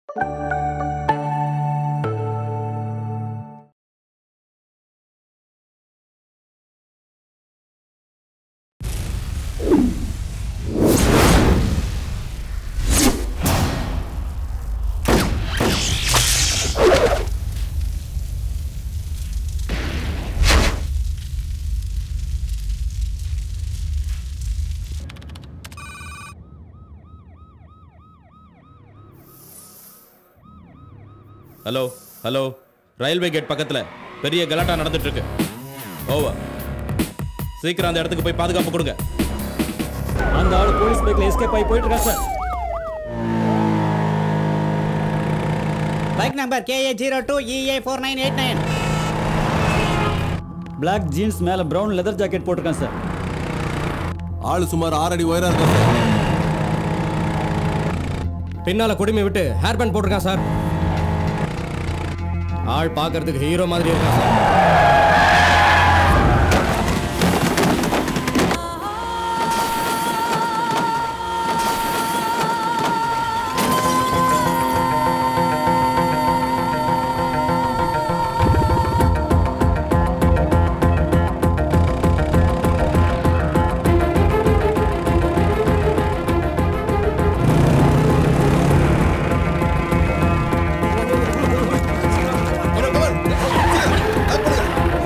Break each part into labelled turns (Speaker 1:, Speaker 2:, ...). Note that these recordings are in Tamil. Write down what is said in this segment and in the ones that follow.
Speaker 1: ஹலோ ஹலோ ரயில்வே கேட் பக்கத்தில் பெரிய கலாட்டா நடந்துட்டு இருக்கு ஓவர் சீக்கிரம் அந்த இடத்துக்கு போய் பாதுகாப்பு கொடுங்க
Speaker 2: அந்த ஆளு போலீஸ் பைக்ல எஸ்கேப் ஆகி போயிட்டு இருக்கா sir
Speaker 3: bike number K A zero two E A four nine eight nine
Speaker 2: black jeans மேல பிரவுன் லெதர் ஜாக்கெட் போட்டிருக்கான் சார்
Speaker 4: ஆளு சுமார் ஆறு அடி உயரம் இருக்கும் சார்
Speaker 5: பின்னால குடுமி விட்டு ஹேர் பேண்ட் போட்டிருக்கான் சார் ஆள் பார்க்கறதுக்கு ஹீரோ மாதிரி இருக்கான் sir
Speaker 4: Come on, come on. சீக்கிரம், lock பண்ணுங்க.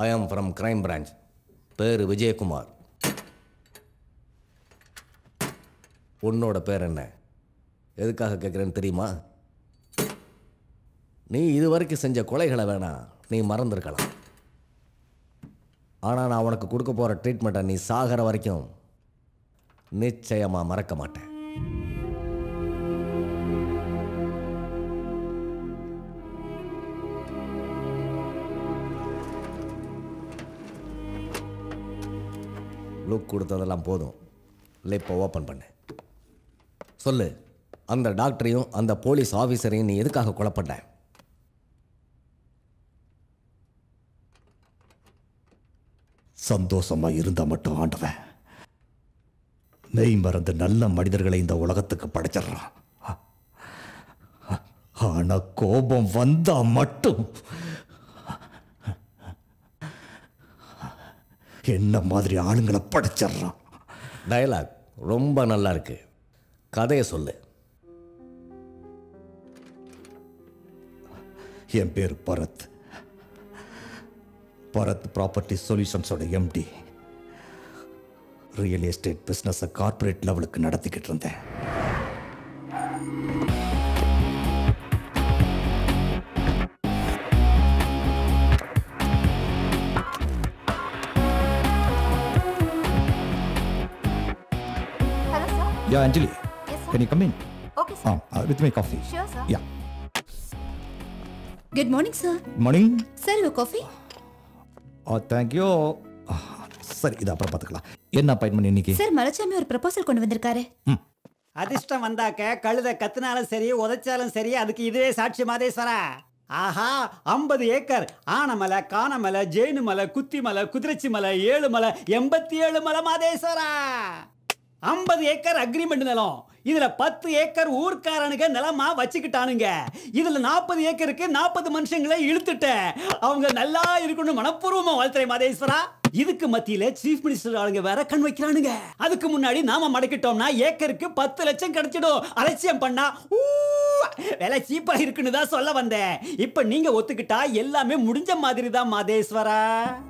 Speaker 6: ஐ ஆம் ஃப்ரம் கிரைம் பிரான்ச் பேர் விஜயகுமார் உன்னோட பேர் என்ன எதுக்காக கேட்குறேன்னு தெரியுமா நீ இதுவரைக்கும் செஞ்ச கொலைகளை வேணாம் நீ மறந்துருக்கலாம் ஆனால் நான் உனக்கு கொடுக்க போகிற ட்ரீட்மெண்ட்டை நீ சாகிற வரைக்கும் நிச்சயமாக மறக்க மாட்டேன் லுக் கொடுத்ததெல்லாம் போதும் லிப்பை ஓப்பன் பண்ணு சொல்லு அந்த டாக்டரையும் அந்த போலீஸ் ஆஃபீஸரையும் நீ எதுக்காக கொலை பண்ண
Speaker 7: சந்தோஷமா இருந்தா மட்டும் ஆண்டவன் மெய் மறந்து நல்ல மனிதர்களை இந்த உலகத்துக்கு படைச்சிடுறான் ஆனா கோபம் வந்தா மட்டும் என்ன மாதிரி ஆளுங்களை படைச்சிடுறான்
Speaker 6: டயலாக் ரொம்ப நல்லா இருக்கு கதையை சொல்லு
Speaker 7: என் பேர் பரத் பரத் ப்ராப்பர்ட்டி சொல்யூஷன்ஸோட எம்டி ரியல் எஸ்டேட் பிஸ்னஸை கார்ப்பரேட் லெவலுக்கு நடத்திக்கிட்டு இருந்தேன்
Speaker 8: Hello, sir.
Speaker 7: Yeah Anjali
Speaker 8: Yes, sir.
Speaker 7: Can you come in
Speaker 8: Okay, sir.
Speaker 7: Ah with my coffee
Speaker 8: Sure, sir.
Speaker 7: Yeah
Speaker 8: Good morning, sir.
Speaker 7: Morning
Speaker 8: Sir, your coffee?
Speaker 7: Ah thank you சரி இது அப்புறம் பார்த்துக்கலாம் என்ன அப்பாயின்மெண்ட் இன்னைக்கு
Speaker 8: சார் மலைச்சாமி ஒரு ப்ரப்போசல் கொண்டு வந்திருக்காரு
Speaker 3: அதிர்ஷ்டம் வந்தாக்க கழுத கத்துனாலும் சரி உதைச்சாலும் சரி அதுக்கு இதுவே சாட்சி மாதேஸ்வரா ஆஹா ஐம்பது ஏக்கர் ஆனமலை காணமலை ஜெயினுமலை குத்திமலை குதிரைச்சி மலை ஏழு மலை எண்பத்தி ஏழு மலை மாதேஸ்வரா ஐம்பது ஏக்கர் அக்ரிமெண்ட் நிலம் இதுல பத்து ஏக்கர் ஊர்க்காரனுங்க நிலமா வச்சுக்கிட்டானுங்க இதுல நாற்பது ஏக்கருக்கு நாற்பது மனுஷங்களை இழுத்துட்டேன் அவங்க நல்லா இருக்கணும் மனப்பூர்வமா வாழ்த்துறேன் மாதேஸ்வரா இதுக்கு மத்தியில சீஃப் மினிஸ்டர் ஆளுங்க வேற கண் வைக்கிறானுங்க அதுக்கு முன்னாடி நாம மடக்கிட்டோம்னா ஏக்கருக்கு பத்து லட்சம் கிடைச்சிடும் அலட்சியம் பண்ணா ஊ, விலை சீப்பா இருக்குன்னு தான் சொல்ல வந்தேன் இப்ப நீங்க ஒத்துக்கிட்டா எல்லாமே முடிஞ்ச மாதிரி தான் மாதேஸ்வரா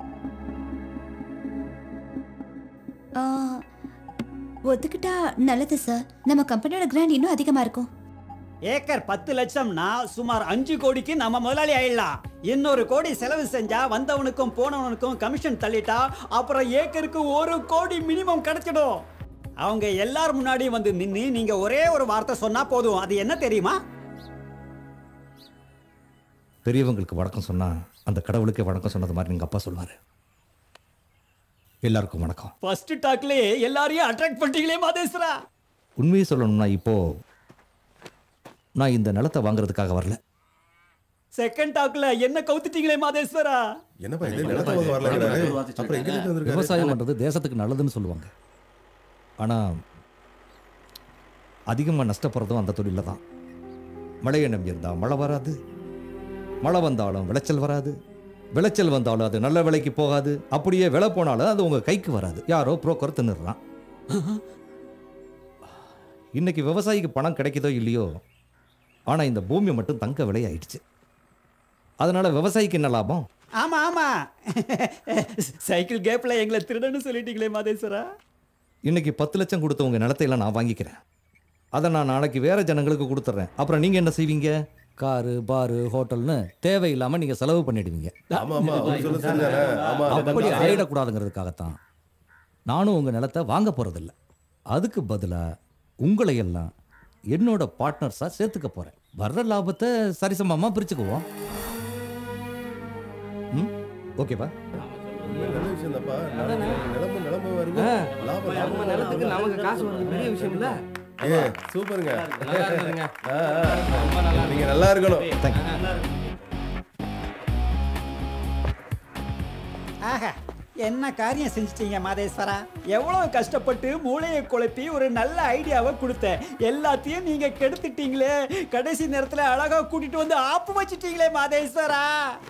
Speaker 8: ஆ, ஒத்துக்கிட்டா நல்லது சார் நம்ம கம்பெனியோட கிராண்ட் இன்னும் அதிகமா இருக்கும்
Speaker 3: ஏக்கர் பத்து லட்சம்னா சுமார் அஞ்சு கோடிக்கு நம்ம முதலாளி ஆயிடலாம் இன்னொரு கோடி செலவு செஞ்சா வந்தவனுக்கும் போனவனுக்கும் கமிஷன் தள்ளிட்டா அப்புறம் ஏக்கருக்கு ஒரு கோடி மினிமம் கிடைச்சிடும் அவங்க எல்லார் முன்னாடியும் வந்து நின்னு நீங்க ஒரே ஒரு வார்த்தை சொன்னா போதும் அது என்ன தெரியுமா
Speaker 7: பெரியவங்களுக்கு வணக்கம் சொன்னா அந்த கடவுளுக்கே வணக்கம் சொன்னது மாதிரி எங்க அப்பா சொல்லுவாரு எல்லாருக்கும் வணக்கம்
Speaker 3: ஃபர்ஸ்ட் டாக்லயே எல்லாரையும் அட்ராக்ட் பண்ணிட்டீங்களே மாதேஸ்வரா
Speaker 7: உண்மையை சொல்லணும்னா இப்போ நான் இந்த நிலத்தை வாங்குறதுக்காக வரல
Speaker 3: செகண்ட் டாக்ல என்ன கவுத்துட்டீங்களே மாதேஸ்வரா
Speaker 4: என்னப்பா இது நிலத்தை வாங்க வரலங்கிறாரு அப்புறம் எங்க இருந்து வந்திருக்காரு
Speaker 7: விவசாயம் பண்றது தேசத்துக்கு நல்லதுன்னு சொல்லுவாங்க ஆனா அதிகமாக நஷ்டப்படுறதும் அந்த தொழிலில் தான் மழையை நம்பி இருந்தா மழை வராது மழை வந்தாலும் விளைச்சல் வராது விளைச்சல் வந்தாலும் அது நல்ல விலைக்கு போகாது அப்படியே விலை போனாலும் அது உங்க கைக்கு வராது யாரோ புரோக்கர் தின்னுடுறான் இன்னைக்கு விவசாயிக்கு பணம் கிடைக்குதோ இல்லையோ ஆனா இந்த பூமி மட்டும் தங்க விலை ஆயிடுச்சு அதனால விவசாயிக்கு என்ன லாபம்
Speaker 3: ஆமா ஆமா சைக்கிள் கேப்ல எங்களை திருடன்னு சொல்லிட்டீங்களே மாதேஸ்வரா
Speaker 7: இன்னைக்கு பத்து லட்சம் கொடுத்த உங்க நிலத்தையெல்லாம் நான் வாங்கிக்கிறேன் அதை நான் நாளைக்கு வேற ஜனங்களுக்கு கொடுத்துட்றேன் அப்புறம் நீங்க என்ன செய்வீங்க காரு பாரு ஹோட்டல்னு தேவையில்லாம நீங்க செலவு பண்ணிடுவீங்க
Speaker 4: ஆமா ஆமா அவர் சொல்ல சரிதானே ஆமா
Speaker 7: அப்படி ஆயிடக்கூடாதுங்கிறதுக்காகத்தான் நானும் உங்க நிலத்தை வாங்க போறதில்ல அதுக்கு பதிலா உங்களை எல்லாம் என்னோட பார்ட்னர்ஸா சேர்த்துக்க போறேன் வர்ற லாபத்தை சரிசமமா பிரிச்சுக்குவோம் ம் ஓகேப்பா
Speaker 4: நல்ல விஷயம் தான்ப்பா நிலம நிலம வருது லாபம் லாபம்
Speaker 5: நிலத்துக்கு நமக்கு காசு வருது பெரிய விஷயம் இல்ல
Speaker 4: ஏ சூப்பருங்க ஆ, ஆ. நீங்க நல்லா இருக்கணும்
Speaker 3: ஆஹா என்ன காரியம் செஞ்சிட்டீங்க மாதேஸ்வரா எவ்வளவு கஷ்டப்பட்டு மூளையை குழப்பி ஒரு நல்ல ஐடியாவை கொடுத்தேன் எல்லாத்தையும் நீங்க கெடுத்துட்டீங்களே கடைசி நேரத்துல அழகா கூட்டிட்டு வந்து ஆப்பு வச்சிட்டீங்களே மாதேஸ்வரா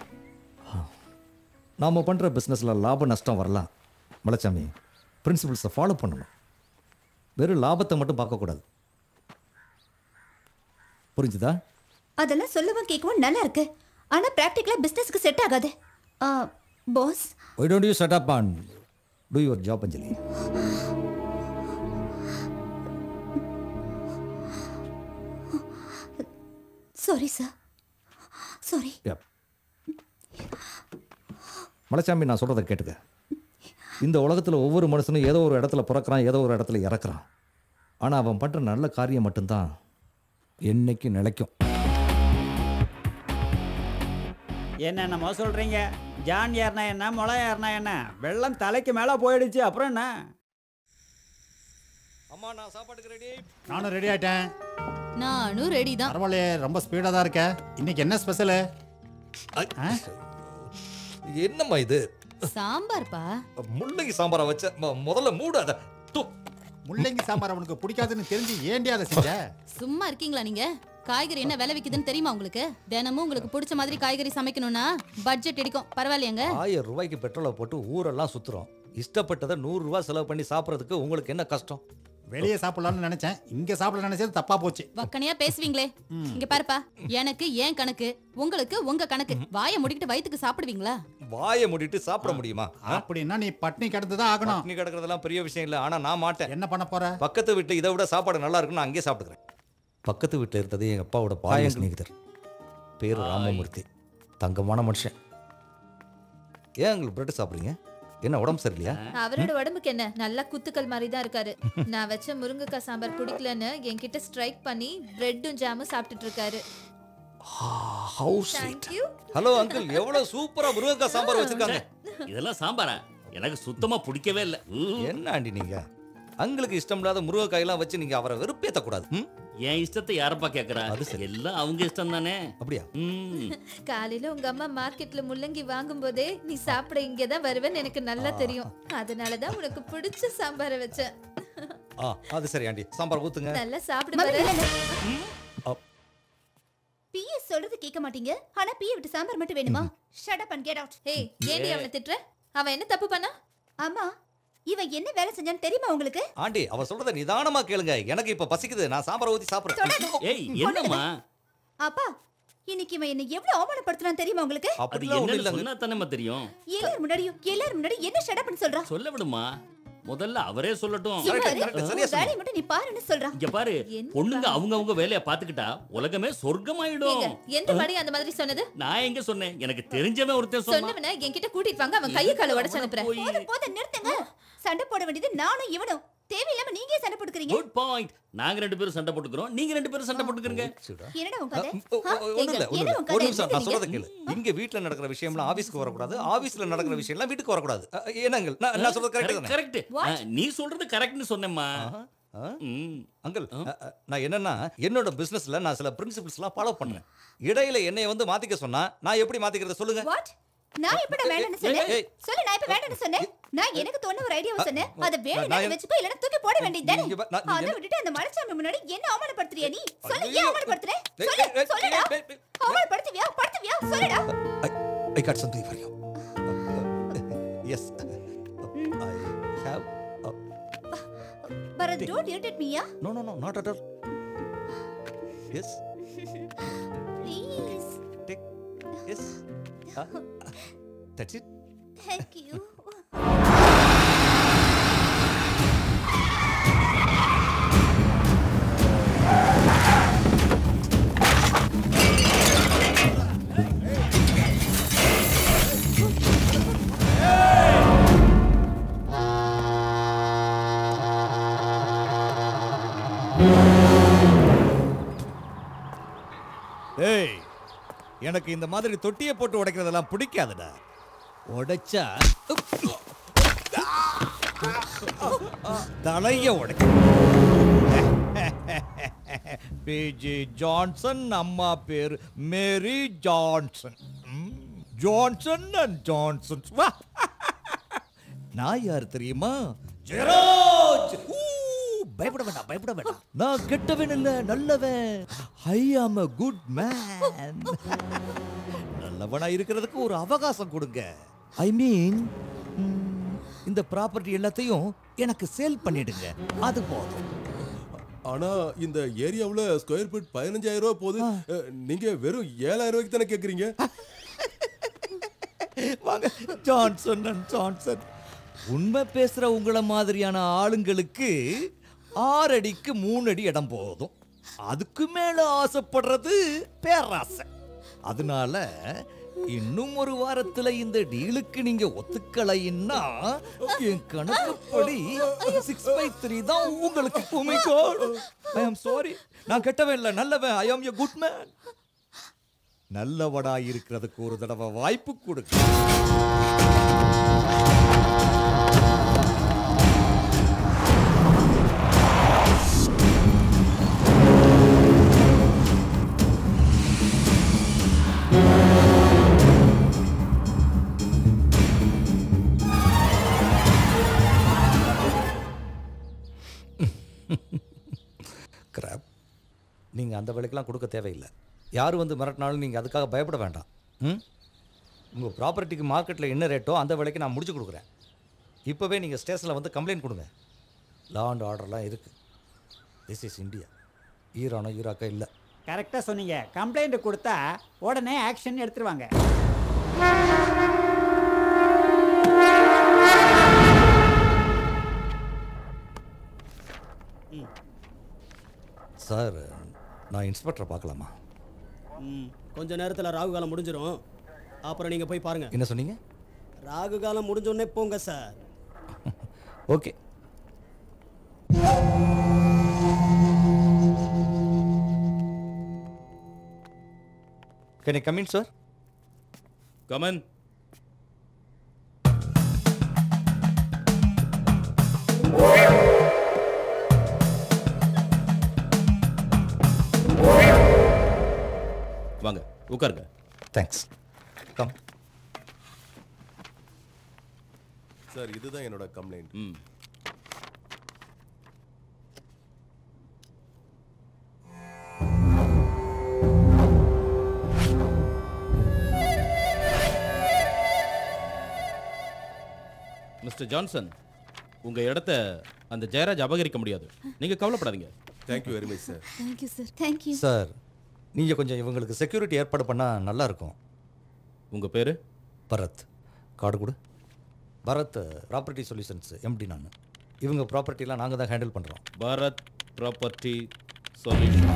Speaker 7: நாம பண்ற பிசினஸ்ல லாப நஷ்டம் வரலாம் மலைச்சாமி பிரின்சிபல்ஸை ஃபாலோ பண்ணணும் வெறும் லாபத்தை மட்டும் பார்க்கக்கூடாது புரிஞ்சுதா
Speaker 8: அதெல்லாம் சொல்லவும் கேட்கவும் நல்லா இருக்கு ஆனா பிராக்டிக்கலா பிசினஸ்க்கு செட் ஆகாது ஆ, boss
Speaker 7: why don't you set up and do your job Anjali
Speaker 8: sorry sir sorry
Speaker 7: yup Malaichamy நான் சொல்கிறத கேட்டுக்க இந்த உலகத்தில் ஒவ்வொரு மனுஷனும் ஏதோ ஒரு இடத்துல பிறக்கிறான் ஏதோ ஒரு இடத்துல இறக்குறான் ஆனால் அவன் பண்ணுற நல்ல காரியம் மட்டும்தான் என்னைக்கு நிலைக்கும்
Speaker 3: என்னென்னமோ சொல்றீங்க ஜான் ஏறினா என்ன முளை ஏறினா என்ன வெள்ளம் தலைக்கு மேலே போயிடுச்சு அப்புறம் என்ன
Speaker 7: அம்மா நான் சாப்பாட்டுக்கு ரெடி
Speaker 9: நானும் ரெடி ஆயிட்டேன்
Speaker 10: நானும் ரெடி தான்
Speaker 9: பரவாயில்லையே ரொம்ப ஸ்பீடாக தான் இருக்க இன்னைக்கு என்ன ஸ்பெஷலு
Speaker 7: என்னம்மா இது
Speaker 10: சாம்பார்ப்பா
Speaker 7: முள்ளங்கி சாம்பாரை வச்ச ம- முதல்ல மூடு அதை தூ
Speaker 9: முள்ளங்கி சாம்பார் அவனுக்கு பிடிக்காதுன்னு தெரிஞ்சு ஏண்டி அதை செஞ்ச
Speaker 10: சும்மா இருக்கீங்களா நீங்க காய்கறி என்ன விலை விக்குதுன்னு தெரியுமா உங்களுக்கு தினமும் உங்களுக்கு பிடிச்ச மாதிரி காய்கறி சமைக்கணும்னா பட்ஜெட் இடிக்கும் பரவாயில்லையாங்க
Speaker 7: ஆயிரம் ரூபாய்க்கு பெட்ரோலை போட்டு ஊரெல்லாம் சுத்துறோம் இஷ்டப்பட்டதை நூறு ரூபாய் செலவு பண்ணி சாப்பிட்றதுக்கு உங்களுக்கு என்ன கஷ்டம்
Speaker 9: வெளியே சாப்பிடலாம்னு நினைச்சேன் இங்க சாப்பிட நினைச்சது தப்பா போச்சு
Speaker 10: வக்கனையா பேசுவீங்களே இங்க பாருப்பா எனக்கு ஏன் கணக்கு உங்களுக்கு உங்க கணக்கு வாயை முடிக்கிட்டு வயித்துக்கு சாப்பிடுவீங்களா
Speaker 7: வாயை மூடிட்டு சாப்பிட முடியுமா
Speaker 9: அப்படின்னா நீ பட்னி கிடந்து தான் ஆகணும்
Speaker 7: நீ கிடக்கிறதெல்லாம் பெரிய விஷயம் இல்லை ஆனா நான் மாட்டேன்
Speaker 9: என்ன பண்ண போற
Speaker 7: பக்கத்து வீட்டில் இதை விட சாப்பாடு நல்லா இருக்குன்னு நான் அங்கேயே சாப்பிட்டுக்கிறேன் பக்கத்து வீட்டில் இருந்தது எங்கள் அப்பாவோட பாய ஸ்நேகிதர் பேர் ராமமூர்த்தி தங்கமான மனுஷன் ஏன் உங்களுக்கு பிரெட் சாப்பிட்றீங்க என்ன உடம்பு சரியில்லையா
Speaker 11: அவரோட உடம்புக்கு என்ன நல்லா குத்துக்கள் மாதிரி தான் இருக்காரு நான் வச்ச முருங்கைக்காய் சாம்பார் பிடிக்கலன்னு என்கிட்ட ஸ்ட்ரைக் பண்ணி பிரெட்டும் ஜாமும் சாப்பிட்டுட்டு இருக்காரு
Speaker 7: ஹவுஸ்
Speaker 11: தேங்க்யூ
Speaker 7: ஹலோ அங்கிள் எவ்வளவு சூப்பரா முருங்கக்காய் சாம்பார் வச்சிருக்காங்க
Speaker 12: இதெல்லாம் சாம்பாரா எனக்கு சுத்தமா பிடிக்கவே இல்லை
Speaker 7: என்ன ஆண்டி நீங்க அங்களுக்கு இஷ்டம் இல்லாத முருங்கைக்காயெல்லாம் வச்சு நீங்க அவரை வெறுப்பேற்றக்கூடாது ம்
Speaker 12: என் இஷ்டத்தை யாரப்பா கேக்குறா
Speaker 7: அது சரி.
Speaker 12: எல்லாம் அவங்க இஷ்டம் தானே
Speaker 7: அப்படியா
Speaker 12: ம்
Speaker 11: காலையில உங்க அம்மா மார்க்கெட்ல முள்ளங்கி வாங்கும் போதே நீ சாப்பிட இங்கே தான் வருவேன்னு எனக்கு நல்லா தெரியும் அதனால தான் உனக்கு பிடிச்ச சாம்பாரை வச்சேன்
Speaker 7: ஆ அது சரி ஆண்டி சாம்பார் ஊத்துங்க
Speaker 11: நல்லா சாப்பிடு
Speaker 8: மம்மி,
Speaker 11: பாரு.
Speaker 8: இல்ல, இல்ல. பிஏ சொல்றது கேட்க மாட்டீங்க ஆனா பிஏ விட்டு சாம்பார் மட்டும் வேணுமா shut up and get out
Speaker 11: ஏய் ஏண்டி அவனை திட்டுற அவன் என்ன தப்பு பண்ணா
Speaker 8: ஆமா இவன் என்ன வேலை செஞ்சான்னு தெரியுமா உங்களுக்கு
Speaker 7: ஆண்டி அவ சொல்றத நிதானமா கேளுங்க எனக்கு இப்ப பசிக்குது நான் சாம்பார் ஊத்தி சாப்பிடுறேன்
Speaker 12: ஏய் என்னம்மா
Speaker 8: அப்பா இன்னைக்கு இவன் என்ன எவ்வளவு அவமானப்படுத்துறான் தெரியுமா உங்களுக்கு
Speaker 12: அது
Speaker 7: அப்படிலாம் ஒண்ணும்
Speaker 12: என்ன
Speaker 7: இல்லைங்க
Speaker 12: சொன்னா தானேம்மா தெரியும்
Speaker 8: எல்லாரும் முன்னாடியும் எல்லாரும் முன்னாடி என்ன ஷட் அப்னு சொல்றான்
Speaker 12: சொல்ல விடுமா முதல்ல அவரே சொல்லட்டும்
Speaker 8: சும்மா
Speaker 7: correct,
Speaker 8: இரு.
Speaker 7: correct, சரியா
Speaker 8: உன் வேலையை மட்டும் நீ பாருன்னு சொல்றான்
Speaker 12: இங்க பாரு
Speaker 11: என்ன
Speaker 12: பொண்ணுங்க அவங்க அவங்க வேலைய பாத்துக்கிட்டா உலகமே சொர்க்கமாயிடும்
Speaker 11: ஏங்க, எந்த மணி அந்த மாதிரி சொன்னது
Speaker 12: நான் எங்க சொன்னேன் எனக்கு தெரிஞ்சவன் ஒருத்தன் சொன்னான்
Speaker 11: சொன்னவன என்கிட்ட கூட்டிட்டு வாங்க அவன் கையை காலை உடைச்சு அனுப்புறேன்
Speaker 12: போய்
Speaker 8: போதும் போதும் நிறுத்துங்க சண்டை போட வேண்டியது நானும் இவனும் தேவையில்லாம நீங்க ஏன் சண்டை போட்டுக்கிறீங்க
Speaker 12: குட் பாயிண்ட் நாங்க ரெண்டு பேரும் சண்டை போட்டுக்கிறோம் நீங்க ரெண்டு பேரும் சண்டை போட்டுக்கிறீங்க
Speaker 8: என்னடா உன் கதை
Speaker 7: ஒ- ஒ-
Speaker 8: ஆ?
Speaker 7: ஒண்ணும் இல்ல, ஒண்ணும்
Speaker 8: என்ன
Speaker 7: இல்ல.
Speaker 8: உன்
Speaker 7: ஒரு
Speaker 8: கதை?
Speaker 7: நிமிஷம் நான்
Speaker 8: என்ன
Speaker 7: சொல்றத கேளு இங்க வீட்ல நடக்கிற விஷயம்லாம் ஆபீஸ்க்கு வரக்கூடாது ஆபீஸ்ல நடக்கிற விஷயம்லாம் வீட்டுக்கு வரக்கூடாது அ, என்னங்கள் நான் நான் சொல்றது கரெக்ட் தானே
Speaker 12: கரெக்ட் நீ சொல்றது கரெக்ட்னு சொன்னேம்மா
Speaker 7: ஆ?
Speaker 12: ம்.
Speaker 7: அங்கிள் அ, அ, நான் என்னன்னா என்னோட பிசினஸ்ல நான் சில பிரின்சிபல்ஸ்லாம் ஃபாலோ பண்றேன் இடையில என்னைய வந்து மாத்திக்க சொன்னா நான் எப்படி மாத்திக்கிறத சொல்லுங்க
Speaker 8: What? நான் எப்ப நான் வேண்டாம்னு சொன்னேன்
Speaker 7: ஏய்.
Speaker 8: சொல்லு நான் எப்ப வேண்டாம்னு சொன்னேன் நான் எனக்கு தோண ஒரு ஐடியாவை சொன்னேன் அத
Speaker 7: நான்
Speaker 8: வேணும்னா
Speaker 7: என்ன-
Speaker 8: வச்சுக்கோ இல்லனா தூக்கி போட வேண்டியது தானே
Speaker 7: இங்க பா- நான் நீ
Speaker 8: அத
Speaker 7: என்ன-
Speaker 8: விட்டுட்டு அந்த மலைச்சாமி முன்னாடி என்ன அவமானப்படுத்துறியா நீ சொல்லு
Speaker 7: ஐயோ.
Speaker 8: ஏன் அவமானப்படுத்துற
Speaker 7: ஏய்,
Speaker 8: சொல்லு
Speaker 7: ஏய், ஏய்,
Speaker 8: சொல்லுடா
Speaker 7: ஏய், ஏய்,
Speaker 8: அவமானப்படுத்துவியா படுத்துவியா சொல்லுடா
Speaker 7: I got something for you. yes. I have. Uh,
Speaker 8: Bharath don't irritate me yeah
Speaker 7: no, no, no, not at all. Yes.
Speaker 8: Please
Speaker 7: Take. Yes. Uh, that's it.
Speaker 8: Thank you
Speaker 7: ஏய் எனக்கு இந்த மாதிரி தொட்டியை போட்டு உடைக்கிறதெல்லாம் பிடிக்காதுடா உடைச்சா தலைய உடைக்க பிஜி ஜான்சன் அம்மா பேர் மேரி ஜான்சன் ம், ஜான்சன் அண்ட் ஜான்சன் வா. நான் யார் தெரியுமா ஜெயராஜ் ஊ, பயப்பட வேண்டாம் பயப்பட வேண்டாம் நான் கெட்டவன் இல்ல நல்லவன் ஐ ஆம் a குட் மேன் நல்லவனா இருக்கிறதுக்கு ஒரு அவகாசம் கொடுங்க ஐ மீன் இந்த ப்ராப்பர்ட்டி எல்லாத்தையும் எனக்கு சேல் பண்ணிடுங்க அது போதும்
Speaker 4: ஆனா இந்த ஏரியாவுல ஸ்கொயர் ஃபீட் பதினஞ்சாயிரம் ரூபாய் போகுது அஹ், நீங்க வெறும் ஏழாயிரம் ரூபாய்க்கு தானே கேக்குறீங்க
Speaker 7: வாங்க ஜான்சன் அண்ட் ஜான்சன் உண்மை பேசுற உங்களை மாதிரியான ஆளுங்களுக்கு ஆறு அடிக்கு மூணு அடி இடம் போதும் அதுக்கு மேல ஆசைப்படுறது பேராசை அதனால இன்னும் ஒரு வாரத்துல இந்த டீலுக்கு நீங்க ஒத்துக்கலைன்னா என் கணக்குப்படி சிக்ஸ் பை த்ரீ தான் உங்களுக்கு உமைக்கோ ஐ ஆம் சாரி நான் கெட்டவன் இல்லை நல்லவன் ஐ ஆம் எ குட் மேன் நல்லவடா இருக்கிறதுக்கு ஒரு தடவை வாய்ப்பு கொடுக்க கிராப் நீங்கள் அந்த விலைக்கெல்லாம் கொடுக்க தேவையில்லை யார் வந்து மிரட்டினாலும் நீங்கள் அதுக்காக பயப்பட வேண்டாம் ம் உங்கள் ப்ராப்பர்ட்டிக்கு மார்க்கெட்டில் என்ன ரேட்டோ அந்த விலைக்கு நான் முடிச்சு கொடுக்குறேன் இப்போவே நீங்கள் ஸ்டேஷனில் வந்து கம்ப்ளைண்ட் கொடுங்க லா அண்ட் ஆர்டர்லாம் இருக்குது திஸ் இஸ் இந்தியா ஈரானோ ஈராக்கோ இல்லை
Speaker 3: கரெக்டாக சொன்னீங்க கம்ப்ளைண்ட் கொடுத்தா உடனே ஆக்ஷன் எடுத்துருவாங்க
Speaker 7: சார் நான் இன்ஸ்பெக்டரை பார்க்கலாமா
Speaker 13: ம் கொஞ்ச நேரத்தில் ராகு காலம் முடிஞ்சிடும் அப்புறம் நீங்கள் போய் பாருங்க
Speaker 7: என்ன சொன்னீங்க
Speaker 13: ராகு காலம் முடிஞ்சோடனே போங்க sir
Speaker 7: okay Can I come in, sir?
Speaker 1: Come in. வாங்க உட்காருங்க
Speaker 7: தேங்க்ஸ் கம்
Speaker 4: சார் இதுதான் என்னோட கம்ப்ளைண்ட்
Speaker 1: ம் மிஸ்டர் ஜான்சன் உங்க இடத்த அந்த ஜெயராஜ் அபகரிக்க முடியாது நீங்க கவலைப்படாதீங்க
Speaker 4: thank you very much sir
Speaker 10: thank you sir thank you
Speaker 7: sir நீங்கள் கொஞ்சம் இவங்களுக்கு செக்யூரிட்டி ஏற்பாடு பண்ணால் நல்லா இருக்கும்
Speaker 1: உங்கள் பேர்
Speaker 7: பரத் கார்டு கொடு பரத் ப்ராப்பர்ட்டி சொல்யூஷன்ஸ் எம்டி நான் இவங்க ப்ராப்பர்ட்டிலாம் நாங்கள் தான் ஹேண்டில் பண்ணுறோம்
Speaker 1: பாரத் ப்ராப்பர்ட்டி சொல்யூஷன்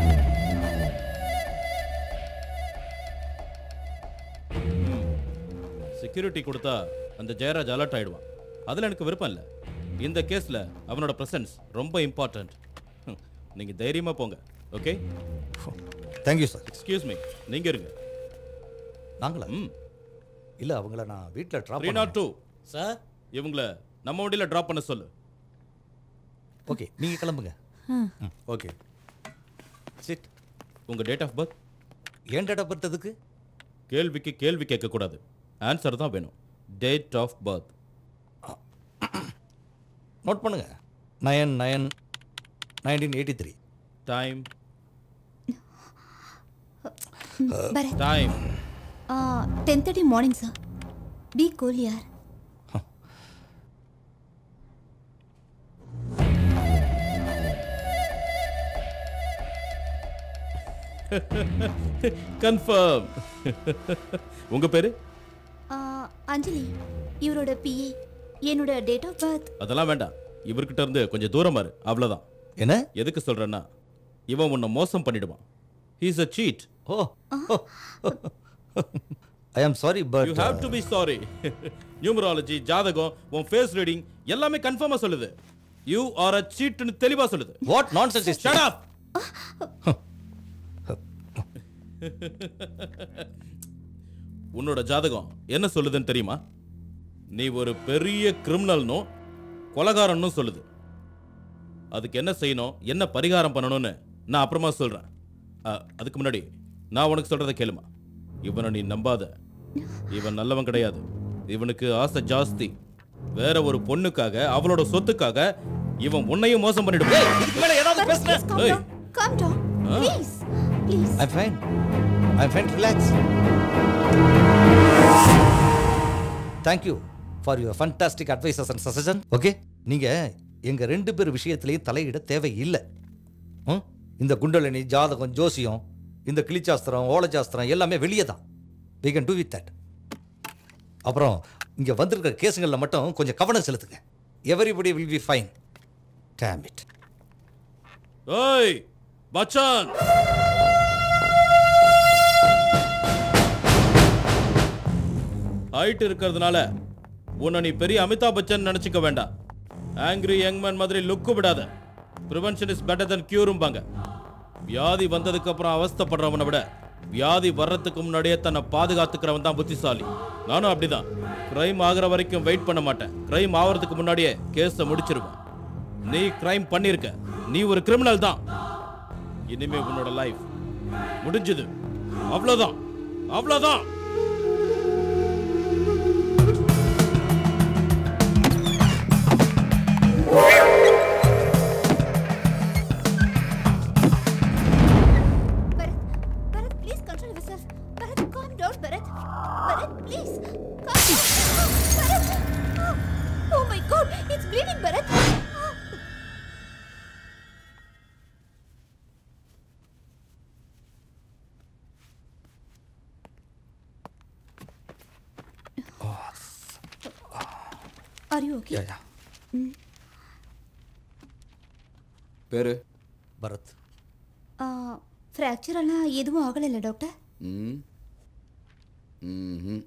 Speaker 1: செக்யூரிட்டி கொடுத்தா அந்த ஜெயராஜ் அலர்ட் ஆயிடுவான் அதில் எனக்கு விருப்பம் இல்லை இந்த கேஸில் அவனோட ப்ரெசன்ஸ் ரொம்ப இம்பார்ட்டன்ட் நீங்கள் தைரியமாக போங்க okay
Speaker 7: thank you sir
Speaker 1: excuse me நீங்கள் இருங்க
Speaker 7: நாங்களா
Speaker 1: ம்
Speaker 7: இல்லை அவங்கள நான் வீட்டில் drop
Speaker 1: three not two sir இவங்கள நம்ம வண்டியில் ட்ராப் பண்ண சொல்லு
Speaker 7: ஓகே நீங்கள் கிளம்புங்க
Speaker 4: ஓகே
Speaker 7: சிட்
Speaker 1: உங்கள் டேட் ஆஃப் பர்த்
Speaker 7: ஏன் டேட் ஆஃப் பர்த் எதுக்கு
Speaker 1: கேள்விக்கு கேள்வி கேட்கக்கூடாது ஆன்சர் தான் வேணும் டேட் ஆஃப் பர்த்
Speaker 7: நோட் பண்ணுங்க nine nine nineteen eighty three
Speaker 1: time
Speaker 8: Bharath
Speaker 1: time
Speaker 8: ten thirty morning sir be cool யார்
Speaker 1: கன்ஃபார்ம் உங்க பேரு
Speaker 8: அஞ்சலி இவரோட பிஏ என்னோட டேட் ஆஃப் பர்த்
Speaker 1: அதெல்லாம் வேண்டாம் இவர்கிட்ட இருந்து கொஞ்சம் தூரமா இரு அவ்வளவுதான்
Speaker 7: என்ன
Speaker 1: எதுக்கு சொல்றேன்னா இவன் உன்னை மோசம் பண்ணிடுவான் he's a seat
Speaker 7: oh I am sorry but
Speaker 1: you have to be sorry numerology ஜாதகம் உன் ஃபேஸ் ரீடிங் எல்லாமே கன்ஃபார்மா சொல்லுது யூ ஆர் அ சீட்னு தெளிவா சொல்லுது
Speaker 7: what nonsense is
Speaker 1: shut up உன்னோட ஜாதகம் என்ன சொல்லுதுன்னு தெரியுமா நீ ஒரு பெரிய கிரிமினல்னு கொலகாரன்னு சொல்லுது அதுக்கு என்ன செய்யணும் என்ன பரிகாரம் பண்ணணும்னு நான் அப்புறமா சொல்றேன் அ, அதுக்கு முன்னாடி நான் உனக்கு சொல்றத கேளுமா இவனை நீ நம்பாத இவன் நல்லவன் கிடையாது இவனுக்கு ஆசை ஜாஸ்தி வேற ஒரு பொண்ணுக்காக அவளோட சொத்துக்காக இவன் உன்னையும் மோசம் பண்ணிடுவான் இதுக்கு மேல ஏதாவது பேசுன ஏய்,
Speaker 8: கம் டவுன்
Speaker 1: ஆ.
Speaker 8: Please please
Speaker 7: I fine I fine relax thank you for your fantastic advices and suggestion okay நீங்கள் எங்கள் ரெண்டு பேர் விஷயத்திலையும் தலையிட தேவையில்லை ம்? இந்த குண்டலினி ஜாதகம் ஜோசியம் இந்த கிளிச்சாஸ்திரம் ஓலச்சாஸ்திரம் எல்லாமே வெளியே தான் we can do with that அப்புறம் இங்கே வந்திருக்கிற கேஸுங்களில் மட்டும் கொஞ்சம் கவனம் செலுத்துங்க everybody will be fine damn it
Speaker 1: ஏய் பச்சான் ஹைட் இருக்கிறதுனால உன்னை நீ பெரிய அமிதாப் பச்சன் நினைச்சுக்க வேண்டாம் ஆங்கிரி யங்மேன் மாதிரி லுக்கு விடாத ப்ரிவென்ஷன் இஸ் பெட்டர் than கியூரும்பாங்க வியாதி வந்ததுக்கு அப்புறம் அவஸ்தைப்படுறவனை விட வியாதி வர்றதுக்கு முன்னாடியே தன்னை பாதுகாத்துக்கிறவன் தான் புத்திசாலி நானும் அப்படிதான் கிரைம் ஆகுற வரைக்கும் வெயிட் பண்ண மாட்டேன் கிரைம் ஆகிறதுக்கு முன்னாடியே கேஸை முடிச்சிருவேன் நீ கிரைம் பண்ணிருக்க நீ ஒரு கிரிமினல் தான் இனிமே உன்னோட லைஃப் முடிஞ்சது அவ்வளவுதான் அவ்வளவுதான்
Speaker 8: Bharat, please control yourself. Bharat, calm down, Bharat. Bharat, please. Calm down. Bharat. Oh my god, it's bleeding, Bharat. Are you okay?
Speaker 7: Yeah, yeah.
Speaker 8: Mm.
Speaker 14: பேரு
Speaker 7: பரத்
Speaker 8: ஃப்ராக்சர் எல்லாம் எதுவும் ஆகலைல்ல டாக்டர்
Speaker 14: ம் ம்ஹும்.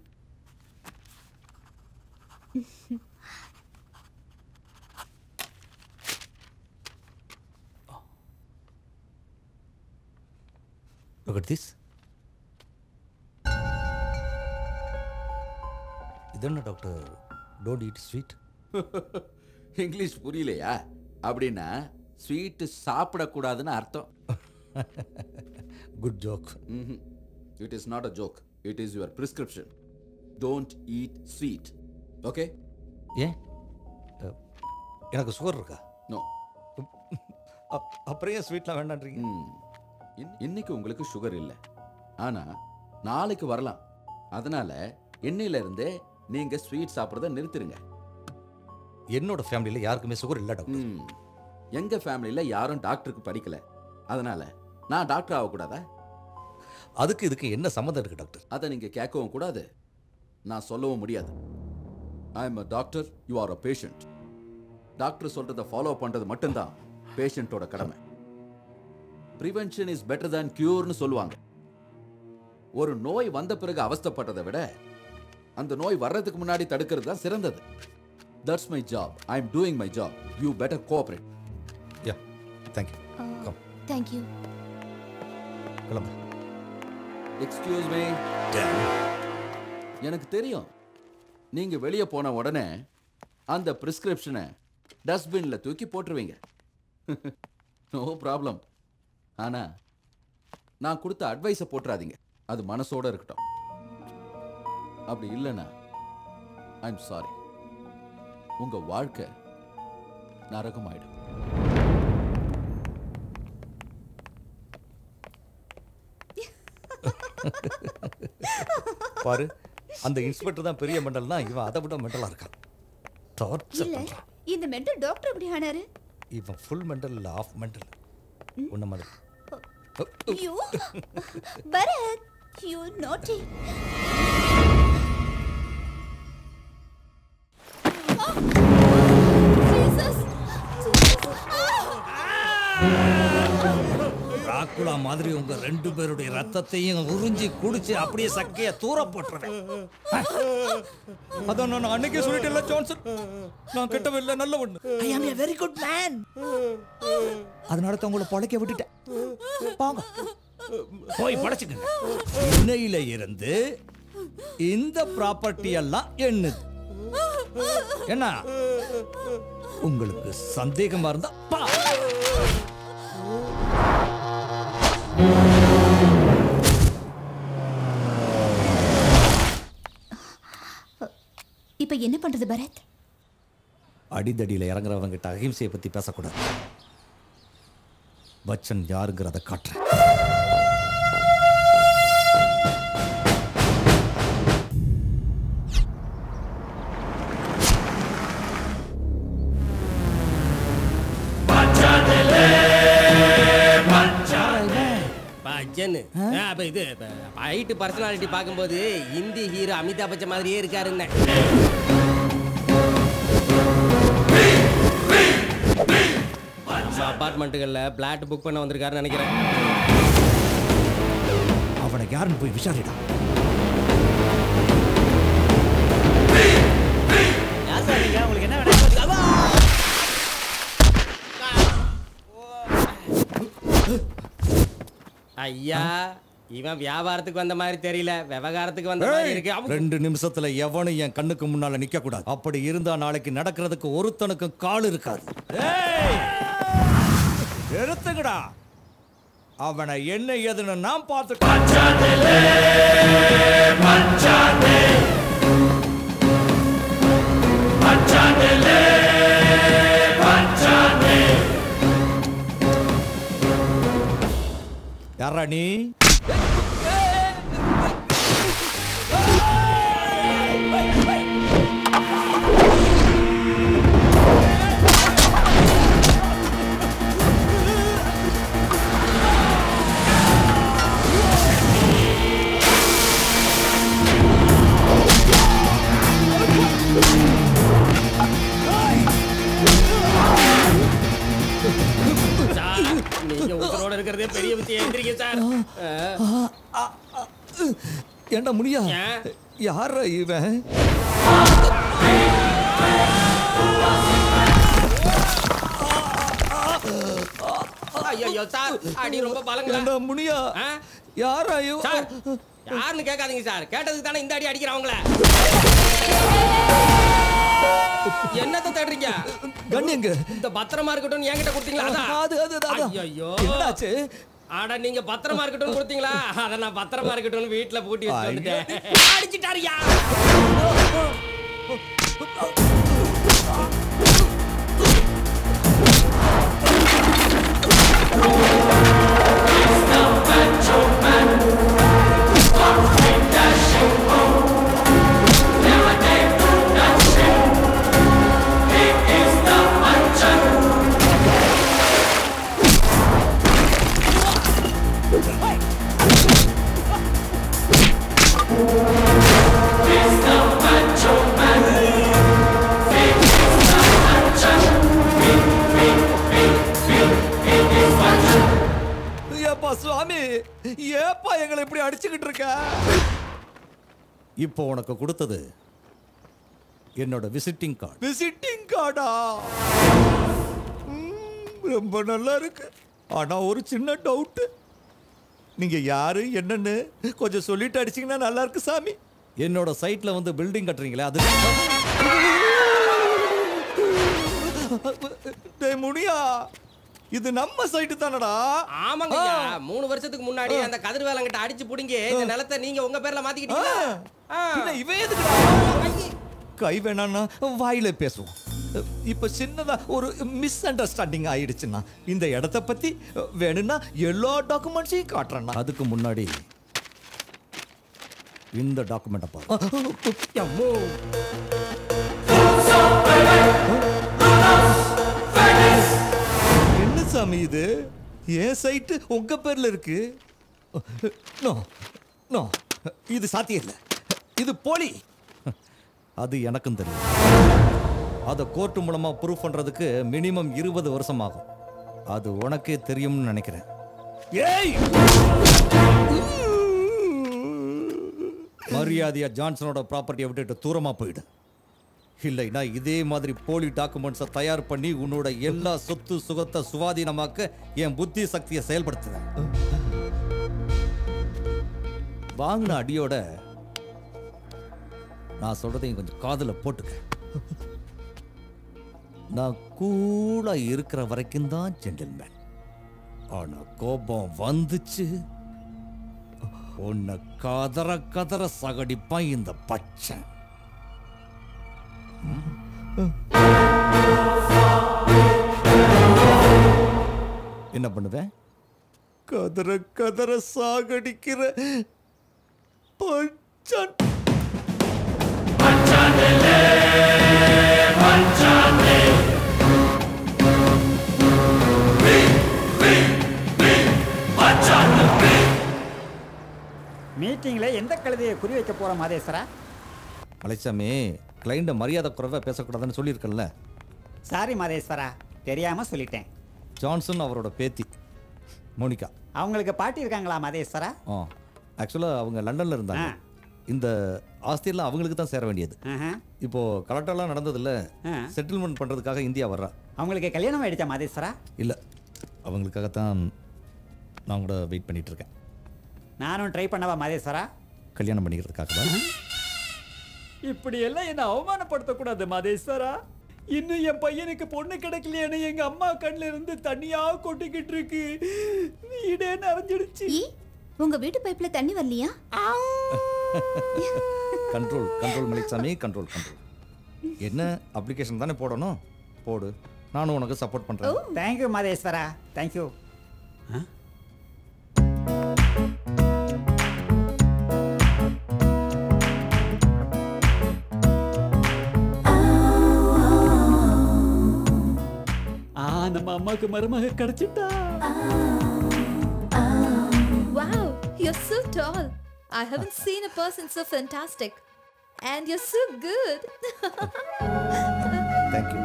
Speaker 7: Look at this. இதென்ன doctor don't eat sweet
Speaker 14: English புரியலையா அப்படின்னா ஸ்வீட்டு சாப்பிடக்கூடாதுன்னு அர்த்தம்
Speaker 7: good joke
Speaker 14: it is not a joke it is your prescription don't eat sweet okay
Speaker 7: ஏன் அஹ், எனக்கு சுகர் இருக்கா
Speaker 14: நோ
Speaker 7: அப்- அப்புறம் ஏன் ஸ்வீட்லாம் வேண்டான்றீங்க
Speaker 14: இன்னைக்கு உங்களுக்கு சுகர் இல்லை ஆனா நாளைக்கு வரலாம் அதனால எண்ணெயில இருந்தே நீங்க ஸ்வீட் சாப்பிட்றத நிறுத்திடுங்க
Speaker 7: என்னோட ஃபேமிலியில் யாருக்குமே சுகர் இல்லை டாக்டர்
Speaker 14: ம். எங்க ஃபேமிலியில யாரும் டாக்டருக்கு படிக்கல அதனால நான் டாக்டர் ஆகக்கூடாதா
Speaker 7: அதுக்கு இதுக்கு என்ன சம்மந்தம் இருக்கு டாக்டர்
Speaker 14: அதை நீங்க கேட்கவும் கூடாது நான் சொல்லவும் முடியாது I am a doctor you are a patient doctor சொல்றதை ஃபாலோ பண்றது மட்டும்தான் பேஷண்ட்டோட கடமை ப்ரிவென்ஷன் இஸ் பெட்டர் than கியூர்னு சொல்லுவாங்க ஒரு நோய் வந்த பிறகு அவஸ்தைப்பட்டதை விட அந்த நோய் வர்றதுக்கு முன்னாடி தடுக்கிறது தான் சிறந்தது that's my job I am doing my job you better cooperate
Speaker 7: yeah thank you come
Speaker 8: thank you
Speaker 7: கிளம்பு
Speaker 14: எக்ஸ்கியூஸ் மீ எனக்கு தெரியும் நீங்க வெளியே போன உடனே அந்த பிரிஸ்கிரிப்ஷனை டஸ்ட்பின்ல தூக்கி போட்டுருவீங்க நோ ப்ராப்ளம் ஆனா நான் கொடுத்த அட்வைஸை போட்டுறாதீங்க அது மனசோட இருக்கட்டும் அப்படி இல்லைன்னா ஐம் சாரி உங்க வாழ்க்கை நரகமாயிடும்
Speaker 7: பாரு அந்த இன்ஸ்பெக்டர் தான் பெரிய மெண்டல்னா இவன் அதை விட மெண்டலாக இருக்கான் டார்ச்சர்
Speaker 8: இல்ல
Speaker 7: பண்ணுறான்
Speaker 8: இந்த மென்டல் டாக்டர் எப்படி ஆனாரு
Speaker 7: இவன் ஃபுல் மெண்டல் இல்லை ஆஃப் மெண்டல் உன்ன மாதிரி
Speaker 8: யூ பரத் யூ நாட்டி
Speaker 7: ராக்குலா மாதிரி உங்க ரெண்டு பேருடைய ரத்தத்தையும் உறிஞ்சி குடிச்சு அப்படியே சக்கைய தூர போட்டுருவேன் அதான் நான் அன்னைக்கே சொல்லிட்டேன்ல ஜான்சன் நான் கெட்டவன் இல்லை நல்ல ஒண்ணு ஐ ஆம் வெரி குட் மேன் அதனால தான் உங்களை பழைக்க விட்டுட்டேன் போங்க போய் படைச்சுக்கங்க இன்னையில இருந்து இந்த ப்ராப்பர்ட்டி எல்லாம் என்னது என்ன உங்களுக்கு சந்தேகமா இருந்தா பா
Speaker 8: இப்ப என்ன பண்றது பரத்
Speaker 7: அடிதடியில் இறங்குறவங்க கிட்ட அகிம்சையை பத்தி பேசக்கூடாது பச்சன் யாருங்கிறத காட்டுறேன்
Speaker 15: பச்சன் அப்ப இது ஹைட் பர்சனாலிட்டி பார்க்கும்போது இந்தி ஹீரோ அமிதாப் பச்சன் மாதிரியே இருக்காருன்னு நம்ம அபார்ட்மெண்ட்டுகளில் பிளாட் புக் பண்ண வந்திருக்காருன்னு நினைக்கிறேன்
Speaker 7: அவனை யாருன்னு போய் விசாரிடா
Speaker 3: யார் சார் நீங்க உங்களுக்கு என்ன வேணும்
Speaker 15: ஐயா இவன் வியாபாரத்துக்கு வந்த மாதிரி தெரியல விவகாரத்துக்கு வந்த மாதிரி இருக்கு அவன்
Speaker 7: ரெண்டு நிமிஷத்துல எவனும் என் கண்ணுக்கு முன்னால நிக்க கூடாது அப்படி இருந்தா நாளைக்கு நடக்கிறதுக்கு ஒருத்தனுக்கும் கால் இருக்காது எடுத்துக்கடா அவனை என்ன ஏதுன்னு நான் யாரா நீ
Speaker 15: சார் நீங்க உங்களோட இருக்கிறதே பெரிய விஷயம் எந்திரிங்க சார்
Speaker 7: ஏண்டா முடியா யாரா இவன்
Speaker 15: ஐயோ சார் அடி ரொம்ப பலங்களா
Speaker 7: ஏண்டா முடியா யாரா இவன்
Speaker 15: சார் யாருன்னு கேட்காதீங்க சார் கேட்டதுக்கு தானே இந்த அடி அடிக்கிறேன் அவங்கள என்னத்த தேடுறீங்க
Speaker 7: கண்ணு எங்க
Speaker 15: இந்த பத்திரமா இருக்கட்டும் என்கிட்ட கொடுத்தீங்களா அதான்
Speaker 7: அது அது அது, அதான்.
Speaker 15: ஐயோ
Speaker 7: என்னாச்சு?
Speaker 15: ஆடா நீங்க பத்திரமா இருக்கட்டும் கொடுத்தீங்களா அத நான் பத்திரமா இருக்கட்டும்னு வீட்ல பூட்டி வச்சு வந்துட்டேன் அடிச்சிட்டாருயா
Speaker 7: ஏப்பா சுவாமி ஏப்பா எங்களை இப்படி அடிச்சுக்கிட்டு இருக்க இப்போ உனக்கு கொடுத்தது என்னோட விசிட்டிங் கார்டு விசிட்டிங் கார்டா ரொம்ப நல்லா இருக்கு ஆனா ஒரு சின்ன டவுட் நீங்க யாரு என்னன்னு கொஞ்சம் சொல்லிட்டு அடிச்சீங்கன்னா நல்லா இருக்கு சாமி என்னோட சைட்ல வந்து பில்டிங் கட்டுறீங்களே அது டேய் முனியா இது நம்ம சைட்டு தானடா
Speaker 15: ஆமாங்க ஐயா. மூணு வருஷத்துக்கு முன்னாடி அந்த கதிர் வேலங்கிட்ட அடிச்சு புடிங்கி இந்த நிலத்தை நீங்க உங்க பேர்ல மாத்திக்கிட்டீங்களா
Speaker 7: பின்ன இவன் எதுக்குடா கை வேணான்னா வாயில பேசுவோம் இப்ப சின்னதா ஒரு மிஸ் அண்டர்ஸ்டாண்டிங் ஆயிடுச்சுன்னா இந்த இடத்த பத்தி வேணும்னா எல்லா டாக்குமெண்ட்ஸையும் காட்டுறேன்னா அதுக்கு முன்னாடி இந்த டாக்குமெண்ட்டை பாரு அம்மோ. என்ன சாமி இது என் சைட்டு உங்க பேர்ல இருக்கு நோ நோ இது சாத்தியம் இல்லை இது போலி அது எனக்கும் தெரியும் அதை கோர்ட்டு மூலமா ப்ரூஃப் பண்றதுக்கு மினிமம் இருபது வருஷம் ஆகும் அது உனக்கே தெரியும்னு நினைக்கிறேன் ஏய் மரியாதையா ஜான்சனோட ப்ராப்பர்ட்டியை விட்டுட்டு தூரமா போயிடு இல்லைன்னா இதே மாதிரி போலி டாக்குமெண்ட்ஸை தயார் பண்ணி உன்னோட எல்லா சொத்து சுகத்தை சுவாதீனமாக்க என் புத்தி சக்தியை செயல்படுத்துவேன் வாங்கின அடியோட நான் சொல்றதையும் கொஞ்சம் காதுல போட்டுக்க நான் கூலா இருக்கிற வரைக்கும் தான் ஜென்டில்மேன் ஆனா கோபம் வந்துச்சு உன்னை கதற கதற சகடிப்பான் இந்த பச்சை என்ன பண்ணுவேன் கதற கதற சாகடிக்கிற பச்சன்
Speaker 3: மீட்டிங்கில் எந்த கழுதையை குறி வைக்க போகிறோம் மாதேஸ்வரா
Speaker 7: மலைச்சாமி கிளைண்ட மரியாதை குறைவாக பேசக்கூடாதுன்னு சொல்லியிருக்கல
Speaker 3: சாரி மாதேஸ்வரா தெரியாமல் சொல்லிட்டேன்
Speaker 7: ஜான்சன் அவரோட பேத்தி மோனிகா
Speaker 3: அவங்களுக்கு பாட்டி இருக்காங்களா மாதேஸ்வரா
Speaker 7: ஆ ஆக்சுவலாக அவங்க லண்டனில் இருந்தாங்க இந்த ஆஸ்தியெல்லாம் அவங்களுக்கு தான் சேர வேண்டியது
Speaker 3: ஆஹா.
Speaker 7: இப்போ கலெக்டர்லாம் நடந்ததில்ல
Speaker 3: ஆ.
Speaker 7: செட்டில்மெண்ட் பண்ணுறதுக்காக இந்தியா வர்றா
Speaker 3: அவங்களுக்கு கல்யாணம் ஆயிடுச்சா மாதேஸ்வரா
Speaker 7: இல்லை அவங்களுக்காகத்தான் நான் கூட வெயிட் பண்ணிட்டு இருக்கேன்
Speaker 3: நானும் ட்ரை பண்ணவா மாதேஸ்வரா
Speaker 7: கல்யாணம் பண்ணிக்கிறதுக்காக தான்
Speaker 3: இப்படி எல்லாம் என்ன அவமானப்படுத்தக்கூடாது மாதேஸ்வரா இன்னும் என் பையனுக்கு பொண்ணு கிடைக்கலையேன்னு எங்க அம்மா கண்ணுல இருந்து தண்ணியா கொட்டிக்கிட்டு இருக்கு வீடே நிறைஞ்சிடுச்சு
Speaker 8: உங்க வீட்டு பைப்ல தண்ணி வரலையா
Speaker 7: control control Malaichamy control control என்ன அப்ளிகேஷன் தானே போடணும் போடு நானும் உனக்கு சப்போர்ட் பண்ணுறேன்
Speaker 3: தேங்க்யூ மாதேஸ்வரா தேங்க்யூ ஆ நம்ம அம்மாக்கு மருமக கிடைச்சிட்டா
Speaker 11: Wow, you're so tall. I haven't seen a person so fantastic. And you're so good.
Speaker 7: Thank you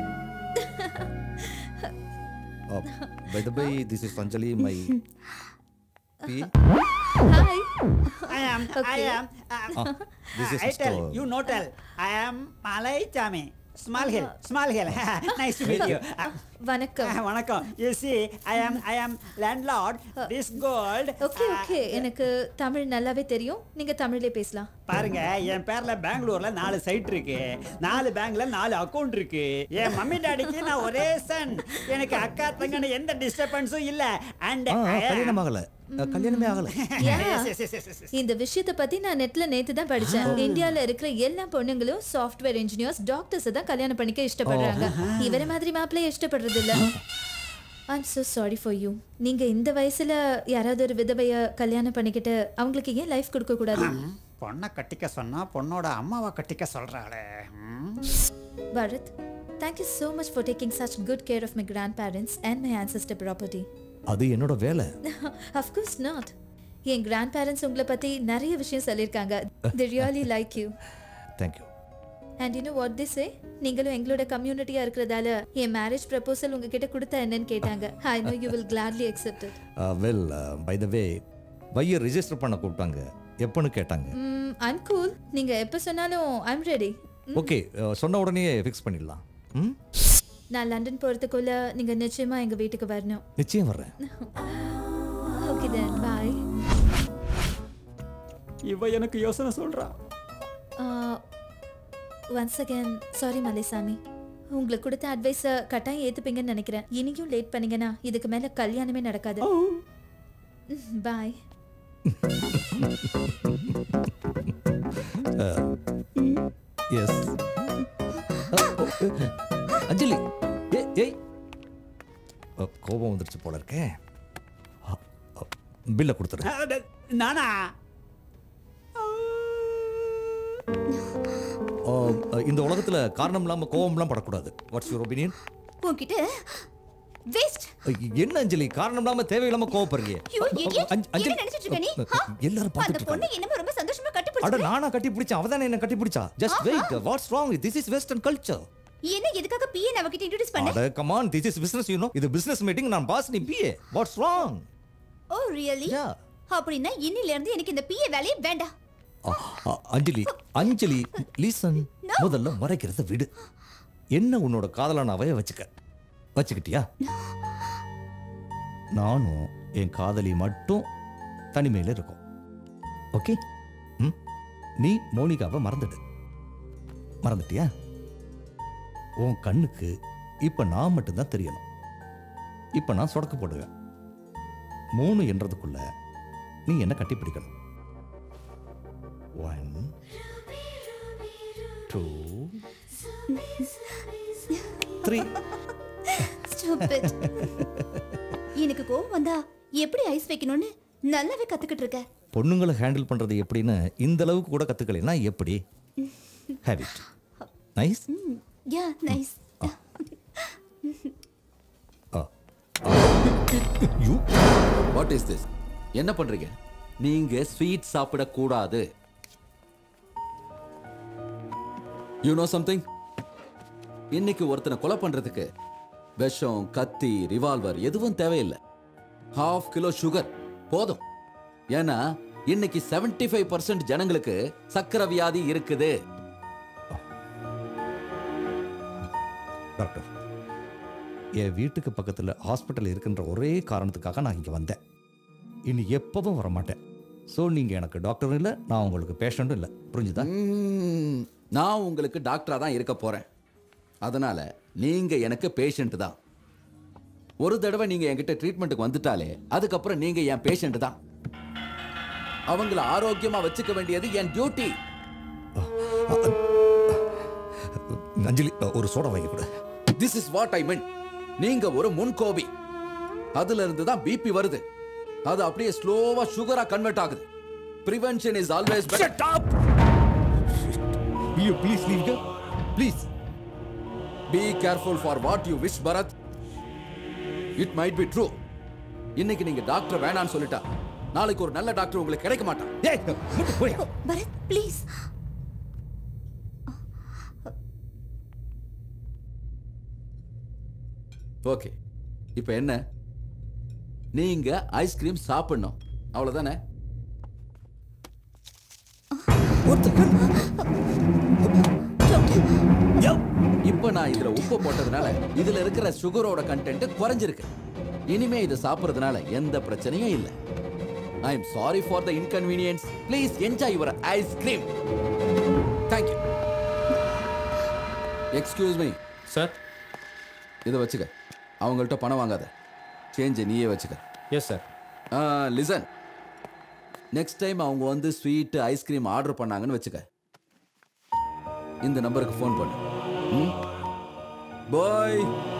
Speaker 7: by the by this is Anjali my P
Speaker 11: Hi.
Speaker 3: I am, I
Speaker 11: Okay.
Speaker 3: am, uh,
Speaker 7: Ah, this is
Speaker 3: I tell,
Speaker 7: Mr.
Speaker 3: you no tell. I am Malay Chami. Small hill, small hill. nice to meet you. Uh,
Speaker 11: வணக்கம்
Speaker 3: வணக்கம் you see i am i am landlord this gold
Speaker 11: okay okay எனக்கு தமிழ் நல்லாவே தெரியும் நீங்க தமிழ்லயே பேசலாம்
Speaker 3: பாருங்க என் பேர்ல பெங்களூர்ல நாலு சைட் இருக்கு நாலு பேங்க்ல நாலு அக்கவுண்ட் இருக்கு என் மம்மி டாடிக்கு நான் ஒரே சன் எனக்கு அக்கா தங்கன்னு எந்த டிஸ்டர்பன்ஸும் இல்ல அண்ட்
Speaker 7: ஆ கல்யாணம் ஆகல அஹ், கல்யாணமே ஆகல
Speaker 11: Yeah. இந்த விஷயத்தை பத்தி நான் நெட்ல நேத்து தான் படிச்சேன் இந்தியால இருக்கிற எல்லா பொண்ணுங்களும் சாஃப்ட்வேர் இன்ஜினியர்ஸ் டாக்டர்ஸ் தான் கல்யாணம் பண்ணிக்க இஷ்டப்படுறாங்க இவர மாதிரி மாப்பிள்ளைய இஷ்டப்படுறது இல்ல I'm so sorry for you நீங்க இந்த வயசுல யாராவது ஒரு விதவைய கல்யாணம் பண்ணிக்கிட்டு அவங்களுக்கு ஏன் லைஃப் கொடுக்க கூடாது
Speaker 3: பொண்ணை கட்டிக்க சொன்னா பொண்ணோட அம்மாவை கட்டிக்க சொல்றாளே ம்.
Speaker 11: Bharat thank you so much for taking such good care of my grandparents and my ancestor property
Speaker 7: அது என்னோட வேலை
Speaker 11: of course not என் கிராண்ட் பேரண்ட்ஸ் உங்களை பத்தி நிறைய விஷயம் சொல்லியிருக்காங்க they really like you
Speaker 7: thank you
Speaker 11: and you what this say நீங்களும் எங்களோட கம்யூனிட்டியா இருக்கிறதால என் மேரேஜ் ப்ரப்போசல் உங்ககிட்ட கொடுத்தா என்னன்னு கேட்டாங்க I know you will gladly accept it
Speaker 7: well by the way பையை ரிஜிஸ்டர் பண்ண கூப்பிட்டாங்க எப்போன்னு கேட்டாங்க
Speaker 11: ம் ஐம் கூல் நீங்க எப்போ சொன்னாலும் ஐம் ரெடி
Speaker 7: ஓகே சொன்ன உடனே ஃபிக்ஸ் பண்ணிடலாம் ம்
Speaker 11: நான் லண்டன் போறதுக்குள்ள நீங்க நிச்சயமா எங்க வீட்டுக்கு வரணும்
Speaker 7: நிச்சயம் வர்றேன்
Speaker 11: ஓகே தென் பாய்
Speaker 3: இவ எனக்கு யோசனை சொல்றா
Speaker 11: ஒன்ஸ் அகேன் சாரி மலைசாமி உங்களுக்கு கொடுத்த அட்வைஸை கட்டாயம் ஏத்துப்பீங்கன்னு நினைக்கிறேன் இனியும் லேட் பண்ணீங்கன்னா இதுக்கு மேல கல்யாணமே நடக்காது பாய்
Speaker 7: எஸ் அஞ்சலி ஏய் ஏய் அ, கோபம் வந்துருச்சு போல இருக்கே பில்லை கொடுத்துரு
Speaker 3: அட, நானா
Speaker 7: ஆ, இந்த உலகத்துல காரணம் இல்லாம கோபம்லாம் படக்கூடாது வாட்ஸ் யுவர் ஒப்பீனியன்
Speaker 8: உன்கிட்ட வேஸ்ட்
Speaker 7: என்ன அஞ்சலி காரணம் இல்லாம தேவையில்லாம கோவப்படுறீங்க
Speaker 8: யூ இடியட்
Speaker 7: அஞ்ச-
Speaker 8: என்ன
Speaker 7: அஞ்சலி
Speaker 8: நினைச்சிட்டு இருக்க நீ ஆ?
Speaker 7: எல்லாரும்
Speaker 8: அந்த
Speaker 7: பார்த்துட்டு
Speaker 8: பொண்ணு
Speaker 7: இருக்காங்க
Speaker 8: என்னமோ ரொம்ப சந்தோஷமா கட்டி
Speaker 7: அட
Speaker 8: பிடிச்சிட்டு
Speaker 7: நானா கட்டி பிடிச்சேன் அவதானே என்ன கட்டி பிடிச்சா just wait what's wrong this is western culture
Speaker 8: என்ன எதுக்காக பிஏ அவகிட்ட இன்ட்ரோ듀ce பண்ண
Speaker 7: அட come on this is business you know இது பிசினஸ் மீட்டிங் நான் பாஸ் நீ PA what's wrong
Speaker 8: oh really அப்படின்னா இன்னில இருந்து எனக்கு இந்த பிஏ வேலையே வேண்டாம்
Speaker 7: அஞ்சலி அஞ்சலி லீசன் முதல்ல மறைக்கிறத விடு என்ன உன்னோட காதலானாவே வச்சுக்க வச்சுக்கிட்டியா நானும் என் காதலி மட்டும் தனிமையில் இருக்கோம் ஓகே ம் நீ மோனிகாவை மறந்துடு மறந்துட்டியா உன் கண்ணுக்கு இப்ப நான் மட்டும்தான் தெரியணும் இப்ப நான் சொடக்கு போடுவேன் மூணு என்றதுக்குள்ள நீ என்ன கட்டி பிடிக்கணும் ஒன் டூ த்ரீ
Speaker 8: Stupid. எனக்கு கோவம் வந்தா எப்படி ஐஸ் வைக்கணும்னு நல்லாவே கத்துக்கிட்டு இருக்க
Speaker 7: பொண்ணுங்களை ஹேண்டில் பண்றது எப்படின்னு இந்த அளவுக்கு கூட கத்துக்கலைன்னா எப்படி habit nice
Speaker 8: yeah nice
Speaker 14: what is this என்ன பண்றீங்க நீங்க ஸ்வீட் சாப்பிடக்கூடாது யூ நோ சம்திங் இன்னைக்கு ஒருத்தனை கொலை பண்றதுக்கு விஷம் கத்தி ரிவால்வர் எதுவும் தேவையில்லை ஹாஃப் கிலோ சுகர் போதும் ஏன்னா இன்னைக்கு 75% ஃபைவ் பர்சன்ட் ஜனங்களுக்கு சக்கரை வியாதி இருக்குது
Speaker 7: டாக்டர் என் வீட்டுக்கு பக்கத்தில் ஹாஸ்பிட்டல் இருக்கின்ற ஒரே காரணத்துக்காக நான் இங்கே வந்தேன் இனி எப்பவும் வரமாட்டேன் ஸோ நீங்கள் எனக்கு டாக்டரும் இல்லை நான் உங்களுக்கு பேஷண்ட்டும் இல்லை புரிஞ்சுதா
Speaker 14: ம்ம். நான் உங்களுக்கு டாக்டரா தான் இருக்க போறேன் அதனால நீங்க எனக்கு பேஷண்ட் தான் ஒரு தடவை நீங்க என்கிட்ட ட்ரீட்மெண்ட்டுக்கு வந்துட்டாலே அதுக்கப்புறம் நீங்க என் பேஷண்ட் தான் அவங்கள ஆரோக்கியமா வச்சுக்க வேண்டியது என் டியூட்டி
Speaker 7: அஞ்சலி ஒரு சோடா வாங்கி கொடு
Speaker 14: this is what I mean நீங்க ஒரு முன்கோபி அதுல இருந்து தான் பிபி வருது அது அப்படியே ஸ்லோவா சுகரா கன்வெர்ட் ஆகுது prevention is always better top
Speaker 7: will you please leave here please
Speaker 14: be careful for what you wish Bharath it might be true இன்னைக்கு நீங்க டாக்டர் வேணாம்னு சொல்லிட்டா நாளைக்கு ஒரு நல்ல டாக்டர் உங்களுக்கு கிடைக்க மாட்டான்
Speaker 8: பரத் ப்ளீஸ்
Speaker 14: ஓகே இப்போ என்ன நீங்க ஐஸ்கிரீம் சாப்பிடணும் அவ்வளவுதானே இப்போ நான் இதுல உப்பு போட்டதுனால இதுல இருக்கிற சுகரோட கண்டென்ட் குறைஞ்சிருக்கு இனிமே இதை சாப்பிடுறதுனால எந்த பிரச்சனையும் இல்லை I am sorry for the inconvenience please enjoy your ice cream thank you excuse me
Speaker 2: sir
Speaker 14: இதை வச்சுக்க அவங்கள்ட்ட பணம் வாங்காத சேஞ்சை நீயே வச்சுக்க
Speaker 2: yes sir
Speaker 14: listen next time அவங்க வந்து ஸ்வீட் ஐஸ்கிரீம் ஆர்டர் பண்ணாங்கன்னு வச்சுக்க இந்த நம்பருக்கு ஃபோன் பண்ணு பாய்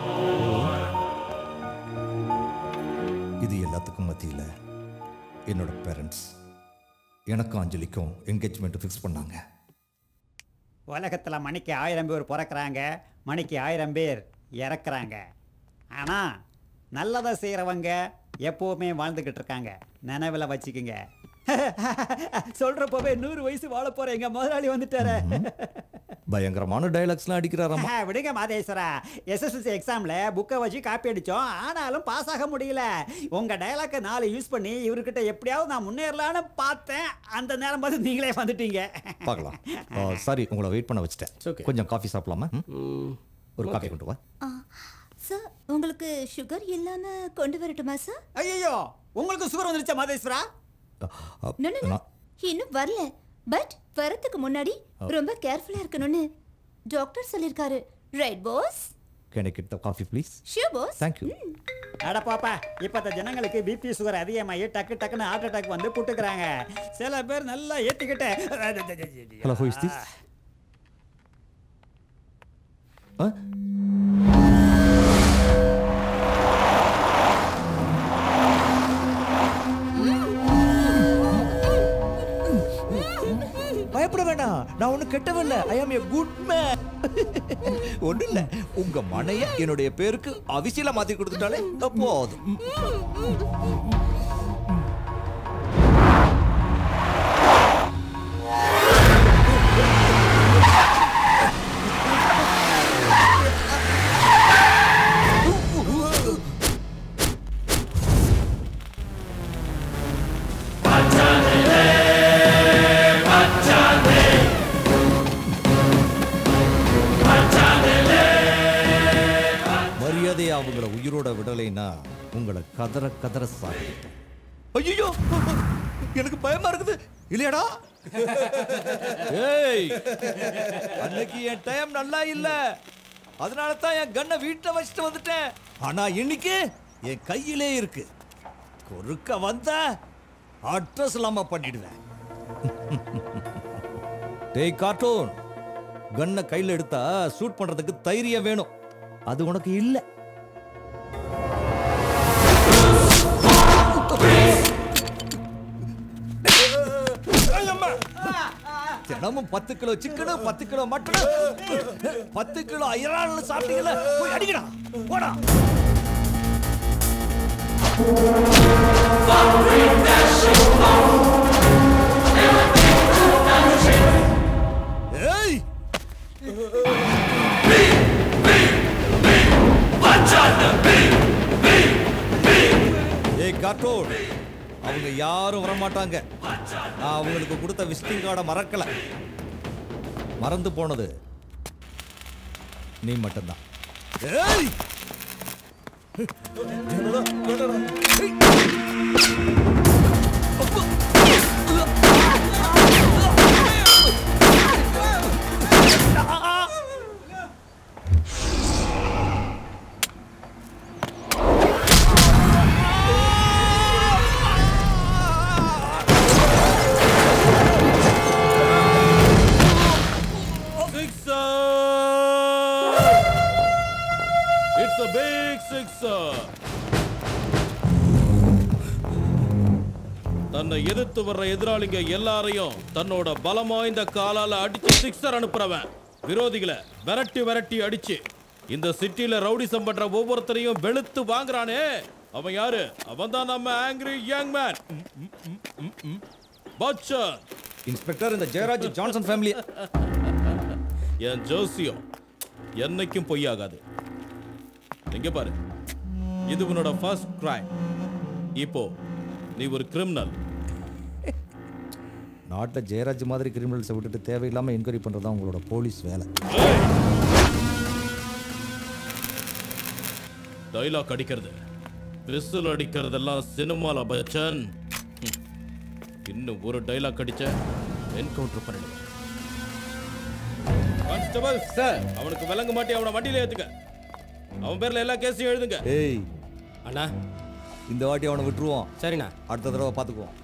Speaker 7: இது எல்லாத்துக்கும் மத்தியில் என்னோட பேரண்ட்ஸ் எனக்கும் அஞ்சலிக்கும் என்கேஜ்மெண்ட் ஃபிக்ஸ் பண்ணாங்க
Speaker 3: உலகத்துல மணிக்கு ஆயிரம் பேர் பிறக்கறாங்க மணிக்கு ஆயிரம் பேர் இறக்குறாங்க ஆனா நல்லதை செய்யறவங்க எப்பவுமே வாழ்ந்துகிட்டு இருக்காங்க நினைவில் வச்சுக்குங்க சொல்றப்பவே நூறு வயசு வாழ போற எங்க முதலாளி வந்துட்டாரு
Speaker 7: பயங்கரமான டைலாக்ஸ்லாம் அடிக்கிறாராமா
Speaker 3: விடுங்க மாதேஸ்வரா எஸ்எஸ்எல்சி எக்ஸாம்ல புக்கை வச்சு காப்பி அடிச்சோம் ஆனாலும் பாஸ் ஆக முடியல உங்க டைலாக்கை நாலு யூஸ் பண்ணி இவர்கிட்ட எப்படியாவது நான் முன்னேறலான்னு பார்த்தேன் அந்த நேரம் பார்த்து நீங்களே வந்துட்டீங்க
Speaker 7: பார்க்கலாம் சாரி உங்களை வெயிட் பண்ண வச்சுட்டேன் கொஞ்சம் காஃபி சாப்பிடலாமா ம்? ஒரு காஃபி கொண்டு வா
Speaker 8: சார் உங்களுக்கு சுகர் இல்லாம கொண்டு வரட்டுமா சார்
Speaker 3: ஐயோ உங்களுக்கு சுகர் வந்துருச்சா மாதேஸ்வரா
Speaker 8: No, no, no. இன்னும் வரல பட் வரதுக்கு முன்னாடி ரொம்ப கேர்ஃபுல்லா இருக்கணும்னு டாக்டர் சொல்லிருக்காரு right boss
Speaker 7: can I get the coffee please
Speaker 8: sure boss
Speaker 7: thank you
Speaker 3: அட பாப்பா இப்பத்த ஜனங்களுக்கு பிபி சுகர் அதிகமாகி டக்கு டக்குன்னு ஹார்ட் அட்டாக் வந்து புட்டுக்கிறாங்க சில பேர் நல்லா ஏத்திக்கிட்டு
Speaker 7: ஹலோ ஹூ இஸ் திஸ் பயப்பட வேண்டாம் நான் ஒன்றும் கெட்டவில்லை ஐ ஆம் ஏ குட் மேன் ஒன்றும் இல்லை உங்க மனைய என்னுடைய பேருக்கு அபிஷியலா மாத்தி கொடுத்துட்டாலே போதும் மரியாதையை அவங்கள உயிரோட விடலைன்னா உங்களை கதற கதற சாப்பிட்டேன் ஐயோ எனக்கு பயமா இருக்குது இல்லையாடா ஏய் அன்னைக்கு என் டைம் நல்லா இல்ல அதனால தான் என் கண்ணை வீட்டை வச்சுட்டு வந்துட்டேன் ஆனா இன்னைக்கு என் கையிலே இருக்கு குறுக்க வந்தா அட்ரஸ் இல்லாம பண்ணிடுவேன் டேய் கார்ட்டூன் கன்னை கையில் எடுத்தா ஷூட் பண்றதுக்கு தைரியம் வேணும் அது உனக்கு இல்லை தினமும் பத்து கிலோ சிக்கனு பத்து கிலோ மட்டனு பத்து கிலோ இறால் சாப்பிட்டீங்கல்ல போய் அடிக்கடா போடா
Speaker 16: Fuck that shit,
Speaker 7: டாட்டோட் அவங்க யாரும் வரமாட்டாங்க நான் அவங்களுக்கு கொடுத்த விசிட்டிங் கார்டை மறக்கல மறந்து போனது நீ மட்டும்தான் ஏய்
Speaker 1: It's a big sixer. தன்னை எதிர்த்து வர்ற எதிராளிங்க எல்லாரையும் தன்னோட பலம் வாய்ந்த காலால அடிச்சு சிக்ஸர் அனுப்புறவன் விரோதிகளை விரட்டி விரட்டி அடிச்சு இந்த சிட்டில ரவுடிசம் பண்ற ஒவ்வொருத்தரையும் வெளுத்து வாங்குறானே அவன் யாரு அவன் தான் நம்ம angry young man Bachchan
Speaker 7: inspector இந்த ஜெயராஜ் ஜான்சன் ஃபேமிலி
Speaker 1: என் ஜோசியம் என்னைக்கும் பொய்யாகாது இங்க பாரு இது உன்னோட ஃபர்ஸ்ட் கிரைம் இப்போ நீ ஒரு கிரிமினல்
Speaker 7: நாட்டில் ஜெயராஜ் மாதிரி கிரிமினல்ஸை விட்டுட்டு தேவையில்லாமல் என்கொயரி பண்ணுறது தான் உங்களோட போலீஸ் வேலை
Speaker 1: டைலாக் அடிக்கிறது விசில் அடிக்கிறதெல்லாம் சினிமால பச்சன் ஹம். இன்னும் ஒரு டைலாக் அடிச்ச என்கவுண்டர் பண்ணிடுவேன் கான்ஸ்டபிள் சார் அவனுக்கு விளங்க மாட்டி அவனை வண்டியில ஏத்துக்க அவன் பேர்ல எல்லா கேஸையும் எழுதுங்க
Speaker 7: ஏய்
Speaker 15: அண்ணா
Speaker 7: இந்த வாட்டி அவனை விட்டுருவோம்
Speaker 15: சரிண்ணா
Speaker 7: அடுத்த தடவை பார்த்துக்குவோம்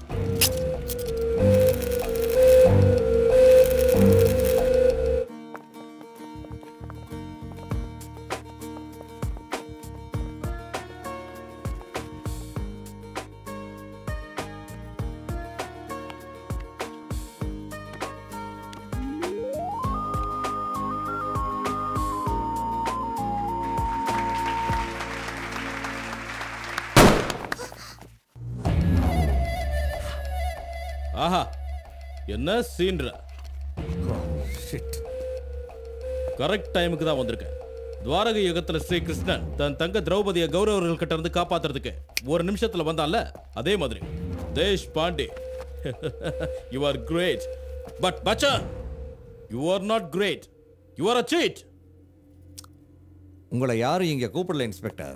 Speaker 1: ஆஹா என்ன சீன்ற கரெக்ட் டைமுக்கு தான் வந்திருக்கேன் துவாரக யுகத்துல ஸ்ரீ கிருஷ்ணன் தன் தங்க திரௌபதிய கௌரவர்கள் கிட்ட இருந்து காப்பாத்துறதுக்கு ஒரு நிமிஷத்துல வந்தான்ல அதே மாதிரி Deshpande you are great but Bachchan you are not great you are a cheat
Speaker 7: உங்களை யாரும் இங்கே கூப்பிடல இன்ஸ்பெக்டர்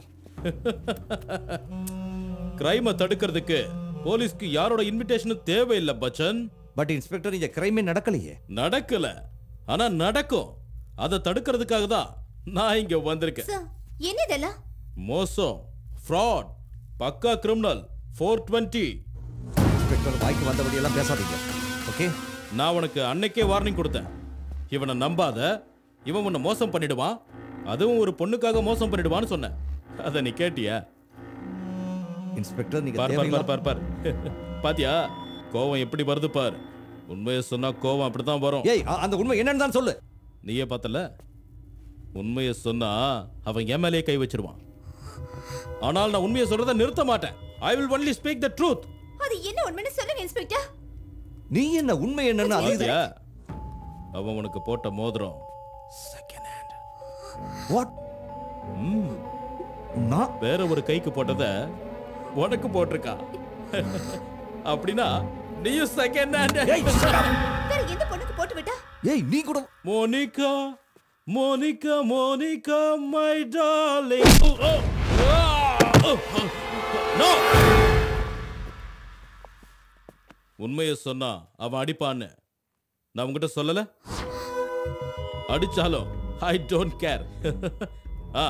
Speaker 1: கிரைமை தடுக்கிறதுக்கு போலீஸ்க்கு யாரோட இன்விடேஷனும் தேவையில்லை பச்சன்
Speaker 7: பட் இன்ஸ்பெக்டர் இங்க கிரைமே நடக்கலையே
Speaker 1: நடக்கல ஆனா நடக்கும் அதை தடுக்கிறதுக்காக தான் நான் இங்க வந்திருக்கேன்
Speaker 8: சார் என்ன இதெல்லாம்
Speaker 1: மோசம் ஃப்ராட் பக்கா கிரிமினல் ஃபோர் டுவெண்ட்டி
Speaker 7: இன்ஸ்பெக்டர் வாய்க்கு வந்தபடியெல்லாம் பேசாதீங்க ஓகே
Speaker 1: நான் உனக்கு அன்னைக்கே வார்னிங் கொடுத்தேன் இவனை நம்பாத இவன் உன்னை மோசம் பண்ணிடுவான் அதுவும் ஒரு பொண்ணுக்காக மோசம் பண்ணிடுவான்னு சொன்னேன் அதை நீ கேட்டியா
Speaker 7: இன்ஸ்பெக்டர் நீங்க
Speaker 1: பார் பார்
Speaker 7: தேவையில்லாம-
Speaker 1: பார் பார் பார் பாத்தியா கோவம் எப்படி வருது பார் உண்மையை சொன்னா கோவம் அப்படித்தான் வரும்
Speaker 7: ஏய் அ- அந்த உண்மை என்னன்னு தான் சொல்லு
Speaker 1: நீயே பார்த்தல உண்மையை சொன்னா அவன் என் மேலேயே கை வச்சிருவான் ஆனால் நான் உண்மையை சொல்றதை நிறுத்த மாட்டேன் I will only speak the truth
Speaker 8: அது என்ன உண்மைன்னு சொல்லுங்க இன்ஸ்பெக்டர்
Speaker 7: நீ என்ன உண்மை என்னன்னு அது
Speaker 1: பாத்தியா அவன் உனக்கு போட்ட மோதிரம்
Speaker 7: வாட் நான்
Speaker 1: வேற ஒரு கைக்கு போட்டத உனக்கு போட்டிருக்கான் அப்படின்னா நீயும் செகண்ட் ஹேண்ட்
Speaker 8: வேற எந்த பொண்ணுக்கு போட்டு விட்டா
Speaker 7: ஏய் நீ கூட
Speaker 1: Monica Monica Monica my darling no உண்மையை சொன்னா அவன் அடிப்பான்னு நான் உங்ககிட்ட சொல்லல அடிச்சாலும் ஐ டோன்ட் கேர் ஆ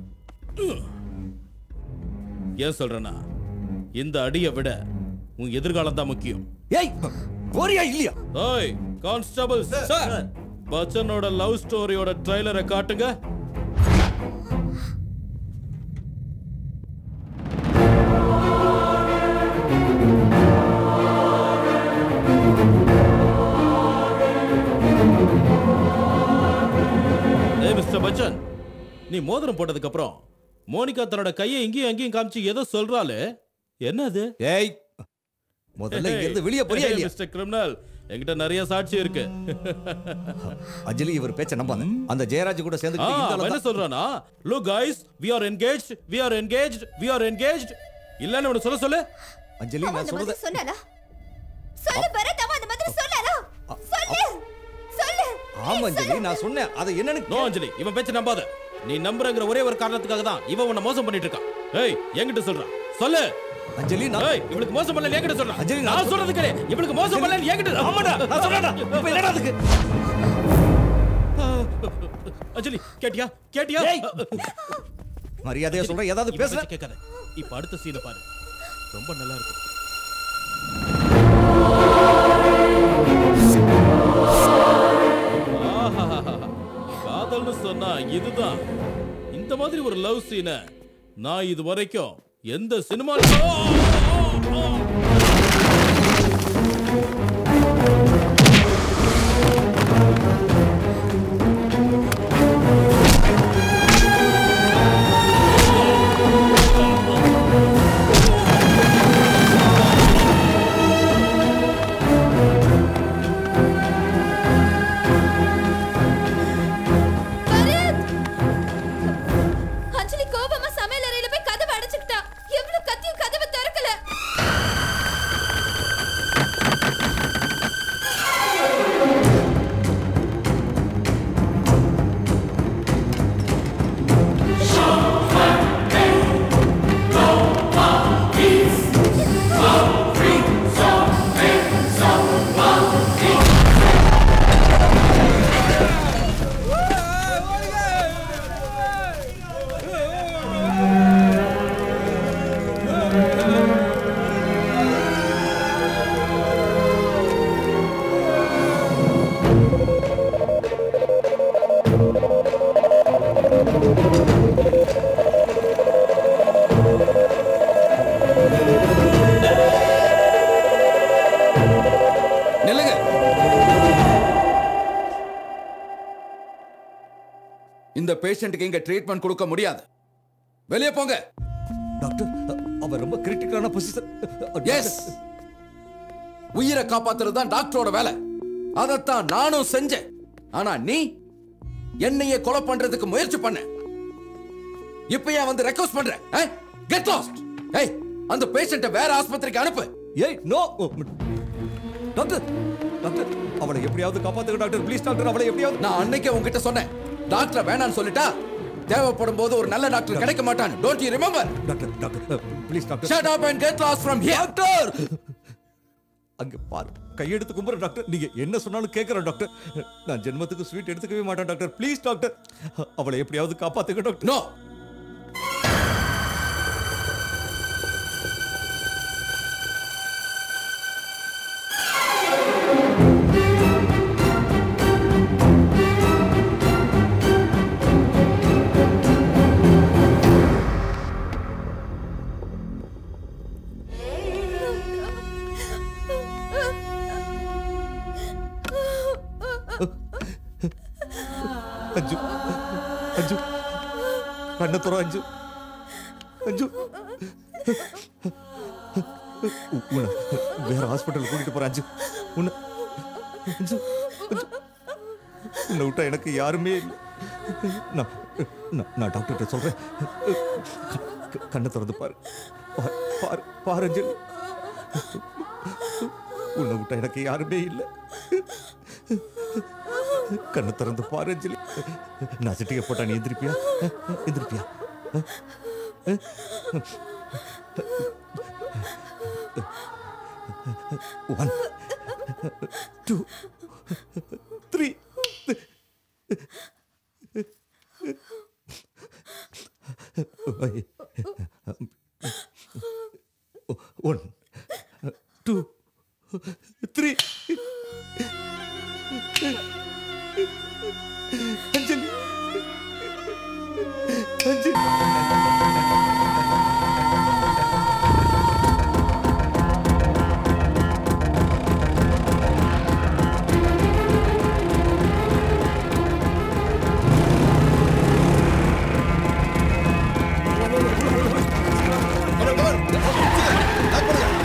Speaker 1: ஏன் சொல்றேன்னா இந்த அடியை விட உன் எதிர்காலம் தான் முக்கியம்
Speaker 7: ஏய் போறியா இல்லையா
Speaker 1: ஓய் கான்ஸ்டபிள் சார் பச்சனோட லவ் ஸ்டோரியோட ட்ரைலரை காட்டுங்க ஏய் மிஸ்டர் பச்சன் நீ மோதிரம் போட்டதுக்கு அப்புறம் மோனிகா தன்னோட கையை இங்கேயும் அங்கேயும் காமிச்சு ஏதோ சொல்றாளே என்னது
Speaker 7: ஏய் முதல்ல இங்க இருந்து வெளியே போறியா இல்லையா
Speaker 1: மிஸ்டர் கிரிமினல் என்கிட்ட நிறைய சாட்சி இருக்கு
Speaker 7: அஜலி இவர் பேச்ச நம்பாத அந்த ஜெயராஜ் கூட சேர்ந்து
Speaker 1: ஆ,
Speaker 7: இந்த
Speaker 1: அவன்
Speaker 7: ஆளு
Speaker 1: என்ன
Speaker 7: தான்-
Speaker 1: சொல்றானா look guys we are engaged we are engaged we are engaged இல்லன்னு உனக்கு சொல்ல சொல்லு
Speaker 7: அஞ்சலி
Speaker 8: அவன்
Speaker 7: நான்
Speaker 8: அந்த
Speaker 7: சொல்றத
Speaker 8: மாதிரி சொன்னானா சொல்லு பரத் அவன் அந்த மாதிரி சொன்னானா சொல்லு சொல்லு
Speaker 7: ஆமா அஞ்சலி நான் சொன்னேன் அதை என்னன்னு
Speaker 1: நோ அஞ்சலி இவன் பேச்ச நம்பாத நீ நம்புறங்கிற ஒரே ஒரு காரணத்துக்காக தான் இவன் உன்னை மோசம் பண்ணிட்டு இருக்கான் ஏய் என்கிட்ட சொல்றான் சொல்லு
Speaker 7: அஞ்சலி நான்
Speaker 1: ஏய் இவளுக்கு மோசம் பண்ணல என்கிட்ட சொல்றான்
Speaker 7: அஞ்சலி, நான்
Speaker 1: நான்
Speaker 7: சொல்-
Speaker 1: சொல்றது கிடையாது இவளுக்கு மோசம் பண்ணல என்கிட்ட
Speaker 7: ஆமாடா நான் சொல்றேன்டா இப்போ என்னடா அதுக்கு
Speaker 1: அஞ்சலி கேட்டியா கேட்டியா
Speaker 7: மரியாதையா சொல்றேன் ஏதாவது
Speaker 1: இவன்
Speaker 7: பேசுற
Speaker 1: பேச்ச கேட்காத இப்ப அடுத்த சீனை பாரு ரொம்ப நல்லா இருக்கு ஆஹாஹாஹா. காதல்னு சொன்னா இதுதான் இந்த மாதிரி ஒரு லவ் சீனை நான் இது வரைக்கும் எந்த சினிமா
Speaker 11: பரத் அஞ்சலி கோபமா சமையல் அறையில போய் கதவை அடைச்சுக்கிட்டா எவ்வளவு கத்தியும் கதவை திறக்கல
Speaker 14: நில்லுங்க இந்த பேஷண்ட்டுக்கு இங்க ட்ரீட்மெண்ட் கொடுக்க முடியாது வெளியே போங்க
Speaker 7: டாக்டர் அவ ரொம்ப கிரிட்டிக்கலான பொசிஷன்
Speaker 14: எஸ் உயிரை காப்பாத்துறது தான் டாக்டரோட வேலை அதைத்தான் நானும் செஞ்சேன் ஆனா நீ என்னையே கொலை பண்றதுக்கு முயற்சி பண்ண இப்ப ஏன் வந்து ரெக்வஸ்ட் பண்ற கெட் லாஸ்ட் ஏய் அந்த பேஷண்ட்டை வேற ஆஸ்பத்திரிக்கு அனுப்பு
Speaker 7: ஏய் நோ டாக்டர் டாக்டர் அவளை எப்படியாவது காப்பாத்துங்க டாக்டர் ப்ளீஸ் டாக்டர் அவளை எப்படியாவது
Speaker 14: நான் அன்னைக்கே உன்கிட்ட சொன்னேன் டாக்டர் வேணாம்னு சொல்லிட்டா தேவைப்படும் போது ஒரு நல்ல டாக்டர் கிடைக்க மாட்டான் don't you remember
Speaker 7: doctor doctor please doctor
Speaker 14: shut up and get lost from here
Speaker 7: doctor அங்க பாரு கையெடுத்து கும்புறேன் டாக்டர் நீங்க என்ன சொன்னாலும் கேட்கறேன் டாக்டர் நான் ஜென்மத்துக்கு ஸ்வீட் எடுத்துக்கவே மாட்டேன் டாக்டர் ப்ளீஸ் டாக்டர் அவளை எப்படியாவது காப்பாத்துங்க டாக்டர்
Speaker 14: நோ
Speaker 7: அஞ்சு அஞ்சு கண்ணை துற அஞ்சு அஞ்சு உன்னை வேற ஹாஸ்பிட்டல் கூட்டிட்டு போறேன் அஞ்சு உன்னை அஞ்சு அஞ்சு உன்னை விட்டா எனக்கு யாருமே இல்லை நான் நான்- நான் டாக்டர்கிட்ட சொல்றேன் க- க- கண்ணை திறந்து பாரு பாரு பாரு பாரு அஞ்சலி உன்னை விட்டா எனக்கு யாருமே இல்லை கண்ணை திறந்து பாரு அஞ்சலி நான் சிட்டிகை போட்டா நீ எந்திரிப்பியா எந்திரிப்பியா one two three one two three Anjali Anjali
Speaker 16: Come on, come on.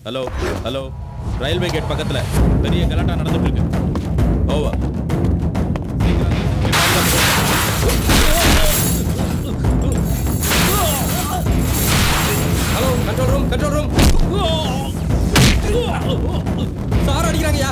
Speaker 1: Hello hello railway gate பக்கத்துல பெரிய கலாட்டா நடந்துட்டு இருக்கு over
Speaker 15: hello control room control room sir அடிக்கிறாங்கய்யா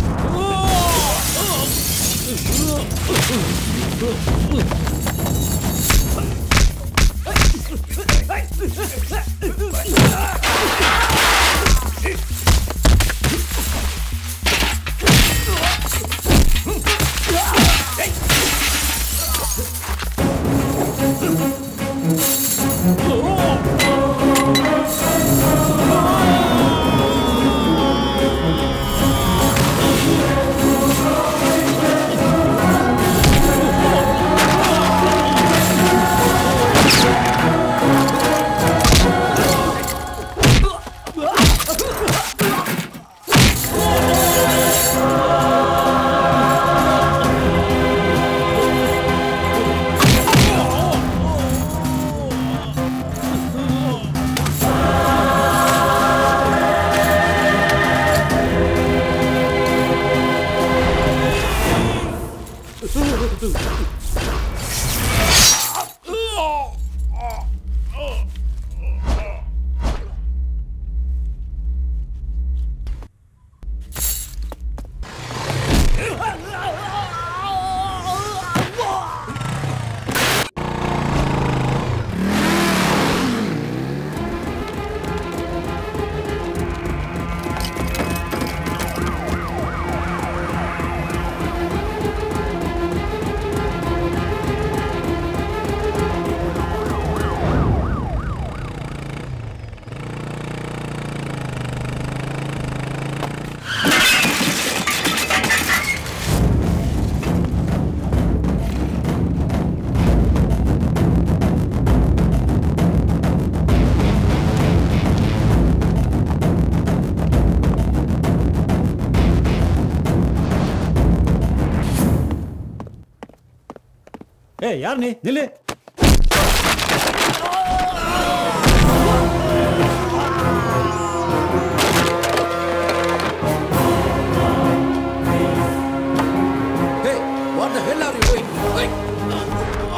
Speaker 3: ஏய் யார் நீ நில்லு
Speaker 14: Hey, what the hell are you doing? Hey.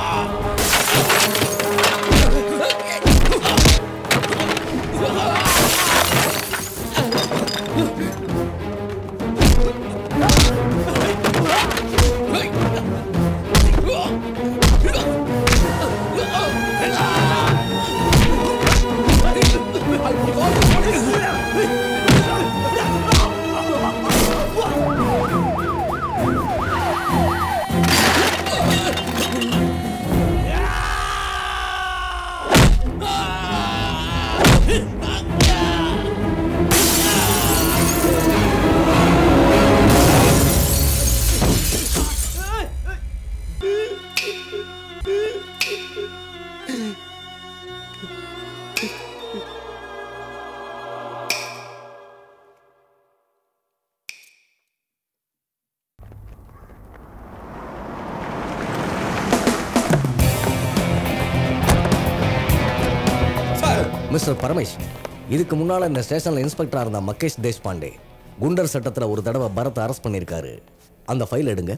Speaker 6: Mister Paramesh இதுக்கு முன்னால் இந்த ஸ்டேஷனில் இன்ஸ்பெக்டராக இருந்த மகேஷ் தேஷ்பாண்டே குண்டர் சட்டத்தில் ஒரு தடவை பரத்தை அரெஸ்ட் பண்ணியிருக்காரு அந்த ஃபைல் எடுங்க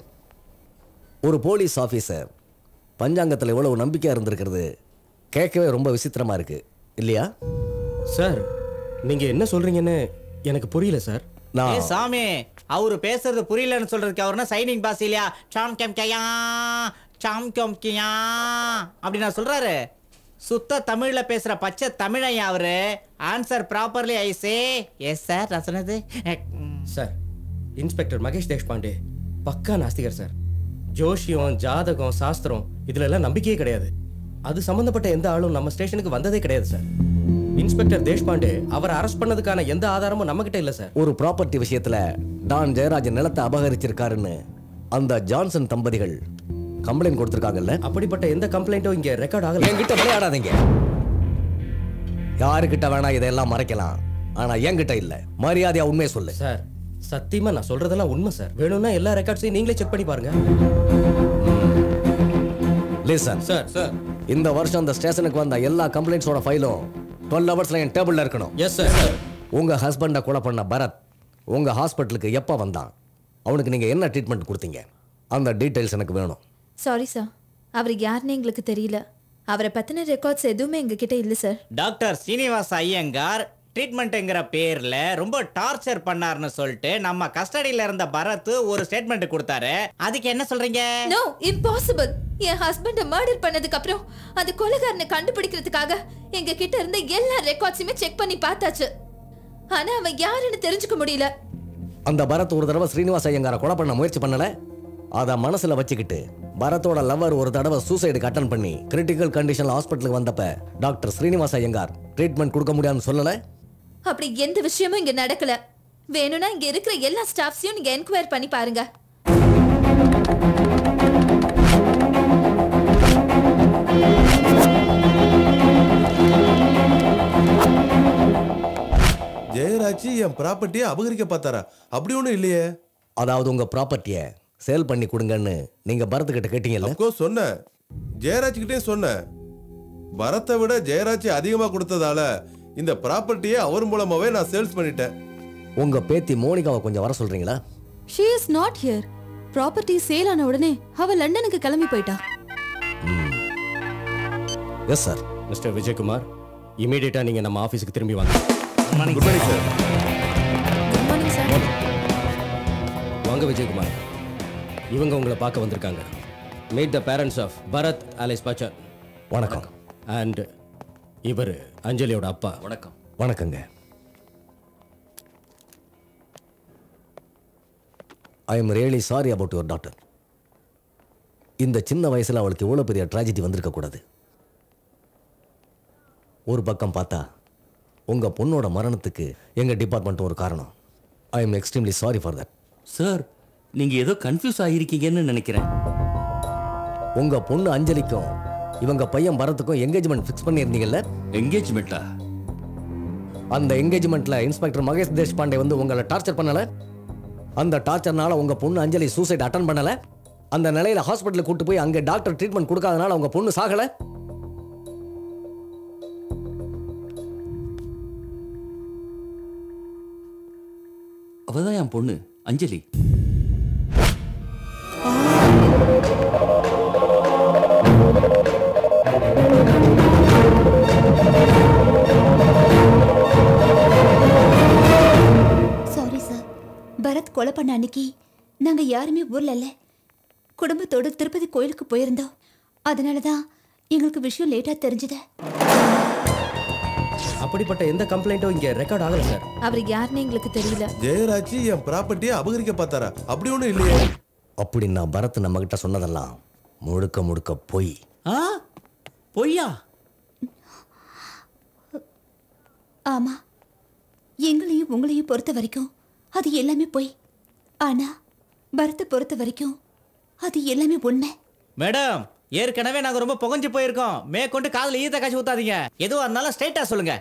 Speaker 6: ஒரு போலீஸ் ஆஃபீஸர் பஞ்சாங்கத்தில் இவ்வளவு நம்பிக்கையாக இருந்திருக்கிறது கேட்கவே ரொம்ப விசித்திரமா இருக்கு இல்லையா
Speaker 15: சார் நீங்க என்ன சொல்றீங்கன்னு எனக்கு புரியல சார்
Speaker 6: நான்
Speaker 16: ஏய் சாமி அவரு பேசுறது புரியலன்னு சொல்றதுக்கு அவர்னா சைனிங் பாஸ் இல்லையா சாம் கேம் கேயா சாம் கேம் கியா அப்படி நான் சொல்றாரு சுத்த தமிழ்ல பேசுற பச்சை தமிழையா அவரு answer properly I say yes sir நான் சொன்னது
Speaker 15: சார் இன்ஸ்பெக்டர் மகேஷ் தேஷ்பாண்டே பக்கா நாஸ்திகர் சார் ஜோஷியம் ஜாதகம் சாஸ்திரம் இதுல எல்லாம் நம்பிக்கையே கிடையாது அது சம்பந்தப்பட்ட எந்த ஆளும் நம்ம ஸ்டேஷனுக்கு வந்ததே கிடையாது சார் இன்ஸ்பெக்டர் தேஷ்பாண்டே அவரை அரெஸ்ட் பண்ணதுக்கான எந்த ஆதாரமும் நம்ம கிட்ட இல்ல சார்
Speaker 6: ஒரு ப்ராப்பர்ட்டி விஷயத்துல டான் ஜெயராஜ் நிலத்தை அபகரிச்சிருக்காருன்னு அந்த ஜான்சன் தம்பதிகள் கம்ப்ளைண்ட் கொடுத்துருக்காங்கல்ல
Speaker 15: அப்படிப்பட்ட எந்த கம்ப்ளைண்ட்டும் இங்க ரெக்கார்ட் ஆகல
Speaker 6: என்கிட்ட விளையாடாதீங்க யாருக்கிட்ட வேணா இதெல்லாம் மறைக்கலாம் ஆனா என்கிட்ட இல்ல மரியாதையா உண்மையை சொல்லு
Speaker 15: சார் சத்தியமா நான் சொல்றதெல்லாம் உண்மை சார் வேணும்னா எல்லா ரெக்கார்ட்ஸையும் நீங்களே செக் பண்ணி பாருங்க
Speaker 6: லிசன்
Speaker 15: சார் சார்
Speaker 6: இந்த வருஷம் அந்த ஸ்டேஷனுக்கு வந்த எல்லா கம்ப்ளைண்ட்ஸோட ஃபைலும் டுவெல் ஹவர்ஸ்ல என் டேபிள்ல இருக்கணும்
Speaker 15: எஸ் சார்
Speaker 6: உங்க ஹஸ்பண்டை கொலை பண்ண பரத் உங்க ஹாஸ்பிட்டலுக்கு எப்போ வந்தான் அவனுக்கு நீங்க என்ன ட்ரீட்மெண்ட் கொடுத்தீங்க அந்த டீட்டெயில்ஸ் எனக்கு வேணும்
Speaker 11: சாரி சார் அவர் யாருன்னு எங்களுக்கு தெரியல அவரை பத்தின ரெக்கார்ட்ஸ் எதுவுமே எங்ககிட்ட இல்ல சார்
Speaker 16: டாக்டர் சீனிவாச ஐயங்கார் ட்ரீட்மெண்ட்டுங்கிற பேர்ல ரொம்ப டார்ச்சர் பண்ணாருன்னு சொல்லிட்டு நம்ம கஸ்டடியில இருந்த பரத் ஒரு ஸ்டேட்மெண்ட் கொடுத்தாரு அதுக்கு என்ன சொல்றீங்க
Speaker 11: நோ இம்பாசிபிள் என் ஹஸ்பண்ட மர்டர் பண்ணதுக்கு அப்புறம் அந்த கொலைகாரனை கண்டுபிடிக்கிறதுக்காக எங்க கிட்ட இருந்த எல்லா ரெக்கார்ட்ஸுமே செக் பண்ணி பார்த்தாச்சு ஆனா அவன் யாருன்னு தெரிஞ்சுக்க முடியல
Speaker 6: அந்த பரத் ஒரு தடவை ஸ்ரீனிவாச ஐயங்காரை கொலை பண்ண முயற்சி பண்ணல அதை மனசுல வச்சுக்கிட்டு பரத்தோட லவர் ஒரு தடவை சூசைடுக்கு அட்டன் பண்ணி கிரிட்டிக்கல் கண்டிஷன்ல ஹாஸ்பிட்டலுக்கு வந்தப்ப டாக்டர் ஸ்ரீனிவாச ஐயங்கார் ட்ரீட்மெண்ட் கொடுக்க முடியாதுன்னு சொல்லல
Speaker 11: அப்படி எந்த விஷயமும் இங்க நடக்கல வேணும்னா இங்க இருக்கிற எல்லா ஸ்டாஃப்ஸையும் நீங்க என்கொயர் பண்ணி பாருங்க
Speaker 4: ஜெயராஜ் என் ப்ராப்பர்ட்டியை அபகரிக்க பார்த்தாரா அப்படி ஒன்றும் இல்லையே
Speaker 6: அதாவது உங்க ப்ராப்பர்ட்டியை சேல் பண்ணி கொடுங்கன்னு நீங்க பரத்துக்கிட்ட கேட்டீங்கல்ல
Speaker 4: அப்கோர்ஸ் சொன்னேன் ஜெயராஜ் கிட்டே சொன்னேன் பரத்தை விட ஜெயராஜ் அதிகமா கொடுத்ததால இந்த ப்ராப்பர்ட்டியை அவர் மூலமாவே நான் சேல்ஸ் பண்ணிட்டேன்
Speaker 6: உங்க பேத்தி மோனிகாவை கொஞ்சம் வர சொல்றீங்களா
Speaker 10: she is not here property sale ஆன உடனே அவ லண்டனுக்கு கிளம்பி போயிட்டா
Speaker 6: எஸ் சார்
Speaker 15: மிஸ்டர் விஜயகுமார் இமீடியட்டா நீங்க நம்ம ஆபீஸ்க்கு திரும்பி வாங்க
Speaker 4: குட் மார்னிங் சார்
Speaker 15: வாங்க விஜயகுமார் இவங்க உங்களை பார்க்க வந்திருக்காங்க meet the parents of Bharath alias Pachar
Speaker 6: வணக்கம்
Speaker 15: அண்ட் இவர் அஞ்சலியோட அப்பா
Speaker 12: வணக்கம்
Speaker 6: வணக்கங்க I am really sorry about your daughter இந்த சின்ன வயசுல அவளுக்கு இவ்வளோ பெரிய ட்ராஜடி வந்திருக்க கூடாது ஒரு பக்கம் பார்த்தா உங்க பொண்ணோட மரணத்துக்கு எங்க டிபார்ட்மெண்ட் ஒரு காரணம் I am extremely sorry for that
Speaker 12: sir நீங்க ஏதோ கன்ஃபியூஸ் ஆகிருக்கீங்கன்னு நினைக்கிறேன்
Speaker 6: உங்க பொண்ணு அஞ்சலிக்கும் இவங்க பையன் பரத்துக்கும் என்கேஜ்மெண்ட் ஃபிக்ஸ் பண்ணியிருந்தீங்கல்ல
Speaker 12: என்கேஜ்மெண்ட்டா
Speaker 6: அந்த என்கேஜ்மெண்ட்ல இன்ஸ்பெக்டர் மகேஷ் தேஷ்பாண்டே வந்து உங்களை டார்ச்சர் பண்ணல அந்த டார்ச்சர்னால உங்க பொண்ணு அஞ்சலி சூசைட் அட்டன் பண்ணல அந்த நிலையில ஹாஸ்பிட்டலுக்கு கூட்டு போய் அங்க டாக்டர் ட்ரீட்மெண்ட் கொடுக்காதனால உங்க பொண்ணு சாகல
Speaker 12: அவதான் என் பொண்ணு அஞ்சலி
Speaker 8: சாரி சார் பரத் கொலை பண்ண அன்னைக்கு நாங்க யாருமே ஊர்ல இல்ல குடும்பத்தோட திருப்பதி கோயிலுக்கு போயிருந்தோம் அதனால தான் எங்களுக்கு விஷயம் லேட்டா தெரிஞ்சது
Speaker 15: அப்படிப்பட்ட எந்த கம்ப்ளைண்ட்டும் இங்க ரெக்கார்ட் ஆகல சார்
Speaker 11: அவர் யாருன்னு எங்களுக்கு தெரியல
Speaker 4: ஜெயராஜ் என் ப்ராப்பர்ட்டியை அபகரிக்க பார்த்தாரா அப்படி ஒன்றும் இல்லையே
Speaker 6: அப்படின்னா பரத் நம்ம கிட்ட சொன்னதெல்லாம் முழுக்க முழுக்க பொய்
Speaker 16: ஆ பொய்யா
Speaker 8: ஆமா எங்களையும் உங்களையும் பொறுத்த வரைக்கும் அது எல்லாமே பொய் ஆனா பரத்தை பொறுத்த வரைக்கும் அது எல்லாமே உண்மை
Speaker 16: மேடம் ஏற்கனவே நாங்க ரொம்ப புகஞ்சு போயிருக்கோம் மேற்கொண்டு காதுல ஈத்த காய்ச்சி ஊத்தாதீங்க எதுவா இருந்தாலும் ஸ்ட்ரைட்டா சொல்லுங்க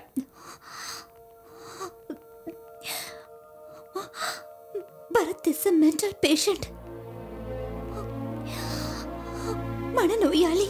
Speaker 8: Bharath is a mental patient மனநோயாளி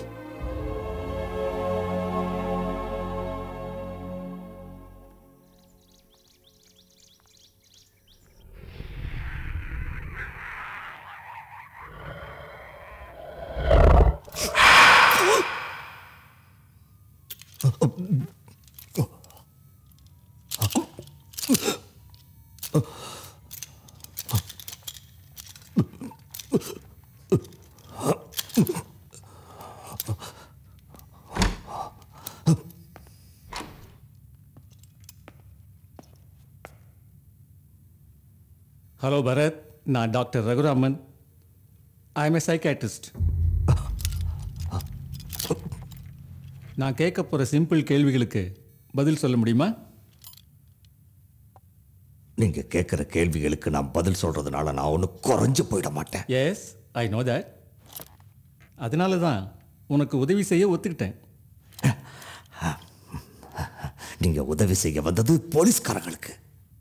Speaker 9: ஹலோ பரத் நான் doctor Raguraman I am a psychiatrist நான் கேட்க போகிற சிம்பிள் கேள்விகளுக்கு பதில் சொல்ல முடியுமா
Speaker 7: நீங்க கேட்குற கேள்விகளுக்கு நான் பதில் சொல்றதுனால நான் ஒன்றும் குறைஞ்சு போயிட மாட்டேன்
Speaker 9: எஸ் ஐ நோ தட் அதனால தான் உனக்கு உதவி செய்ய ஒத்துக்கிட்டேன்
Speaker 7: நீங்க உதவி செய்ய வந்தது போலீஸ்காரங்களுக்கு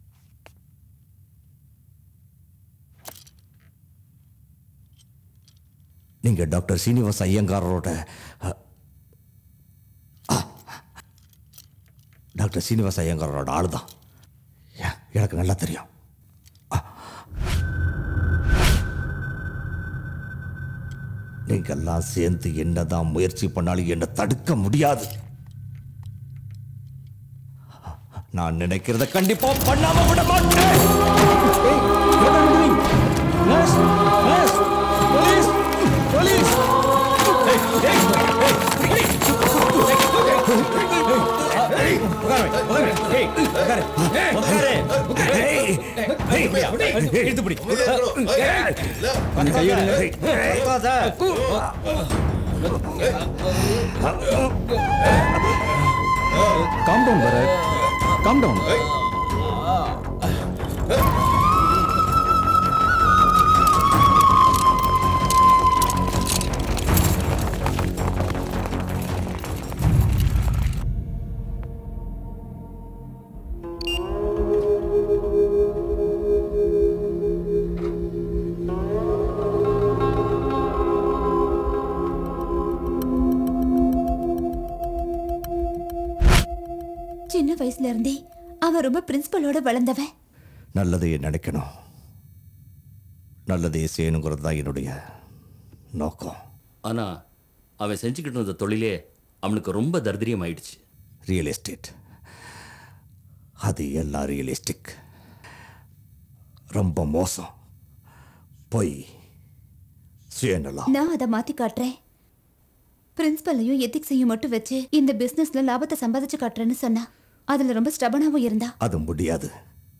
Speaker 7: நீங்க டாக்டர் சீனிவாச ஐயங்காரோட அ, அ, டாக்டர் சீனிவாச ஐயங்காரோட ஆள் தான் எனக்கு நல்லா தெரியும் நீங்கெல்லாம் சேர்ந்து என்னதான் முயற்சி பண்ணாலும் என்னை தடுக்க முடியாது நான் நினைக்கிறத கண்டிப்பா பண்ணாம விட மாட்டேன்
Speaker 9: calm down Bharath calm down
Speaker 8: சின்ன வயசுல இருந்தே அவன் ரொம்ப பிரின்சிபலோட வளர்ந்தவன்
Speaker 7: நல்லதையே நினைக்கணும் நல்லதையே செய்யணுங்கிறது தான் என்னுடைய நோக்கம்
Speaker 12: ஆனா அவன் செஞ்சுக்கிட்டு இருந்த தொழிலே அவனுக்கு ரொம்ப தரித்திரியம் ஆயிடுச்சு
Speaker 7: ரியல் எஸ்டேட் அது எல்லாம் ரியலிஸ்டிக் ரொம்ப மோசம் பொய் சுயநலம்
Speaker 8: நான் அதை மாத்தி காட்டுறேன் பிரின்சிபலையும் எத்திக்ஸையும் மட்டும் வச்சு இந்த பிசினஸ்ல லாபத்தை சம்பாதிச்சு காட்டுறேன்னு சொன்னா அதுல ரொம்ப ஸ்டபனாவும் இருந்தா
Speaker 7: அது முடியாது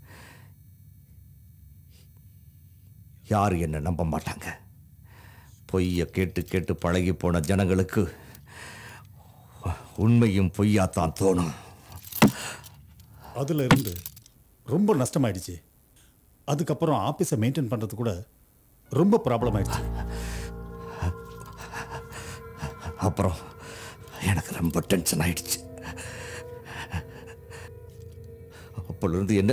Speaker 7: யாரும் என்ன நம்ப மாட்டாங்க பொய்யை கேட்டு கேட்டு பழகி போன ஜனங்களுக்கு உண்மையும் பொய்யாத்தான் தோணும்
Speaker 17: அதில் இருந்து ரொம்ப நஷ்டமாயிடுச்சு அதுக்கப்புறம் ஆஃபீஸை மெயின்டைன் பண்ணுறது கூட ரொம்ப ப்ராப்ளம் ஆயிடுச்சு
Speaker 7: அப்புறம் எனக்கு ரொம்ப டென்ஷன் ஆயிடுச்சு அப்போலேருந்து என்ன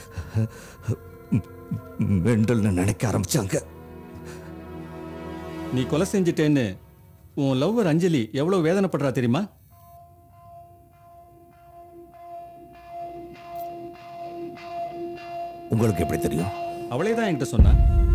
Speaker 7: மெண்டல்னு நினைக்க ஆரம்பிச்சாங்க
Speaker 9: நீ கொலை செஞ்சிட்டேன்னு உன் லவ்வர் அஞ்சலி எவ்வளவு வேதனைப்படுறா தெரியுமா
Speaker 7: உங்களுக்கு எப்படி தெரியும்
Speaker 9: அவளே தான் என்கிட்ட சொன்னா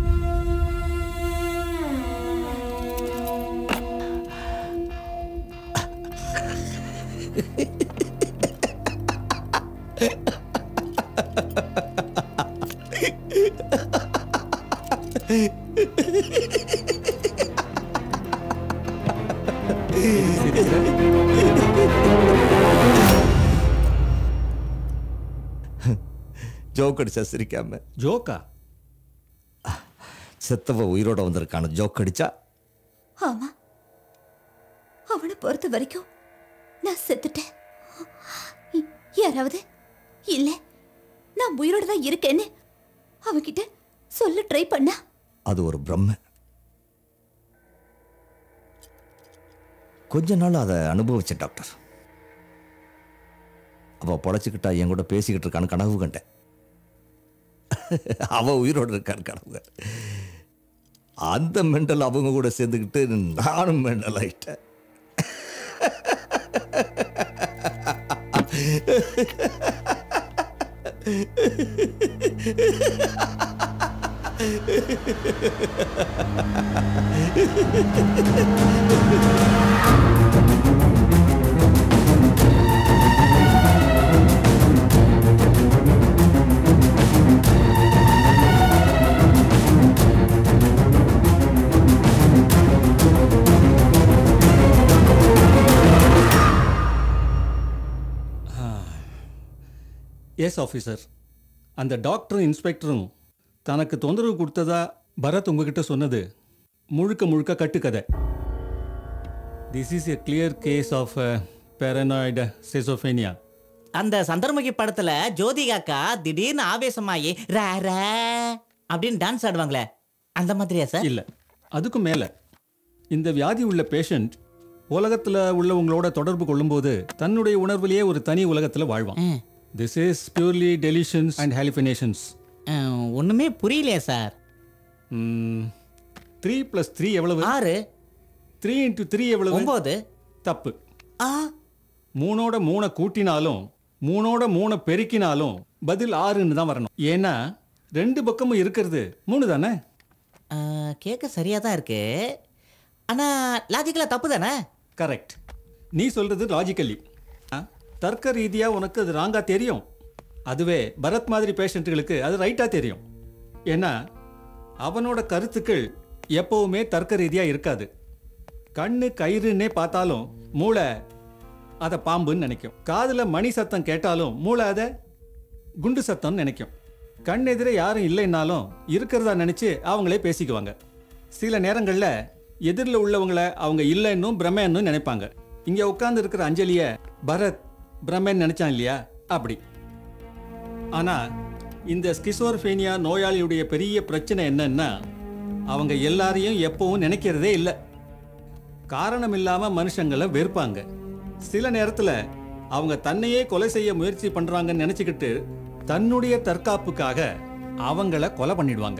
Speaker 7: ஜோக் அடிச்சா சிரிக்காம
Speaker 9: ஜோக்கா
Speaker 7: செத்தவ உயிரோட வந்திருக்கான ஜோக் அடிச்சா
Speaker 8: ஆமா அவனை பொறுத்த வரைக்கும் நான் செத்துட்டேன் இ- யாராவது இல்ல நான் உயிரோட தான் இருக்கேன்னு அவகிட்ட சொல்ல ட்ரை பண்ணா
Speaker 7: அது ஒரு பிரம்ம கொஞ்ச நாள் அதை அனுபவிச்சேன் டாக்டர் அவ பொழைச்சிக்கிட்டா என் கூட பேசிக்கிட்டு இருக்கான்னு கனவு கண்டேன் அவ உயிரோட இருக்கான்னு கனவு அந்த மெண்டல் அவங்க கூட சேர்ந்துக்கிட்டு நானும் மெண்டல் ஆயிட்டேன்
Speaker 9: எஸ் ஆஃபீஸர் அந்த டாக்டரும் இன்ஸ்பெக்டரும் தனக்கு தொந்தரவு கொடுத்ததா பரத் உங்ககிட்ட சொன்னது முழுக்க முழுக்க கட்டுக்கதை this is a clear case of paranoid schizophrenia
Speaker 16: அந்த சந்திரமுகி படத்துல ஜோதிகாக்கா திடீர்னு ஆவேசமாயி ரா ரா அப்படின்னு டான்ஸ் ஆடுவாங்களே அந்த மாதிரியா சார்
Speaker 9: இல்ல அதுக்கும் மேல இந்த வியாதி உள்ள பேஷண்ட் உலகத்துல உள்ளவங்களோட தொடர்பு கொள்ளும்போது தன்னுடைய உணர்விலேயே ஒரு தனி உலகத்துல வாழ்வான் this is purely delusions and hallucinations
Speaker 16: ஒண்ணுமே புரியலையே சார்
Speaker 9: த்ரீ பிளஸ் த்ரீ எவ்வளவு
Speaker 16: ஆறு
Speaker 9: த்ரீ இன்டூ த்ரீ எவ்வளவு
Speaker 16: ஒன்பது
Speaker 9: தப்பு மூணோட மூணை கூட்டினாலும் மூணோட மூணை பெருக்கினாலும் பதில் ஆறுன்னு தான் வரணும் ஏன்னா ரெண்டு பக்கமும் இருக்கிறது மூணு தானே
Speaker 16: கேட்க சரியா தான் இருக்கு ஆனா லாஜிக்கலா தப்பு தானே
Speaker 9: கரெக்ட் நீ சொல்றது லாஜிக்கலி தர்க்க ரீதியா உனக்கு அது ராங்கா தெரியும் அதுவே பரத் மாதிரி பேஷண்ட்டுகளுக்கு அது ரைட்டா தெரியும் ஏன்னா அவனோட கருத்துக்கள் எப்பவுமே தர்க்க ரீதியா இருக்காது கண்ணு கயிறுன்னே பார்த்தாலும் மூளை அதை பாம்புன்னு நினைக்கும் காதுல மணி சத்தம் கேட்டாலும் மூளை அதை குண்டு சத்தம்னு நினைக்கும் கண் எதிரே யாரும் இல்லைன்னாலும் இருக்கிறதா நினைச்சு அவங்களே பேசிக்குவாங்க சில நேரங்கள்ல எதிரில் உள்ளவங்கள அவங்க இல்லைன்னும் பிரம்மன்னும் நினைப்பாங்க இங்க உட்கார்ந்து இருக்கிற அஞ்சலிய பரத் பிரம்மன் நினைச்சான் இல்லையா அப்படி ஆனா இந்த ஸ்கிசோர்ஃபேனியா நோயாளியுடைய பெரிய பிரச்சனை என்னன்னா அவங்க எல்லாரையும் எப்பவும் நினைக்கிறதே இல்லை காரணம் இல்லாம மனுஷங்களை வெறுப்பாங்க சில நேரத்துல அவங்க தன்னையே கொலை செய்ய முயற்சி பண்றாங்கன்னு நினைச்சுக்கிட்டு தன்னுடைய தற்காப்புக்காக அவங்கள கொலை பண்ணிடுவாங்க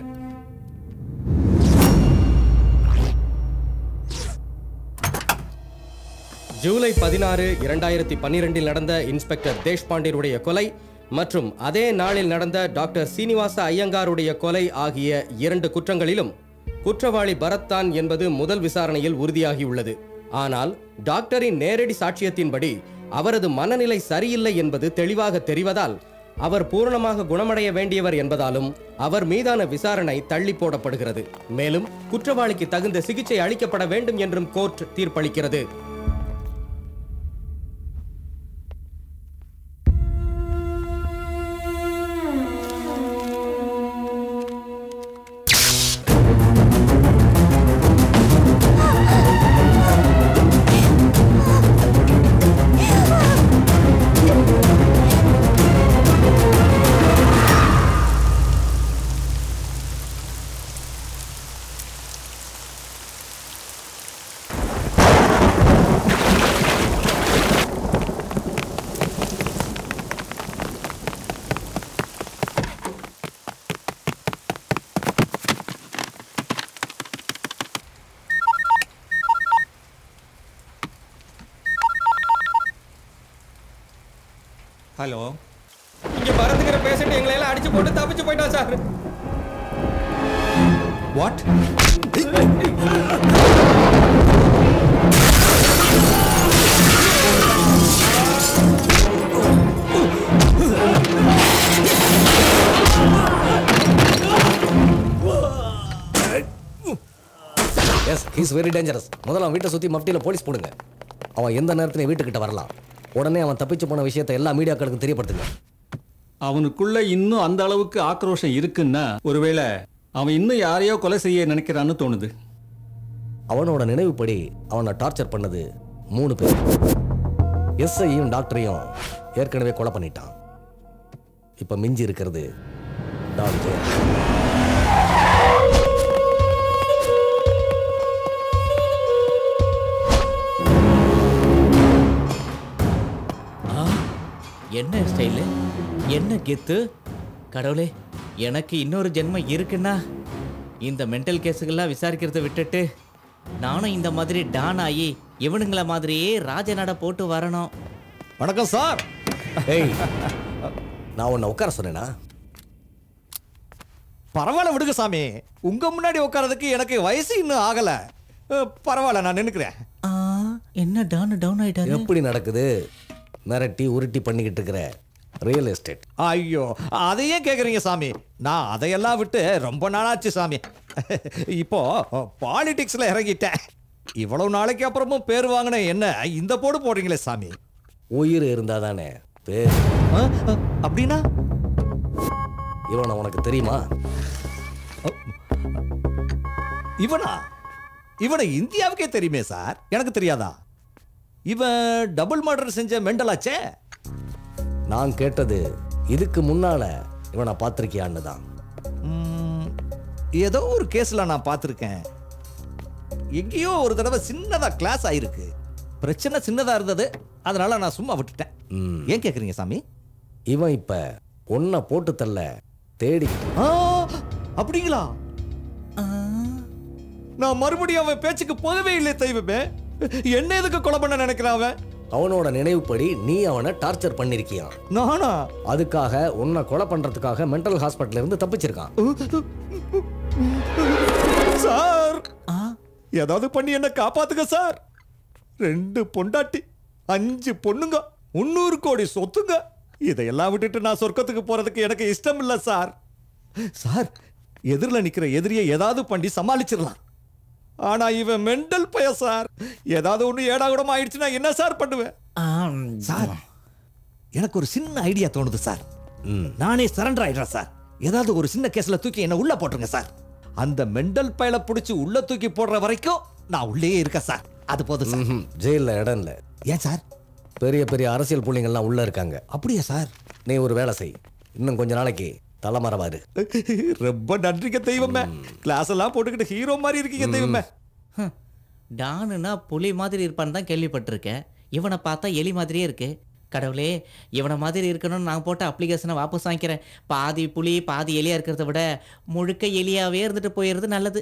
Speaker 15: ஜூலை பதினாறு இரண்டாயிரத்தி பன்னிரெண்டில் நடந்த இன்ஸ்பெக்டர் தேஷ்பாண்டேருடைய கொலை மற்றும் அதே நாளில் நடந்த டாக்டர் சீனிவாச ஐயங்காருடைய கொலை ஆகிய இரண்டு குற்றங்களிலும் குற்றவாளி பரத்தான் என்பது முதல் விசாரணையில் உறுதியாகியுள்ளது ஆனால் டாக்டரின் நேரடி சாட்சியத்தின்படி அவரது மனநிலை சரியில்லை என்பது தெளிவாக தெரிவதால் அவர் பூரணமாக குணமடைய வேண்டியவர் என்பதாலும் அவர் மீதான விசாரணை தள்ளி போடப்படுகிறது மேலும் குற்றவாளிக்கு தகுந்த சிகிச்சை அளிக்கப்பட வேண்டும் என்றும் கோர்ட் தீர்ப்பளிக்கிறது
Speaker 9: ஹலோ
Speaker 15: இங்க பரத்துக்கிற பேஷண்ட் எங்களை எல்லாம் அடிச்சு போட்டு தப்பிச்சு போயிட்டான் sir
Speaker 9: what
Speaker 6: yes he's very dangerous முதல்ல அவன் வீட்டை சுற்றி மஃப்டியில் போலீஸ் போடுங்க அவன் எந்த நேரத்திலையும் வீட்டுக்கிட்ட வரலாம் உடனே அவன் தப்பிச்சு போன விஷயத்தை எல்லா மீடியாக்களுக்கும் தெரியப்படுத்துங்க
Speaker 9: அவனுக்குள்ள இன்னும் அந்த அளவுக்கு ஆக்ரோஷம் இருக்குன்னா ஒருவேளை அவன் இன்னும் யாரையோ கொலை செய்ய நினைக்கிறான்னு தோணுது
Speaker 6: அவனோட நினைவுப்படி அவனை டார்ச்சர் பண்ணது மூணு பேர் எஸ்ஐயும் டாக்டரையும் ஏற்கனவே கொலை பண்ணிட்டான் இப்போ மிஞ்சி இருக்கிறது டாக்டர்
Speaker 16: ஆ, என்ன ஸ்டைலு என்ன கெத்து கடவுளே எனக்கு இன்னொரு ஜென்மம் இருக்குன்னா இந்த மென்டல் கேஸுகள்லாம் விசாரிக்கிறத விட்டுட்டு நானும் இந்த மாதிரி டான் ஆகி இவனுங்கள மாதிரியே ராஜநட போட்டு வரணும்
Speaker 6: வணக்கம் சார் ஏய் நான் உன்னை உட்கார சொன்னேனா
Speaker 7: பரவாயில்ல விடுங்க சாமி உங்க முன்னாடி உட்காரதுக்கு எனக்கு வயசு இன்னும் ஆகல அஹ், பரவாயில்ல நான் நினைக்கிறேன்
Speaker 16: என்ன டான் டவுன் ஆயிட்டாரு
Speaker 6: எப்படி நடக்குது மிரட்டி உருட்டி பண்ணிக்கிட்டு இருக்கிற ரியல் எஸ்டேட்
Speaker 7: ஐயோ அதையே கேக்குறீங்க சாமி நான் அதையெல்லாம் விட்டு ரொம்ப நாளாச்சு சாமி இப்போ பாலிடிக்ஸ்ல இறங்கிட்டேன் இவ்வளவு நாளைக்கு அப்புறமும் பேர் வாங்கின என்ன இந்த போடு போடுறீங்களே சாமி
Speaker 6: உயிர் இருந்தா தானே பேர்
Speaker 7: அப்படின்னா
Speaker 6: இவனை உனக்கு தெரியுமா
Speaker 7: இவனா இவனை இந்தியாவுக்கே தெரியுமே சார் எனக்கு தெரியாதா இவன் டபுள் மர்டர் செஞ்ச மெண்டலாச்சே
Speaker 6: நான் கேட்டது இதுக்கு முன்னால இவனை பார்த்திருக்கியான்னு தான்
Speaker 7: ம், ஏதோ ஒரு கேஸ்ல நான் பார்த்துருக்கேன் எங்கேயோ ஒரு தடவை சின்னதா கிளாஸ் ஆயிருக்கு பிரச்சனை சின்னதா இருந்தது அதனால நான் சும்மா விட்டுட்டேன் ஏன் கேக்குறீங்க சாமி
Speaker 6: இவன் இப்ப ஒன்ன போட்டு தள்ள தேடி
Speaker 7: ஆ, அப்படிங்களா நான் மறுபடியும் அவன் பேச்சுக்கு போகவே இல்லை தெய்வமே என்ன எதுக்கு கொலை பண்ண நினைக்கிறான் அவன்
Speaker 6: அவனோட நினைவுப்படி நீ அவனை டார்ச்சர் பண்ணிருக்கியான்
Speaker 7: நானா
Speaker 6: அதுக்காக உன்னை கொலை பண்றதுக்காக மென்டல் ஹாஸ்பிட்டல்ல இருந்து தப்பிச்சிருக்கான்
Speaker 7: சார் ஏதாவது பண்ணி என்ன காப்பாத்துங்க சார் ரெண்டு பொண்டாட்டி அஞ்சு பொண்ணுங்க முன்னூறு கோடி சொத்துங்க இதையெல்லாம் விட்டுட்டு நான் சொர்க்கத்துக்கு போறதுக்கு எனக்கு இஷ்டம் இல்ல சார் சார் எதிரில் நிக்கிற எதிரியை ஏதாவது பண்ணி சமாளிச்சிடலாம் ஆனா இவன் மெண்டல் பய சார் ஏதாவது ஒண்ணு ஏடாகுடமா ஆயிடுச்சுன்னா என்ன சார் பண்ணுவேன் சார் எனக்கு ஒரு சின்ன ஐடியா தோணுது சார் நானே சரண்டர் ஆயிடுறேன் சார் ஏதாவது ஒரு சின்ன கேஸ்ல தூக்கி என்ன உள்ள போட்டுருங்க சார் அந்த மெண்டல் பயல பிடிச்சி உள்ள தூக்கி போடுற வரைக்கும் நான் உள்ளே இருக்கேன் சார் அது போதும் சார்
Speaker 6: ஜெயிலில் இடம் இல்லை
Speaker 7: ஏன் சார்
Speaker 6: பெரிய பெரிய அரசியல் புள்ளிங்கள்லாம் உள்ள இருக்காங்க
Speaker 7: அப்படியா சார்
Speaker 6: நீ ஒரு வேலை செய் இன்னும் கொஞ்ச நாளைக்கு தலைமறைவாரு
Speaker 7: ரொம்ப நன்றிங்க தெய்வமே கிளாஸ் எல்லாம் போட்டுக்கிட்டு ஹீரோ மாதிரி இருக்கீங்க தெய்வமே
Speaker 16: டானுனா புலி மாதிரி இருப்பான்னு தான் கேள்விப்பட்டிருக்கேன் இவனை பார்த்தா எலி மாதிரியே இருக்கு கடவுளே இவனை மாதிரி இருக்கணும்னு நான் போட்ட அப்ளிகேஷனை வாபஸ் வாங்கிக்கிறேன் பாதி புலி பாதி எலியா இருக்கிறத விட முழுக்க எலியாவே இருந்துட்டு போயிடுறது நல்லது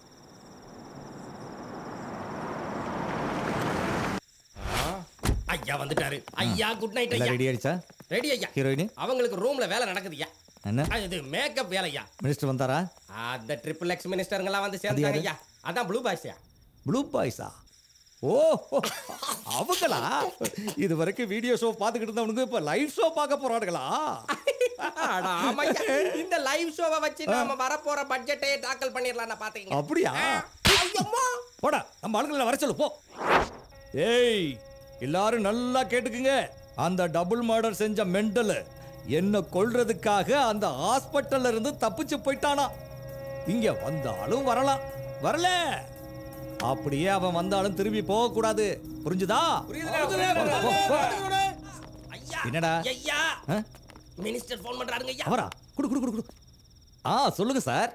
Speaker 15: ஐயா வந்துட்டாரு ஐயா குட் நைட்
Speaker 7: எல்லாம்
Speaker 15: ஐயா
Speaker 7: ரெடி ஆயிடுச்சா
Speaker 15: ரெடி ஐயா
Speaker 7: ஹீரோயினி
Speaker 15: அவங்களுக்கு ரூம்ல வேலை நடக்குதுய்யா
Speaker 7: என்ன
Speaker 15: ஆ, இது மேக்கப் வேலையா
Speaker 7: மினிஸ்டர் வந்தாரா
Speaker 15: அந்த ட்ரிபிள் எக்ஸ் மினிஸ்டருங்கெல்லாம் வந்து சேர்ந்தாங்க
Speaker 7: யாரு?
Speaker 15: ஐயா அதான் ப்ளூ பாய்ஸ்யா
Speaker 7: ப்ளூ பாய்ஸா ஓ அவங்களா இது வரைக்கும் வீடியோ ஷோ பார்த்துக்கிட்டு இருந்தவனுக்கு இப்ப லைவ் ஷோ பார்க்க போறானுங்களா
Speaker 15: அட, ஆமாய்யா. இந்த லைவ் ஷோவை வச்சு நாம வரப்போற பட்ஜெட்டை தாக்கல் பண்ணிடலாம் பாத்தீங்க
Speaker 7: அப்படியா போடா நம்ம ஆளுங்களை வர சொல்லு போ ஏய் எல்லாரும் நல்லா கேட்டுக்குங்க அந்த டபுள் மர்டர் செஞ்ச மெண்டல் என்ன கொல்றதுக்காக அந்த ஹாஸ்பிட்டல்ல இருந்து தப்பிச்சு போயிட்டானா இங்க வந்தாலும் வரலாம் வரல அப்படியே அவன் வந்தாலும் திரும்பி போக கூடாது புரிஞ்சுதா போ, போ. என்னடா
Speaker 15: ஐயா
Speaker 7: ஆ?
Speaker 15: மினிஸ்டர் ஃபோன் பண்றாருங்க ஐயா
Speaker 7: அவரா குடு குடு குடு குடு ஆ சொல்லுங்க சார்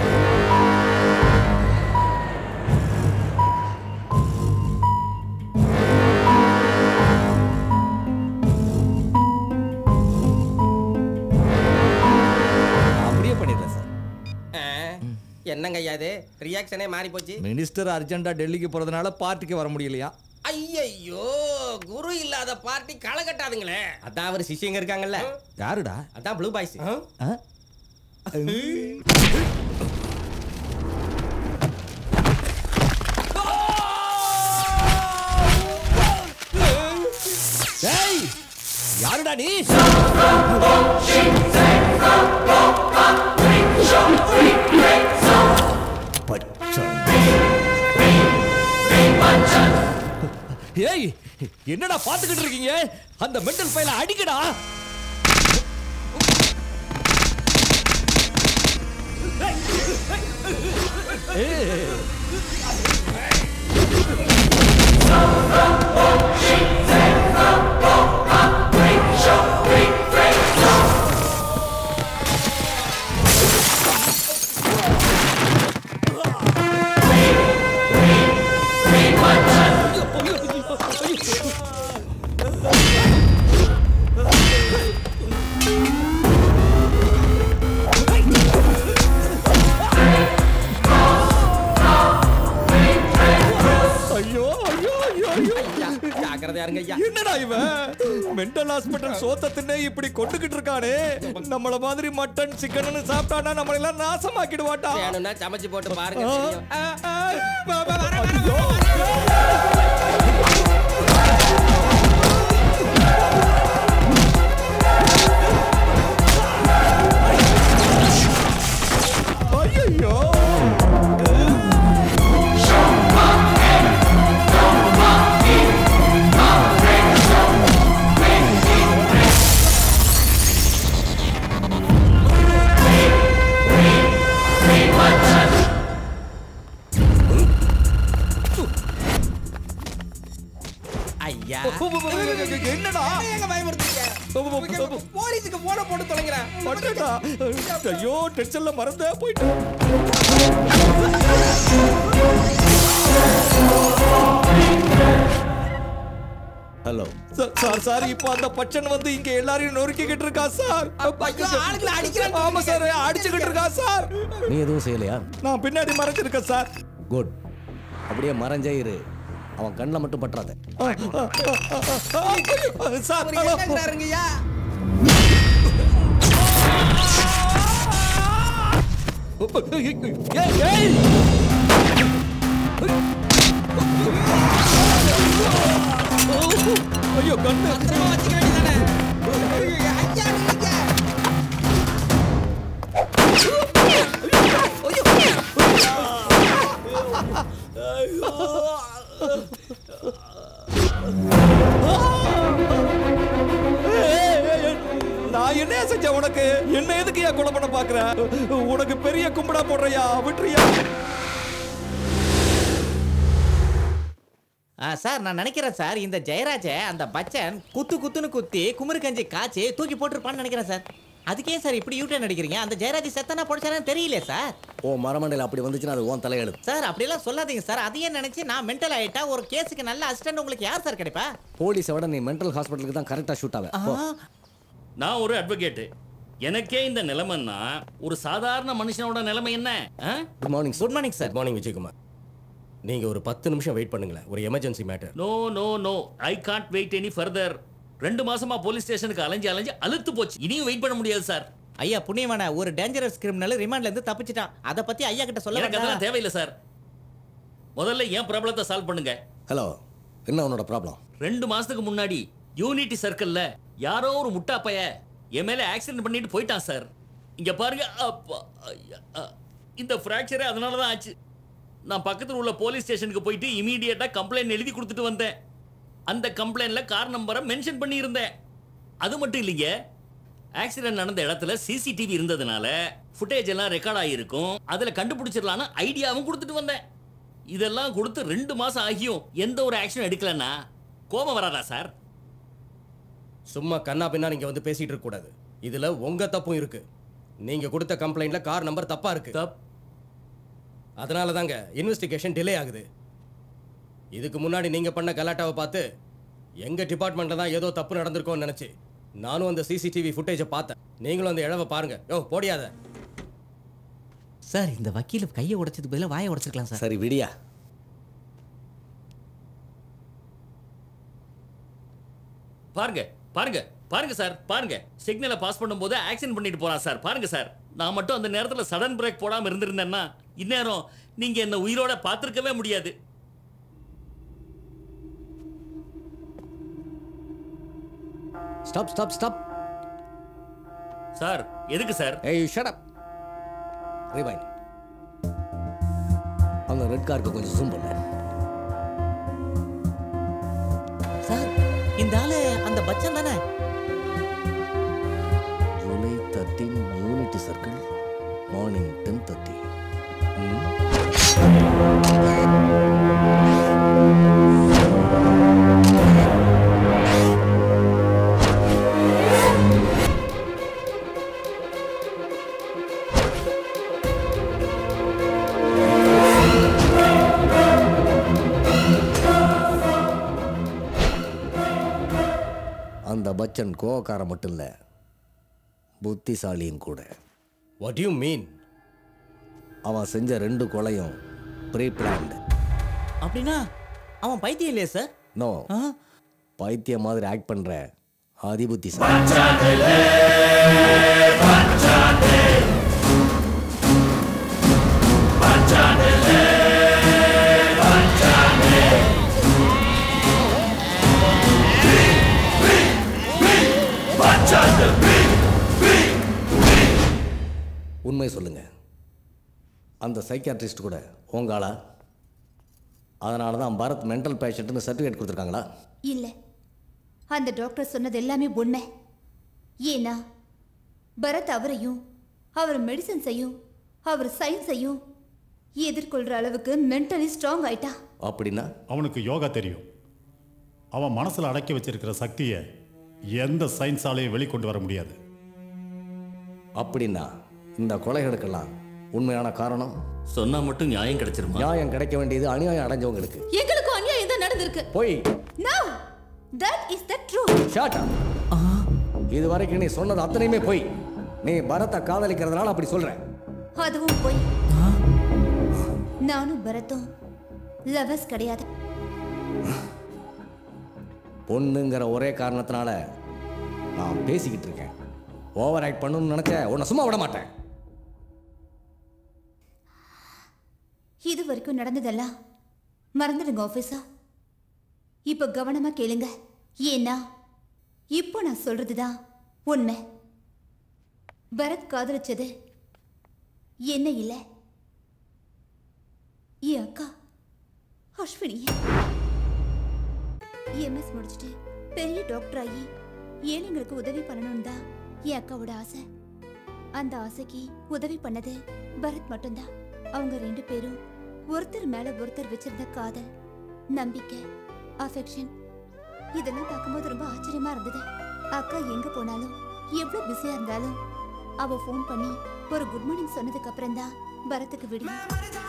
Speaker 7: அப்படியே பண்ணிடுறேன் சார்
Speaker 15: ஆ, என்னங்க ஐயா இது ரியாக்ஷனே மாறி போச்சு
Speaker 7: மினிஸ்டர் அர்ஜென்டா டெல்லிக்கு போறதுனால பார்ட்டிக்கு வர முடியலையா
Speaker 15: ஐயையோ குரு இல்லாத பார்ட்டி களை கட்டாதுங்களே அதான் அவர் சிஷியங்க இருக்காங்கல்ல
Speaker 7: யாருடா
Speaker 15: அதான் ப்ளூ பாய்ஸ்
Speaker 7: ஆ? ஏய் யாருடா நீ ஏய் என்னடா பாத்துக்கிட்டு இருக்கீங்க அந்த மெண்டல் ஃபைல அடிக்கடா ஐயோ ஐயோ ஐயோ ஐயோ
Speaker 15: ஜாக்கிரதையா இருங்க ஐயா
Speaker 7: என்னடா இவன் மென்டல் ஹாஸ்பிட்டல் சோத்த தின்னே இப்படி கொண்டுகிட்டு இருக்கானே நம்மள மாதிரி மட்டன் சிக்கன் சாப்பிட்டானா நம்மள எல்லாம் நாசமாக்கிடுவாட்டா
Speaker 15: வேணும்னா சமைச்சு போட்டு பாருங்க
Speaker 7: ஆ.
Speaker 15: தெரியும். ஆ, ஆ,
Speaker 7: வா, வா, வர, வர, ஐயோ
Speaker 15: ஐயா
Speaker 7: என்னடா
Speaker 15: எங்க பயமுறுத்துறீங்க போலீஸுக்கு போன போட்டு தொலைங்கிறேன்
Speaker 7: பட்டுடா ஐயோ டென்ஷன்ல மறந்தே போயிட்டேன்
Speaker 6: ஹலோ
Speaker 7: சார் சார் இப்போ அந்த பச்சன் வந்து இங்க எல்லாரையும் நொறுக்கிக்கிட்டு இருக்கா சார்
Speaker 15: ஆளுங்களை அடிக்கிறான்
Speaker 7: ஆமா சார் அடிச்சுக்கிட்டு இருக்கா சார்
Speaker 6: நீ எதுவும் செய்யலையா
Speaker 7: நான் பின்னாடி மறைஞ்சிருக்கேன் சார்
Speaker 6: குட் அப்படியே மறைஞ்சே இரு அவன் கண்ணில் மட்டும் பற்றாத
Speaker 16: சார் என்னங்கிறாருங்கய்யா
Speaker 2: ஐயோ கண்ணு நான் என்ன செஞ்சேன் உனக்கு என்ன எதுக்கு ஏன் கொலை பண்ண பாக்குற உனக்கு பெரிய கும்பிடா போடுறியா விட்டுறியா
Speaker 16: ஆ சார் நான் நினைக்கிறேன் சார் இந்த ஜெயராஜ அந்த பச்சன் குத்து குத்துன்னு குத்தி குமுறு கஞ்சி காய்ச்சி தூக்கி போட்டிருப்பான்னு நினைக்கிறேன் சார் அதுக்கே சார் இப்படி யூட்டர் நடிக்கிறீங்க அந்த ஜெயராஜ் செத்தனா பொடிச்சானு தெரியல சார்
Speaker 6: ஓ மரமண்டையில் அப்படி வந்துச்சுன்னா அது ஓன் தலையெழுத்து
Speaker 16: சார் அப்படியெல்லாம் சொல்லாதீங்க சார் அதையே நினைச்சு நான் மென்டல் ஆயிட்டா ஒரு கேஸுக்கு நல்ல அசிஸ்டன்ட் உங்களுக்கு யார் சார் கிடைப்பா
Speaker 6: போலீஸை விட நீ மென்டல் ஹாஸ்பிட்டலுக்கு தான் கரெக்டாக ஷூட் ஆவேன் போ.
Speaker 12: நான் ஒரு அட்வொகேட்டு எனக்கே இந்த நிலைமைன்னா ஒரு சாதாரண மனுஷனோட நிலைமை என்ன ஆ?
Speaker 6: Good morning
Speaker 15: good morning sir morning Vijayakumar நீங்க ஒரு பத்து நிமிஷம் வெயிட் பண்ணுங்களேன் ஒரு emergency matter
Speaker 12: no no no I can't wait any further ரெண்டு மாசமா போலீஸ் ஸ்டேஷனுக்கு அலைஞ்சு அலைஞ்சு அழுத்து போச்சு இனியும் வெயிட் பண்ண முடியாது சார்
Speaker 16: ஐயா புண்ணியவான ஒரு டேஞ்சரஸ் கிரிமினல் ரிமாண்ட்ல இருந்து தப்பிச்சிட்டான் அதை பத்தி ஐயா கிட்ட சொல்ல
Speaker 12: எனக்கு அதெல்லாம்
Speaker 16: வேண்டாம்.
Speaker 12: தேவையில்லை சார் முதல்ல என் ப்ராப்ளத்தை சால்வ் பண்ணுங்க
Speaker 6: ஹலோ என்ன உன்னோட ப்ராப்ளம்
Speaker 12: ரெண்டு மாசத்துக்கு முன்னாடி யூனிட்டி சர்க்கிள்ல யாரோ ஒரு முட்டா பைய என் மேல ஆக்சிடென்ட் பண்ணிட்டு போயிட்டான் சார் இங்க பாருங்க அப்பா, ஐயா, அ, இந்த ஃப்ராக்சரே அதனால தான் ஆச்சு நான் பக்கத்தில் உள்ள போலீஸ் ஸ்டேஷனுக்கு போயிட்டு இமீடியட்டா கம்ப்ளைண்ட் எழுதி கொடுத்துட்டு வந்தேன் அந்த கம்ப்ளைண்ட்ல கார் நம்பரை மென்ஷன் பண்ணியிருந்தேன் அது மட்டும் இல்லைங்க ஆக்சிடென்ட் நடந்த இடத்துல சிசிடிவி இருந்ததுனால ஃபுட்டேஜ் எல்லாம் ரெக்கார்ட் ஆகியிருக்கும் அதில் கண்டுபிடிச்சிடலான்னு ஐடியாவும் கொடுத்துட்டு வந்தேன் இதெல்லாம் கொடுத்து ரெண்டு மாசம் ஆகியும் எந்த ஒரு ஆக்ஷன் எடுக்கலன்னா கோபம் வராதா சார்
Speaker 15: சும்மா கண்ணா பின்னா நீங்க வந்து பேசிட்டு இருக்க கூடாது இதுல உங்க தப்பும் இருக்கு நீங்க கொடுத்த கம்ப்ளைண்ட்ல கார் நம்பர் தப்பா இருக்கு அதனால தாங்க இன்வெஸ்டிகேஷன் டிலே ஆகுது இதுக்கு முன்னாடி நீங்க பண்ண கலாட்டாவை பார்த்து எங்க டிபார்ட்மெண்ட்ல தான் ஏதோ தப்பு நடந்திருக்கோம்னு நினைச்சு நானும் அந்த சிசிடிவி ஃபுட்டேஜை பார்த்தேன் நீங்களும் அந்த இழவை பாருங்க யோ போடியாத
Speaker 16: சார் இந்த வக்கீல் கையை உடைச்சதுக்கு பதிலா வாயை உடைச்சிருக்கலாம் சார்
Speaker 6: சரி விடியா
Speaker 12: பாருங்க பாருங்க பாருங்க சார் பாருங்க சிக்னலை பாஸ் பண்ணும்போது ஆக்சிடென்ட் பண்ணிட்டு போறான் சார் பாருங்க சார் நான் மட்டும் அந்த நேரத்துல சடன் பிரேக் போடாம இருந்திருந்தேன்னா இந்நேரம் நீங்க என்ன உயிரோட பார்த்திருக்கவே முடியாது
Speaker 6: ஸ்டாப் ஸ்டாப் ஸ்டாப்
Speaker 12: சார் எதுக்கு சார்
Speaker 6: ஏய் ஷட் அப் ரிவைண்ட் அந்த ரெட் காருக்கு கொஞ்சம் ஜூம் பண்ணு
Speaker 16: சார் இந்த ஆளு அந்த பச்சன் தானே
Speaker 6: July thirteen unity circle morning ten thirty அந்த பச்சன் கோவக்காரன் மட்டும் இல்லை புத்திசாலியும் கூட
Speaker 15: வாட் யூ மீன்
Speaker 6: அவன் செஞ்ச ரெண்டு கொலையும் ப்ரீ பிளான்டு
Speaker 16: அப்படின்னா அவன் பைத்தியம் இல்லையா சார்
Speaker 6: நோ பைத்தியம் மாதிரி ஆக்ட் பண்ற அதிபுத்தி உண்மை சொல்லுங்க அந்த சைக்கியாட்ரிஸ்ட் கூட உங்க ஆளா அதனால தான் பரத் மென்டல் பேஷண்ட்னு சர்டிஃபிகேட் கொடுத்துருக்காங்களா
Speaker 8: இல்ல அந்த டாக்டர் சொன்னது எல்லாமே உண்மை ஏன்னா பரத் அவரையும் அவர் மெடிசன்ஸையும் அவர் சயின்ஸையும் எதிர்கொள்ற அளவுக்கு மென்டலி ஸ்ட்ராங் ஆயிட்டா
Speaker 17: அப்படின்னா அவனுக்கு யோகா தெரியும் அவன் மனசுல அடக்கி வச்சிருக்கிற சக்தியை எந்த சயின்ஸாலையும் வெளிக்கொண்டு வர முடியாது
Speaker 6: அப்படின்னா இந்த கொலைகளுக்கெல்லாம் உண்மையான காரணம்
Speaker 12: சொன்னா மட்டும் நியாயம் கிடைச்சிருமா
Speaker 6: நியாயம் கிடைக்க வேண்டியது அநியாயம் அடைஞ்சவங்களுக்கு
Speaker 8: எங்களுக்கும் அநியாயம் தான் நடந்திருக்கு
Speaker 6: போய்
Speaker 8: no that is the truth
Speaker 6: ஷாட்டா இது வரைக்கும் நீ சொன்னது அத்தனையுமே போய் நீ பரத்தை காதலிக்கிறதுனால அப்படி சொல்ற
Speaker 8: அதுவும் போய் நானும் பரத்தும் லவர்ஸ் கிடையாது
Speaker 6: பொண்ணுங்கிற ஒரே காரணத்தினால நான் பேசிக்கிட்டு இருக்கேன் ஓவர் ஆக்ட் பண்ணணும்னு நினைச்ச உன்னை சும்மா விட மாட்டேன்
Speaker 8: இது வரைக்கும் நடந்ததெல்லாம் மறந்துடுங்க ஆஃபீஸா இப்போ கவனமா கேளுங்க ஏன்னா இப்போ நான் சொல்றதுதான் உண்மை பரத் காதலிச்சது என்ன இல்ல என் அக்கா அஸ்வினி எம்எஸ் முடிச்சுட்டு பெரிய டாக்டர் ஆகி ஏழைங்களுக்கு உதவி பண்ணணும்னு தான் என் அக்காவோட ஆசை அந்த ஆசைக்கு உதவி பண்ணது பரத் மட்டும்தான் அவங்க ரெண்டு பேரும் ஒருத்தர் மேல ஒருத்தர் வச்சிருந்த காதல் நம்பிக்கை அஃபெக்ஷன் இதெல்லாம் பார்க்கும்போது ரொம்ப ஆச்சரியமா இருந்தது அக்கா எங்க போனாலும் எவ்வளவு பிஸியா இருந்தாலும் அவ ஃபோன் பண்ணி ஒரு குட் மார்னிங் சொன்னதுக்கு அப்புறம் தான் பரத்துக்கு விடியும்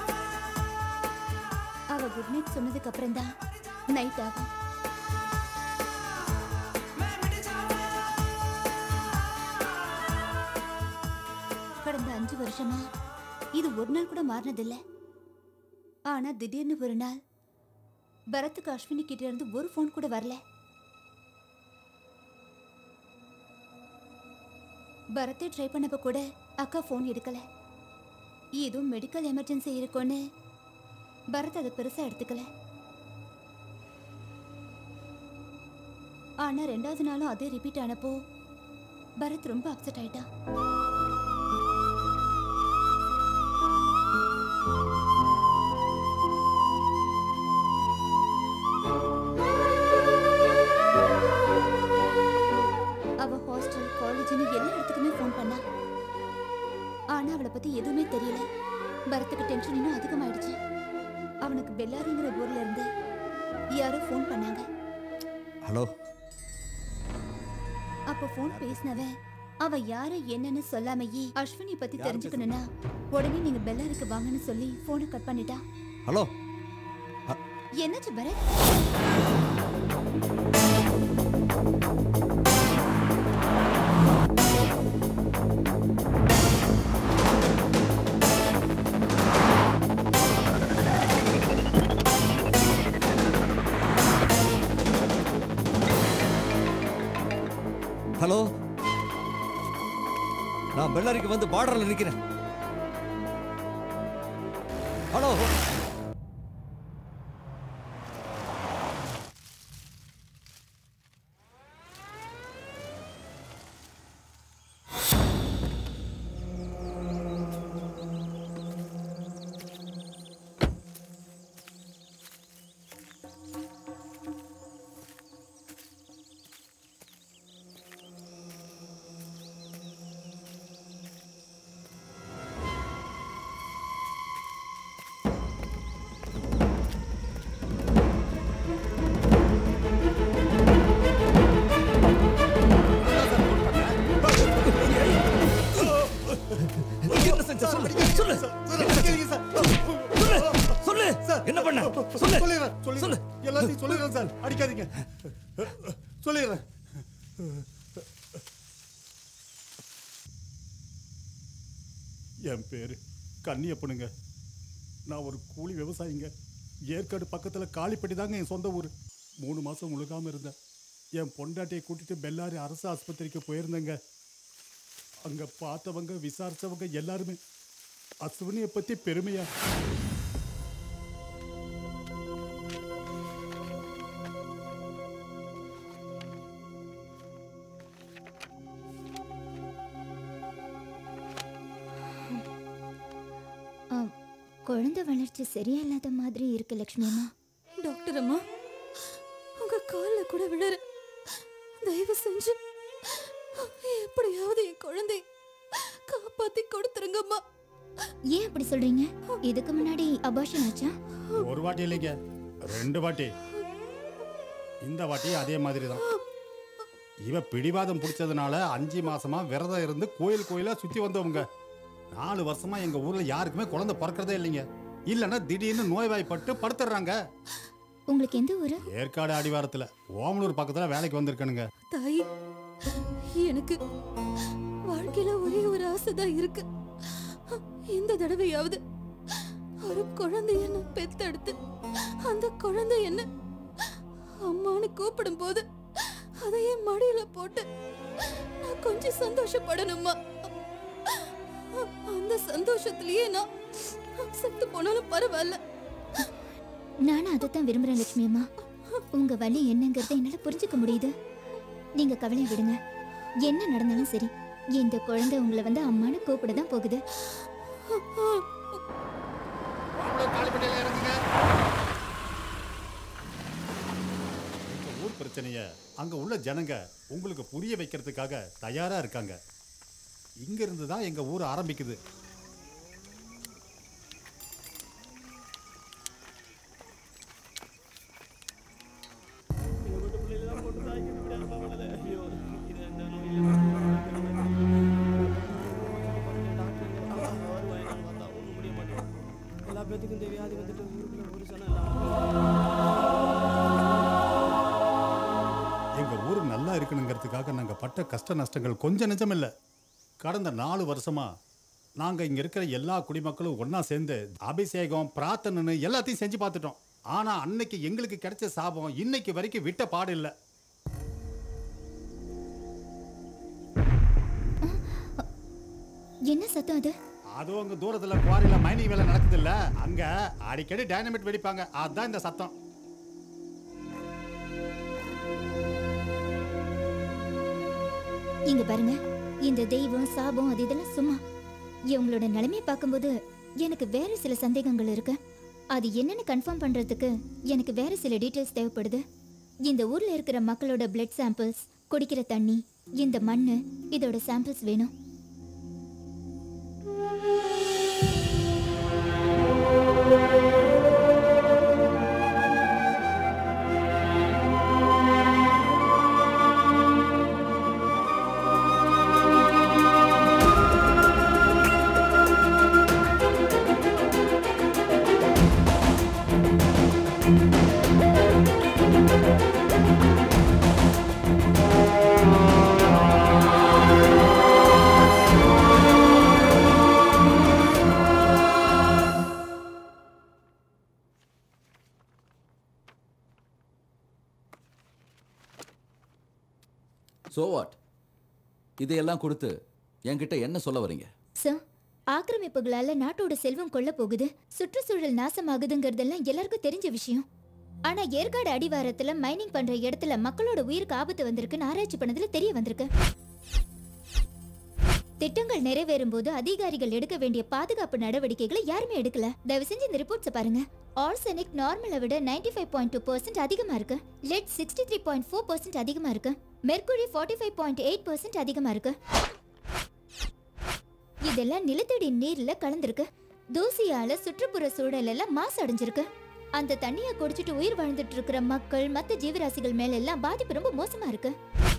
Speaker 8: அவ குட் நைட் சொன்னதுக்கு அப்புறம் தான் நைட் ஆகும் கடந்த அஞ்சு வருஷமா இது ஒரு நாள் கூட மாறினதில்ல ஆனா திடீர்னு ஒரு நாள் பரத்துக்கு அஸ்வினி கிட்ட இருந்து ஒரு ஃபோன் கூட வரல பரத்தை ட்ரை பண்ணப்ப கூட அக்கா ஃபோன் எடுக்கல ஏதோ மெடிக்கல் எமர்ஜென்சி இருக்கும்னு பரத் அதை பெருசா எடுத்துக்கல ஆனா ரெண்டாவது நாளும் அதே ரிப்பீட் ஆனப்போ பரத் ரொம்ப அப்செட் ஆயிட்டான் அவ ஹாஸ்டல் காலேஜ்னு எல்லா இடத்துக்குமே ஃபோன் பண்ணா ஆனா அவளை பத்தி எதுவுமே தெரியல பரத்துக்கு டென்ஷன் இன்னும் அதிகமாயிடுச்சு அவனுக்கு பெல்லாரிங்கிற ஊர்ல இருந்து யாரோ ஃபோன் பண்ணாங்க
Speaker 7: ஹலோ
Speaker 8: அப்ப ஃபோன் பேசினவன் அவ யாரு என்னன்னு சொல்லாமையே அஸ்வினி பத்தி தெரிஞ்சுக்கணும்னா உடனே நீங்க பெல்லாருக்கு வாங்கன்னு சொல்லி போனை கட் பண்ணிட்டா
Speaker 7: ஹலோ
Speaker 8: என்னாச்சு பரத்
Speaker 7: ஹலோ நான் பெல்லாரிக்கு வந்து பார்டரில் நிற்கிறேன் ஹலோ என்ன செஞ்ச சொல்லு சொல்லு சொல்லு சொல்லு என்ன பண்ண சொல்லு
Speaker 17: சொல்லிடுறேன் சொல்லு எல்லாத்தையும் சொல்லிடுறேன் சார் அடிக்காதீங்க சொல்லிடுறேன் என் பேரு கன்னியப்பனுங்க நான் ஒரு கூலி விவசாயிங்க ஏற்காடு பக்கத்தில் காளிப்பட்டி தாங்க என் சொந்த ஊர் மூணு மாதம் முழுகாம இருந்தேன் என் பொண்டாட்டியை கூட்டிட்டு பெல்லாரி அரசு ஆஸ்பத்திரிக்கு போயிருந்தேங்க அங்க பார்த்தவங்க விசாரிச்சவங்க எல்லாருமே அஸ்வினியை பத்தி பெருமையா
Speaker 8: குழந்தை வளர்ச்சி சரியில்லாத மாதிரி இருக்கு லக்ஷ்மி அம்மா
Speaker 18: டாக்டர் அம்மா உங்க கால்ல கூட விழற தயவு செஞ்சு எப்படியாவது என் குழந்தை காப்பாத்தி கொடுத்துருங்கம்மா
Speaker 8: ஏன் அப்படி சொல்றீங்க இதுக்கு முன்னாடி அபார்ஷன் ஆச்சா
Speaker 17: ஒரு வாட்டி இல்லைங்க ரெண்டு வாட்டி இந்த வாட்டி அதே மாதிரி தான் இவ பிடிவாதம் பிடிச்சதுனால அஞ்சு மாசமா விரதம் இருந்து கோயில் கோயிலா சுத்தி வந்தவங்க நாலு வருஷமா எங்க ஊர்ல யாருக்குமே குழந்தை பிறக்கிறதே இல்லைங்க இல்லைன்னா திடீர்னு நோய்வாய்ப்பட்டு படுத்துடுறாங்க
Speaker 8: உங்களுக்கு எந்த ஊரு
Speaker 17: ஏற்காடு அடிவாரத்துல ஓமலூர் பக்கத்துல வேலைக்கு வந்திருக்கணுங்க
Speaker 18: தாய் எனக்கு வாழ்க்கையில ஒரே ஒரு ஆசைதான் இருக்கு இந்த தடவையாவது ஒரு குழந்தைய நான் பெத்தெடுத்து அந்த குழந்தை என்ன அம்மான்னு கூப்பிடும் போது அதை என் மடியில போட்டு நான் கொஞ்சம் சந்தோஷப்படணுமா அந்த சந்தோஷத்திலேயே நான் செத்து போனாலும் பரவாயில்ல
Speaker 8: நானும் அதைத்தான் விரும்புறேன் லட்சுமி அம்மா உங்க வலி என்னங்கறத என்னால புரிஞ்சுக்க முடியுது நீங்க கவலை விடுங்க என்ன நடந்தாலும் சரி இந்த குழந்தை உங்களை வந்து அம்மான்னு கூப்பிட தான் போகுது
Speaker 17: இந்த ஊர் பிரச்சனைய அங்க உள்ள ஜனங்க உங்களுக்கு புரிய வைக்கிறதுக்காக தயாரா இருக்காங்க இங்க இருந்து தான் எங்க ஊர் ஆரம்பிக்குது
Speaker 13: எல்லா பேத்துக்கும் இந்த வியாதி வந்துட்டு ஊருக்குள்ள ஒரு சனம்
Speaker 17: எங்க ஊர் நல்லா இருக்கணுங்கிறதுக்காக நாங்க பட்ட கஷ்ட நஷ்டங்கள் கொஞ்சம் நிஜம் இல்ல கடந்த நாலு வருஷமா நாங்க இங்க இருக்கிற எல்லா குடிமக்களும் ஒண்ணா சேர்ந்து அபிஷேகம் பிரார்த்தனைன்னு எல்லாத்தையும் செஞ்சு பார்த்துட்டோம் ஆனா அன்னைக்கு எங்களுக்கு கிடைச்ச சாபம் இன்னைக்கு வரைக்கும் விட்ட பாடு இல்ல
Speaker 8: என்ன சத்தம் அது
Speaker 17: அதுவும் அங்க தூரத்துல குவாரியில மைனிங் வேலை நடக்குது இல்ல அங்க அடிக்கடி டைனமிட் வெடிப்பாங்க அதுதான் இந்த சத்தம்
Speaker 8: இங்க பாருங்க இந்த தெய்வம் சாபம் அது இதெல்லாம் சும்மா இவங்களோட நிலைமையை பார்க்கும்போது எனக்கு வேற சில சந்தேகங்கள் இருக்கு அது என்னன்னு கன்ஃபார்ம் பண்றதுக்கு எனக்கு வேற சில டீடைல்ஸ் தேவைப்படுது இந்த ஊர்ல இருக்கிற மக்களோட பிளட் சாம்பிள்ஸ் குடிக்கிற தண்ணி இந்த மண்ணு இதோட சாம்பிள்ஸ் வேணும்
Speaker 14: சோ வாட் இதையெல்லாம் கொடுத்து என்கிட்ட என்ன சொல்ல வரீங்க
Speaker 8: சார் ஆக்கிரமிப்புகளால நாட்டோட செல்வம் கொள்ள போகுது சுற்றுச்சூழல் நாசமாகுதுங்கிறதெல்லாம் எல்லாருக்கும் தெரிஞ்ச விஷயம் ஆனா ஏற்காடு அடிவாரத்துல மைனிங் பண்ற இடத்துல மக்களோட உயிருக்கு ஆபத்து வந்திருக்குன்னு ஆராய்ச்சி பண்ணதுல தெரிய வந்திருக்கு திட்டங்கள் நிறைவேறும் போது அதிகாரிகள் எடுக்க வேண்டிய பாதுகாப்பு நடவடிக்கைகளை யாருமே எடுக்கல தயவு செஞ்சு இந்த ரிப்போர்ட்ஸ் பாருங்க ஆர்சனிக் நார்மலை விட 95.2% ஃபைவ் பாயிண்ட் டூ பர்சன்ட் அதிகமா இருக்கு lead sixty three point four percent அதிகமா இருக்கு mercury forty five point eight percent அதிகமா இருக்கு இதெல்லாம் நிலத்தடி நீர்ல கலந்திருக்கு தூசியால சுற்றுப்புற சூழல் எல்லாம் மாசு அடைஞ்சிருக்கு அந்த தண்ணியை குடிச்சிட்டு உயிர் வாழ்ந்துட்டு இருக்கிற மக்கள் மத்த ஜீவராசிகள் மேல எல்லாம் பாதிப்பு ரொம்ப மோசமா இருக்கு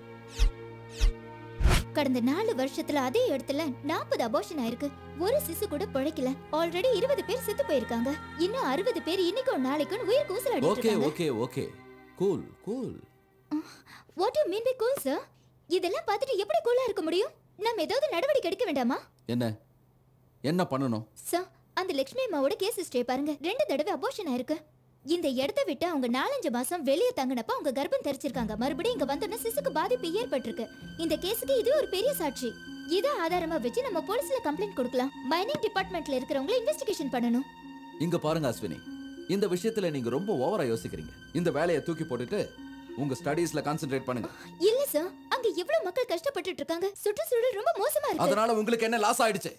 Speaker 8: கடந்த நாலு வருஷத்துல அதே இடத்துல நாற்பது அபார்ஷன் ஆயிருக்கு ஒரு சிசு கூட பிழைக்கல ஆல்ரெடி இருபது பேர் செத்து போயிருக்காங்க இன்னும் அறுபது பேர் இன்னைக்கும் நாளைக்கும் உயிர் கூசல்
Speaker 14: ஓகே
Speaker 8: அடிச்சிட்டு
Speaker 14: okay okay cool cool
Speaker 8: what you mean by cool sir இதெல்லாம் பார்த்துட்டு எப்படி கூலா இருக்க முடியும் நம்ம ஏதாவது நடவடிக்கை எடுக்க வேண்டாமா
Speaker 14: என்ன என்ன பண்ணணும்
Speaker 8: சார் அந்த லட்சுமி அம்மாவோட கேஸ் ஹிஸ்டரி பாருங்க ரெண்டு தடவை அபோஷன் ஆயிருக்கு இந்த இடத்த விட்டு அவங்க நாலஞ்சு மாசம் வெளியே தங்கினப்ப அவங்க கர்ப்பம் தரிச்சிருக்காங்க மறுபடியும் இங்க வந்தோடனே சிசுக்கு பாதிப்பு ஏற்பட்டிருக்கு இந்த கேஸுக்கு இது ஒரு பெரிய சாட்சி இதை ஆதாரமா வச்சு நம்ம போலீஸ்ல கம்ப்ளைண்ட் கொடுக்கலாம் மைனிங் டிபார்ட்மெண்ட்ல இருக்கிறவங்கள இன்வெஸ்டிகேஷன் பண்ணணும்
Speaker 14: இங்க பாருங்க அஸ்வினி இந்த விஷயத்துல நீங்க ரொம்ப ஓவரா யோசிக்கிறீங்க இந்த வேலையை தூக்கி போட்டுட்டு உங்க ஸ்டடீஸ்ல கான்சென்ட்ரேட் பண்ணுங்க
Speaker 8: இல்ல சார் அங்க எவ்வளவு மக்கள் கஷ்டப்பட்டுட்டு இருக்காங்க சுற்றுச்சூழல் ரொம்ப மோசமா இருக்கு
Speaker 14: அதனால உங்களுக்கு என்ன லாஸ் ஆயிடுச்சு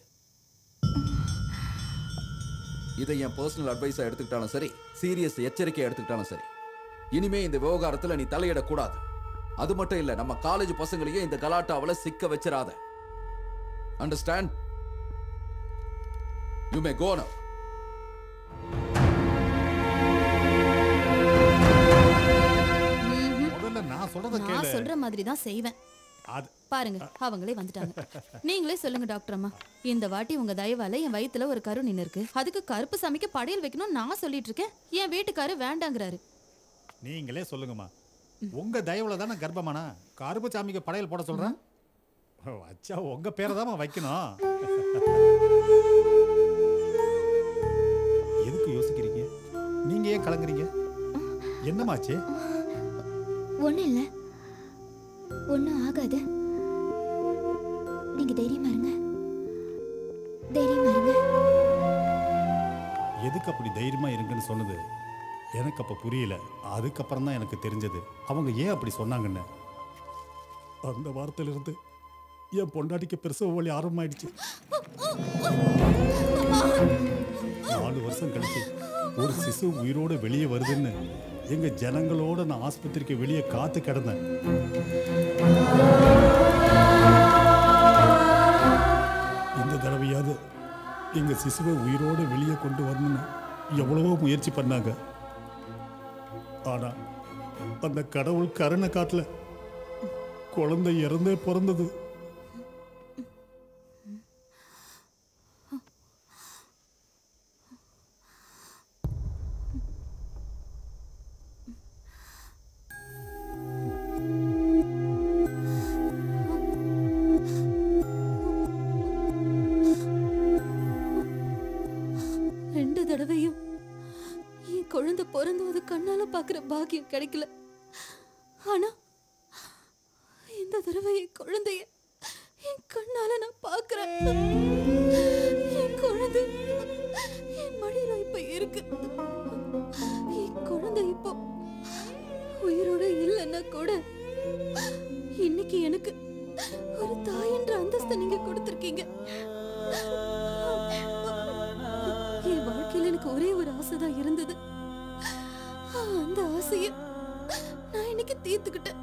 Speaker 14: இதை என் பர்சனல் அட்வைஸா எடுத்துக்கிட்டாலும் சரி சீரியஸ் எச்சரிக்கை எடுத்துக்கிட்டாலும் சரி இனிமே இந்த விவகாரத்துல நீ தலையிடக்கூடாது அது மட்டும் இல்ல நம்ம காலேஜ் பசங்களையும் இந்த கலாட்டாவுல சிக்க வச்சிராத understand you may go now
Speaker 17: முதல்ல நான் சொல்றத
Speaker 10: நான்
Speaker 17: கேளு
Speaker 10: சொல்ற மாதிரி தான் செய்வேன்
Speaker 17: அது
Speaker 10: பாருங்க அவங்களே வந்துட்டாங்க நீங்களே சொல்லுங்க டாக்டர் அம்மா இந்த வாட்டி உங்க தயவால என் வயித்துல ஒரு கரு நின்னு இருக்கு அதுக்கு கருப்பு சாமிக்கு படையல் வைக்கணும் நான் சொல்லிட்டு இருக்கேன் என் வீட்டுக்காரு வேண்டாங்கிறாரு
Speaker 17: நீங்களே சொல்லுங்கம்மா உங்க தயவுல தானே கர்ப்பமானா கருப்பு சாமிக்கு படையல் போட சொல்றேன் ஓ, அச்சா உங்க பேரை தான் வைக்கணும் எதுக்கு யோசிக்கிறீங்க நீங்க ஏன் கலங்குறீங்க என்னமாச்சு
Speaker 8: ஒண்ணும் இல்ல ஒண்ணும் ஆகாது நீங்க தைரியமா இருங்க தைரியமா இருங்க
Speaker 17: எதுக்கு அப்படி தைரியமா இருங்கன்னு சொன்னது எனக்கு அப்ப புரியல அதுக்கப்புறம் தான் எனக்கு தெரிஞ்சது அவங்க ஏன் அப்படி சொன்னாங்கன்னு அந்த வாரத்திலிருந்து என் பொண்டாட்டிக்கு பிரசவ வலி ஆரம்பமாயிடுச்சு நாலு வருஷம் கழிச்சு ஒரு சிசு உயிரோட வெளியே வருதுன்னு எங்க ஜனங்களோட நான் ஆஸ்பத்திரிக்கு வெளியே காத்து கிடந்தேன் இந்த தடவையாவது எங்க சிசுவை உயிரோட வெளியே கொண்டு வரணும்னு எவ்வளவோ முயற்சி பண்ணாங்க ஆனா அந்த கடவுள் கருணை காட்டல குழந்தை இறந்தே பிறந்தது
Speaker 18: ரெண்டு தடவையும் என் குழந்தை பிறந்தது கண்ணால பாக்குற பாக்கியம் கிடைக்கல ஆனா இந்த தடவை என் குழந்தைய என் கண்ணால நான் பாக்குறேன் என் குழந்தை என் மடியில இப்ப இருக்கு என் குழந்தை இப்போ உயிரோட இல்லைன்னா கூட இன்னைக்கு எனக்கு ஒரு தாயன்ற அந்தஸ்தை நீங்க கொடுத்துருக்கீங்க என் வாழ்க்கையில எனக்கு ஒரே ஒரு ஆசை தான் இருந்தது அந்த ஆசைய நான் இன்னைக்கு தீர்த்துக்கிட்டேன்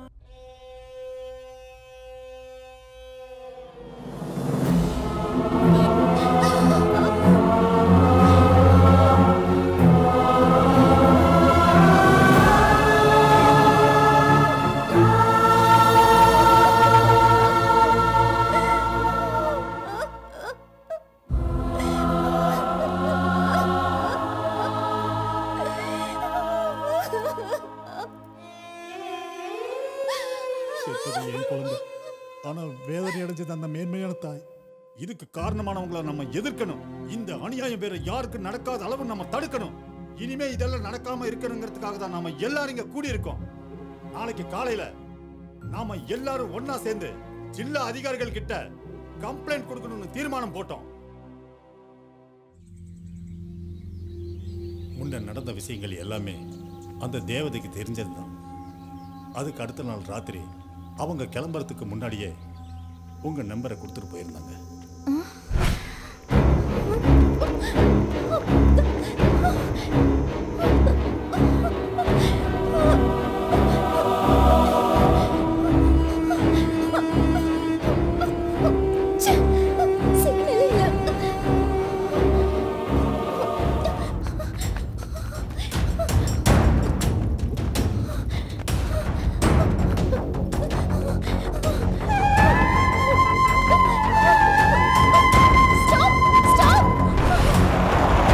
Speaker 17: செத்தது என் குழந்தை ஆனா வேதனை அடைஞ்சது அந்த மேன்மையான தாய் இதுக்கு காரணமானவங்களை நம்ம எதிர்க்கணும் இந்த அநியாயம் வேற யாருக்கு நடக்காத அளவு நம்ம தடுக்கணும் இனிமே இதெல்லாம் நடக்காம இருக்கணுங்கிறதுக்காக தான் நாம எல்லாரும் இங்க கூடியிருக்கோம் நாளைக்கு காலையில நாம எல்லாரும் ஒண்ணா சேர்ந்து ஜில்லா அதிகாரிகள் கிட்ட கம்ப்ளைண்ட் கொடுக்கணும்னு தீர்மானம் போட்டோம் முன்ன நடந்த விஷயங்கள் எல்லாமே அந்த தேவதைக்கு தெரிஞ்சதுதான் அதுக்கு அடுத்த நாள் ராத்திரி அவங்க கிளம்புறதுக்கு முன்னாடியே உங்க நம்பரை கொடுத்துட்டு போயிருந்தாங்க
Speaker 8: ச்சே, சிக்னல் இல்ல. Stop! Stop!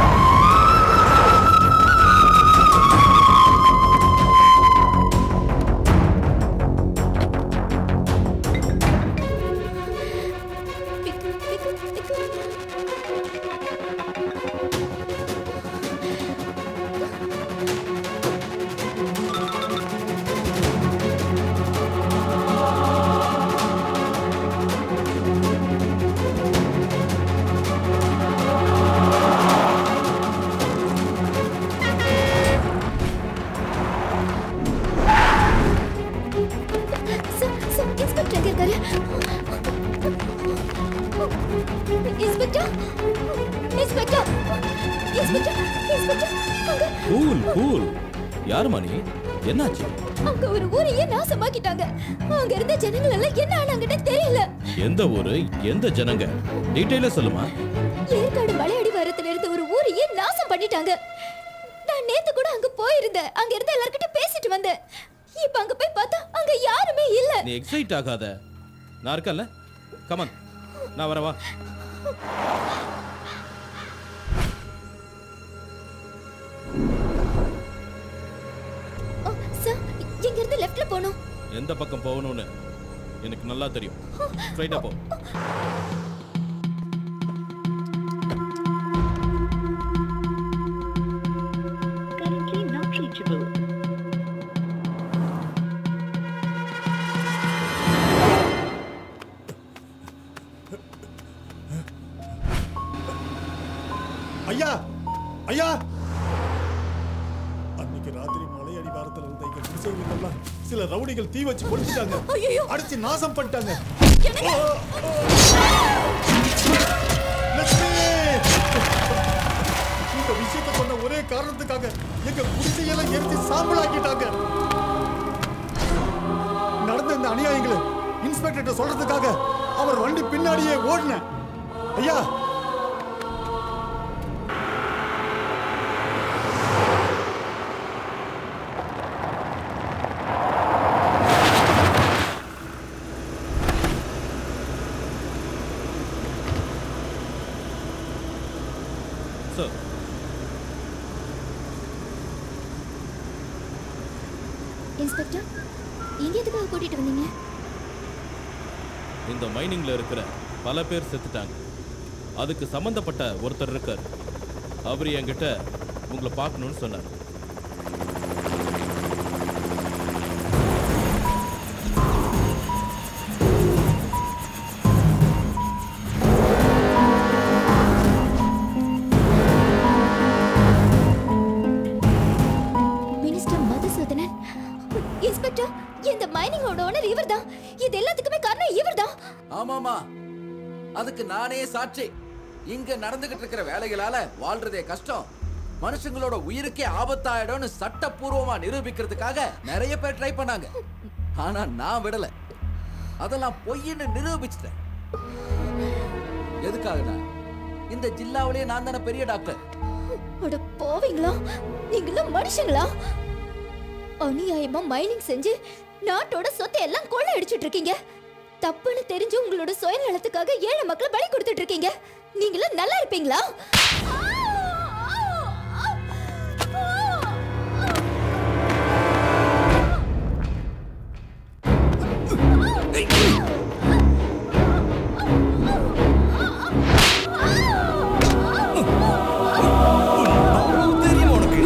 Speaker 8: Sir, sir, inspector எங்க இருக்காரு? இன்ஸ்பெக்டர் இன்ஸ்பெக்டர் இன்ஸ்பெக்டர் இன்ஸ்பெக்டர் அங்க
Speaker 1: கூல் கூல் யாருமா நீ என்னாச்சு
Speaker 8: அங்க ஒரு ஊரையே நாசமாக்கிட்டாங்க அங்க இருந்த ஜனங்கள் எல்லாம் என்ன ஆனாங்கன்னு தெரியல
Speaker 1: எந்த ஊரு எந்த ஜனங்க டீட்டெயிலா சொல்லுமா
Speaker 8: ஏற்காடு மலையடி வாரத்துல இருந்த ஒரு ஊரையே நாசம் பண்ணிட்டாங்க நான் நேத்து கூட அங்க போயிருந்தேன் அங்க இருந்த எல்லார்கிட்ட பேசிட்டு வந்தேன் இப்ப அங்க போய் பார்த்தா அங்க யாருமே இல்ல
Speaker 1: நீ எக்ஸைட் ஆகாத நான் இருக்கேன்ல கமன் நான் வரவா
Speaker 8: ஓ, சார் இங்க இருந்து லெஃப்ட்ல போகணும்
Speaker 1: எந்த பக்கம் போகணும்னு எனக்கு நல்லா தெரியும் ஸ்ட்ரைட்டா போ
Speaker 19: Currently not reachable.
Speaker 17: ஐயா ஐயா அன்னைக்கு ராத்திரி மலை அடிவாரத்துல இருந்த எங்க குடிசைகளுக்கெல்லாம் சில ரவுடிகள் தீ வச்சு கொளுத்திட்டாங்க அடிச்சு நாசம் பண்ணிட்டாங்க லட்சுமி! இந்த விஷயத்தை சொன்ன ஒரே காரணத்துக்காக எங்க குடிசையெல்லாம் எரிச்சு சாம்பலாக்கிட்டாங்க நடந்த இந்த அநியாயங்களை இன்ஸ்பெக்டர் சொல்றதுக்காக அவர் வண்டி பின்னாடியே ஓடினேன் ஐயா
Speaker 1: சார்
Speaker 8: இன்ஸ்பெக்டர் எங்க எதுக்காக கூட்டிட்டு வந்தீங்க
Speaker 1: இந்த மைனிங்ல இருக்கிற பல பேர் செத்துட்டாங்க அதுக்கு சம்பந்தப்பட்ட ஒருத்தர் இருக்கார் அவர் என்கிட்ட உங்களை பார்க்கணும்னு சொன்னார்
Speaker 8: மினிஸ்டர் மதுசூதனன் இன்ஸ்பெக்டர் இந்த மைனிங்கோட ஓனர் இவர்தான் இது எல்லாத்துக்குமே காரணம் இவர்தான்
Speaker 14: ஆமாமா அதுக்கு நானே சாட்சி இங்க நடந்துகிட்டு இருக்கிற வேலைகளால வாழ்றதே கஷ்டம் மனுஷங்களோட உயிருக்கே ஆபத்தாயிடும்னு சட்டப்பூர்வமா நிரூபிக்கிறதுக்காக நிறைய பேர் ட்ரை பண்ணாங்க ஆனா நான் விடல அதெல்லாம் பொய்ன்னு நிரூபிச்சிட்டேன் எதுக்காகனா இந்த ஜில்லாவிலேயே நான் தானே பெரிய டாக்டர்
Speaker 8: அட போவீங்களா நீங்களும் மனுஷங்களா அநியாயமா மைனிங் செஞ்சு நாட்டோட சொத்தை எல்லாம் கொள்ளை அடிச்சிட்டு இருக்கீங்க தப்புன்னு தெரிஞ்சு உங்களோட சுயநலத்துக்காக ஏழை மக்களை பலி கொடுத்துட்டு இருக்கீங்க நீங்களும் நல்லா இருப்பீங்களா
Speaker 2: தெரியுமா உனக்கு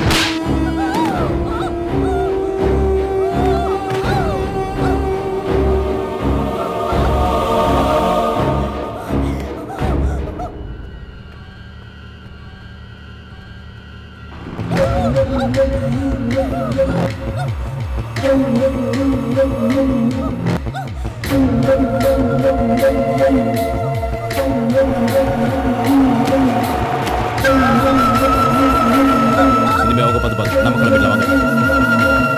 Speaker 1: இனிமே அவங்க பார்த்து பார்த்து நம்ம கிளம்பிடலாம் வாங்க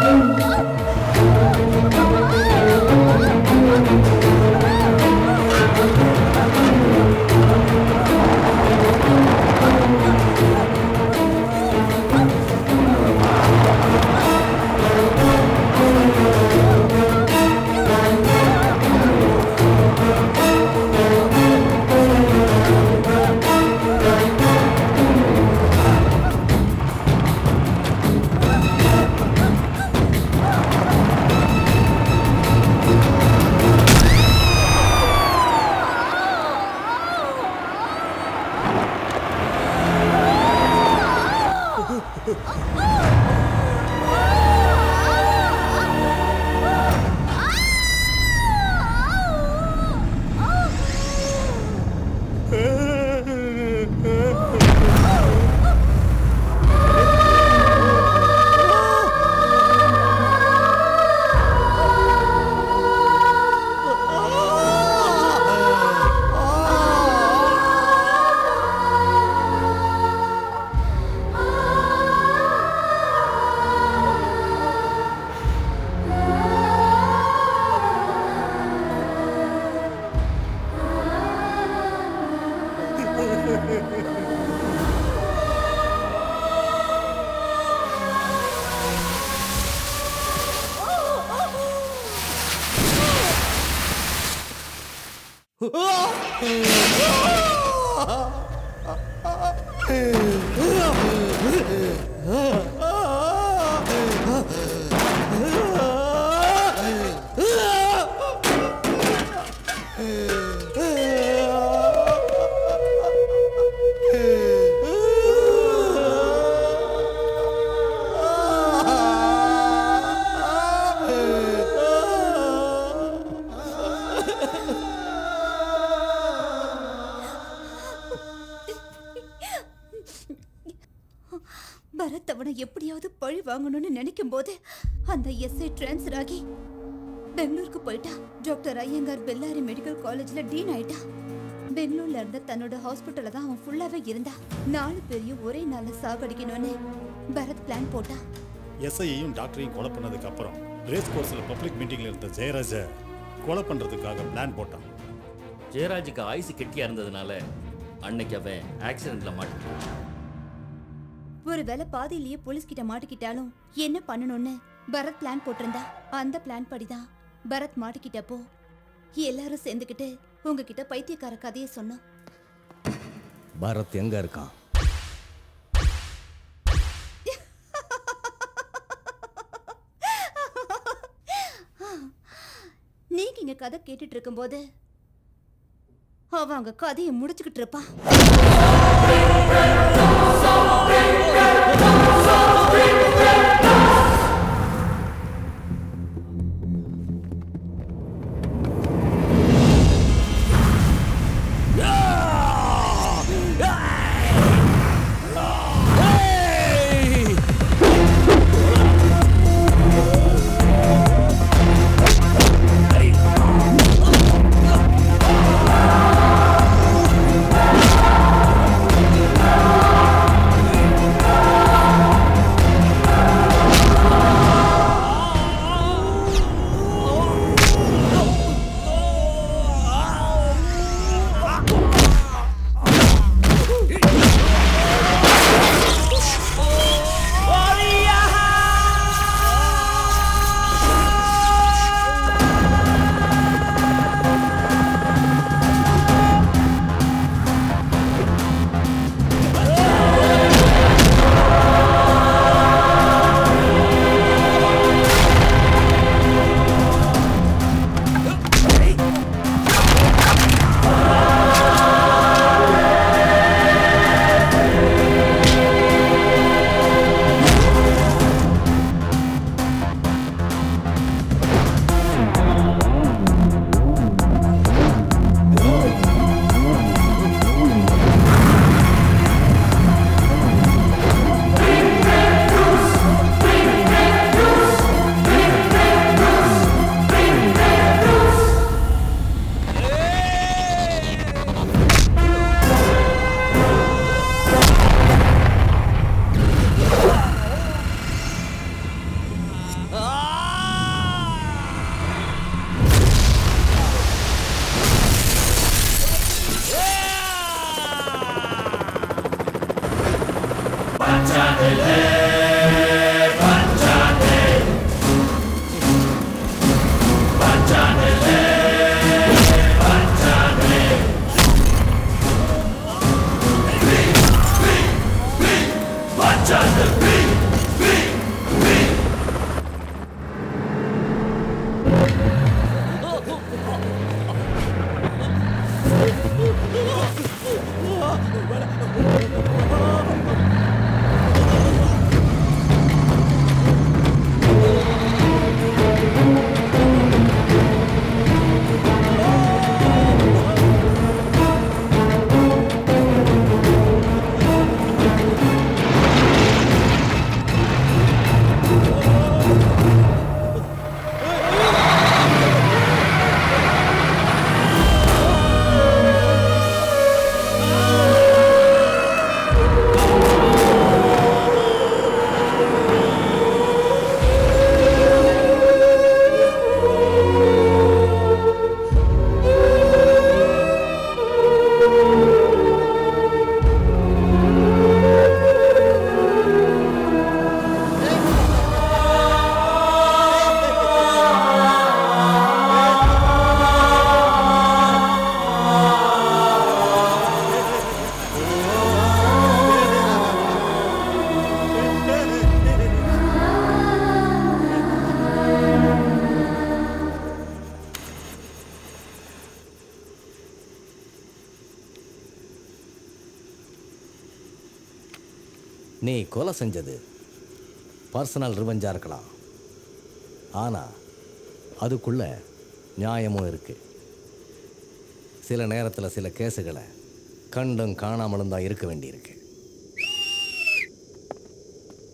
Speaker 8: பரத் அவனை எப்படியாவது பழி வாங்கணும்னு நினைக்கும் போது அந்த எஸ்ஐ டிரான்ஸ்ஃபர் ஆகி பெங்களூருக்கு போயிட்டா டாக்டர் ஐயங்கார் பெல்லாரி மெடிக்கல் காலேஜ்ல டீன் ஆயிட்டா பெங்களூர்ல இருந்த தன்னோட ஹாஸ்பிட்டல்ல தான் அவன் ஃபுல்லாவே இருந்தா நாலு பேரையும் ஒரே நாள்ல சாகடிக்கணும்னு பரத் பிளான் போட்டான்
Speaker 17: எஸ்ஐயையும் டாக்டரையும் கொலை பண்ணதுக்கு அப்புறம் ரேஸ் கோர்ஸில் பப்ளிக் மீட்டிங்ல இருந்த ஜெயராஜை கொலை பண்றதுக்காக பிளான் போட்டான்
Speaker 12: ஜெயராஜுக்கு ஆயுசு கெட்டியா இருந்ததுனால அன்னைக்கு அவன் ஆக்சிடென்ட்ல மாட்டிக்கிட்டான்
Speaker 8: ஒருவேளை பாதியிலேயே போலீஸ் கிட்ட மாட்டிக்கிட்டாலும் என்ன பண்ணணும்னு பரத் பிளான் போட்டிருந்தா அந்த பிளான் படிதான் பரத் மாட்டிக்கிட்டப்போ எல்லாரும் சேர்ந்துக்கிட்டு உங்ககிட்ட பைத்தியக்கார கதையை சொன்னோம்
Speaker 6: பரத் எங்க இருக்கான்
Speaker 8: நீங்க இங்க கதை கேட்டுட்டு இருக்கும்போது அவன் அங்க கதையை முடிச்சுக்கிட்டு இருப்பான்
Speaker 6: நீ கொலை செஞ்சது பர்சனல் ரிவெஞ்சாக இருக்கலாம் ஆனால் அதுக்குள்ள நியாயமும் இருக்கு சில நேரத்தில் சில கேஸுகளை கண்டும் காணாமலும் தான் இருக்க வேண்டியிருக்கு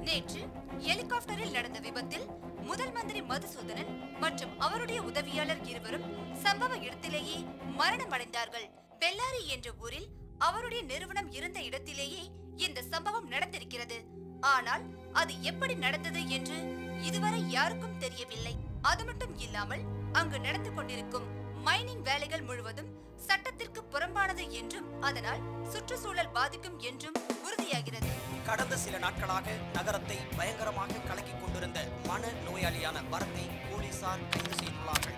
Speaker 19: நேற்று ஹெலிகாப்டரில் நடந்த விபத்தில் முதல் மந்திரி மதுசூதனன் மற்றும் அவருடைய உதவியாளர் இருவரும் சம்பவ இடத்திலேயே மரணமடைந்தார்கள் பெல்லாரி என்ற ஊரில் அவருடைய நிறுவனம் இருந்த இடத்திலேயே இந்த சம்பவம் நடந்திருக்கிறது ஆனால் அது எப்படி நடந்தது என்று இதுவரை யாருக்கும் தெரியவில்லை அது மட்டும் இல்லாமல் அங்கு நடந்து கொண்டிருக்கும் மைனிங் வேலைகள் முழுவதும் சட்டத்திற்கு புறம்பானது என்றும் அதனால் சுற்றுச்சூழல் பாதிக்கும் என்றும் உறுதியாகிறது
Speaker 20: கடந்த சில நாட்களாக நகரத்தை பயங்கரமாக கலக்கிக் கொண்டிருந்த மன நோயாளியான பரத்தை போலீசார் கைது செய்துள்ளார்கள்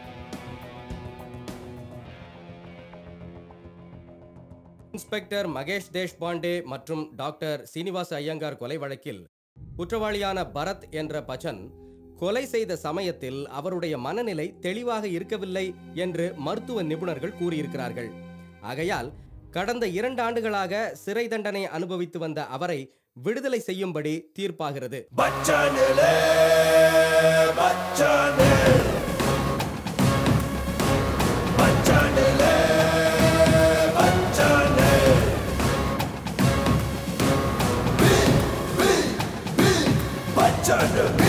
Speaker 15: இன்ஸ்பெக்டர் மகேஷ் தேஷ்பாண்டே மற்றும் டாக்டர் சீனிவாச ஐயங்கார் கொலை வழக்கில் குற்றவாளியான பரத் என்ற பச்சன் கொலை செய்த சமயத்தில் அவருடைய மனநிலை தெளிவாக இருக்கவில்லை என்று மருத்துவ நிபுணர்கள் கூறியிருக்கிறார்கள் ஆகையால் கடந்த இரண்டு ஆண்டுகளாக சிறை தண்டனை அனுபவித்து வந்த அவரை விடுதலை செய்யும்படி தீர்ப்பாகிறது
Speaker 21: Bachana.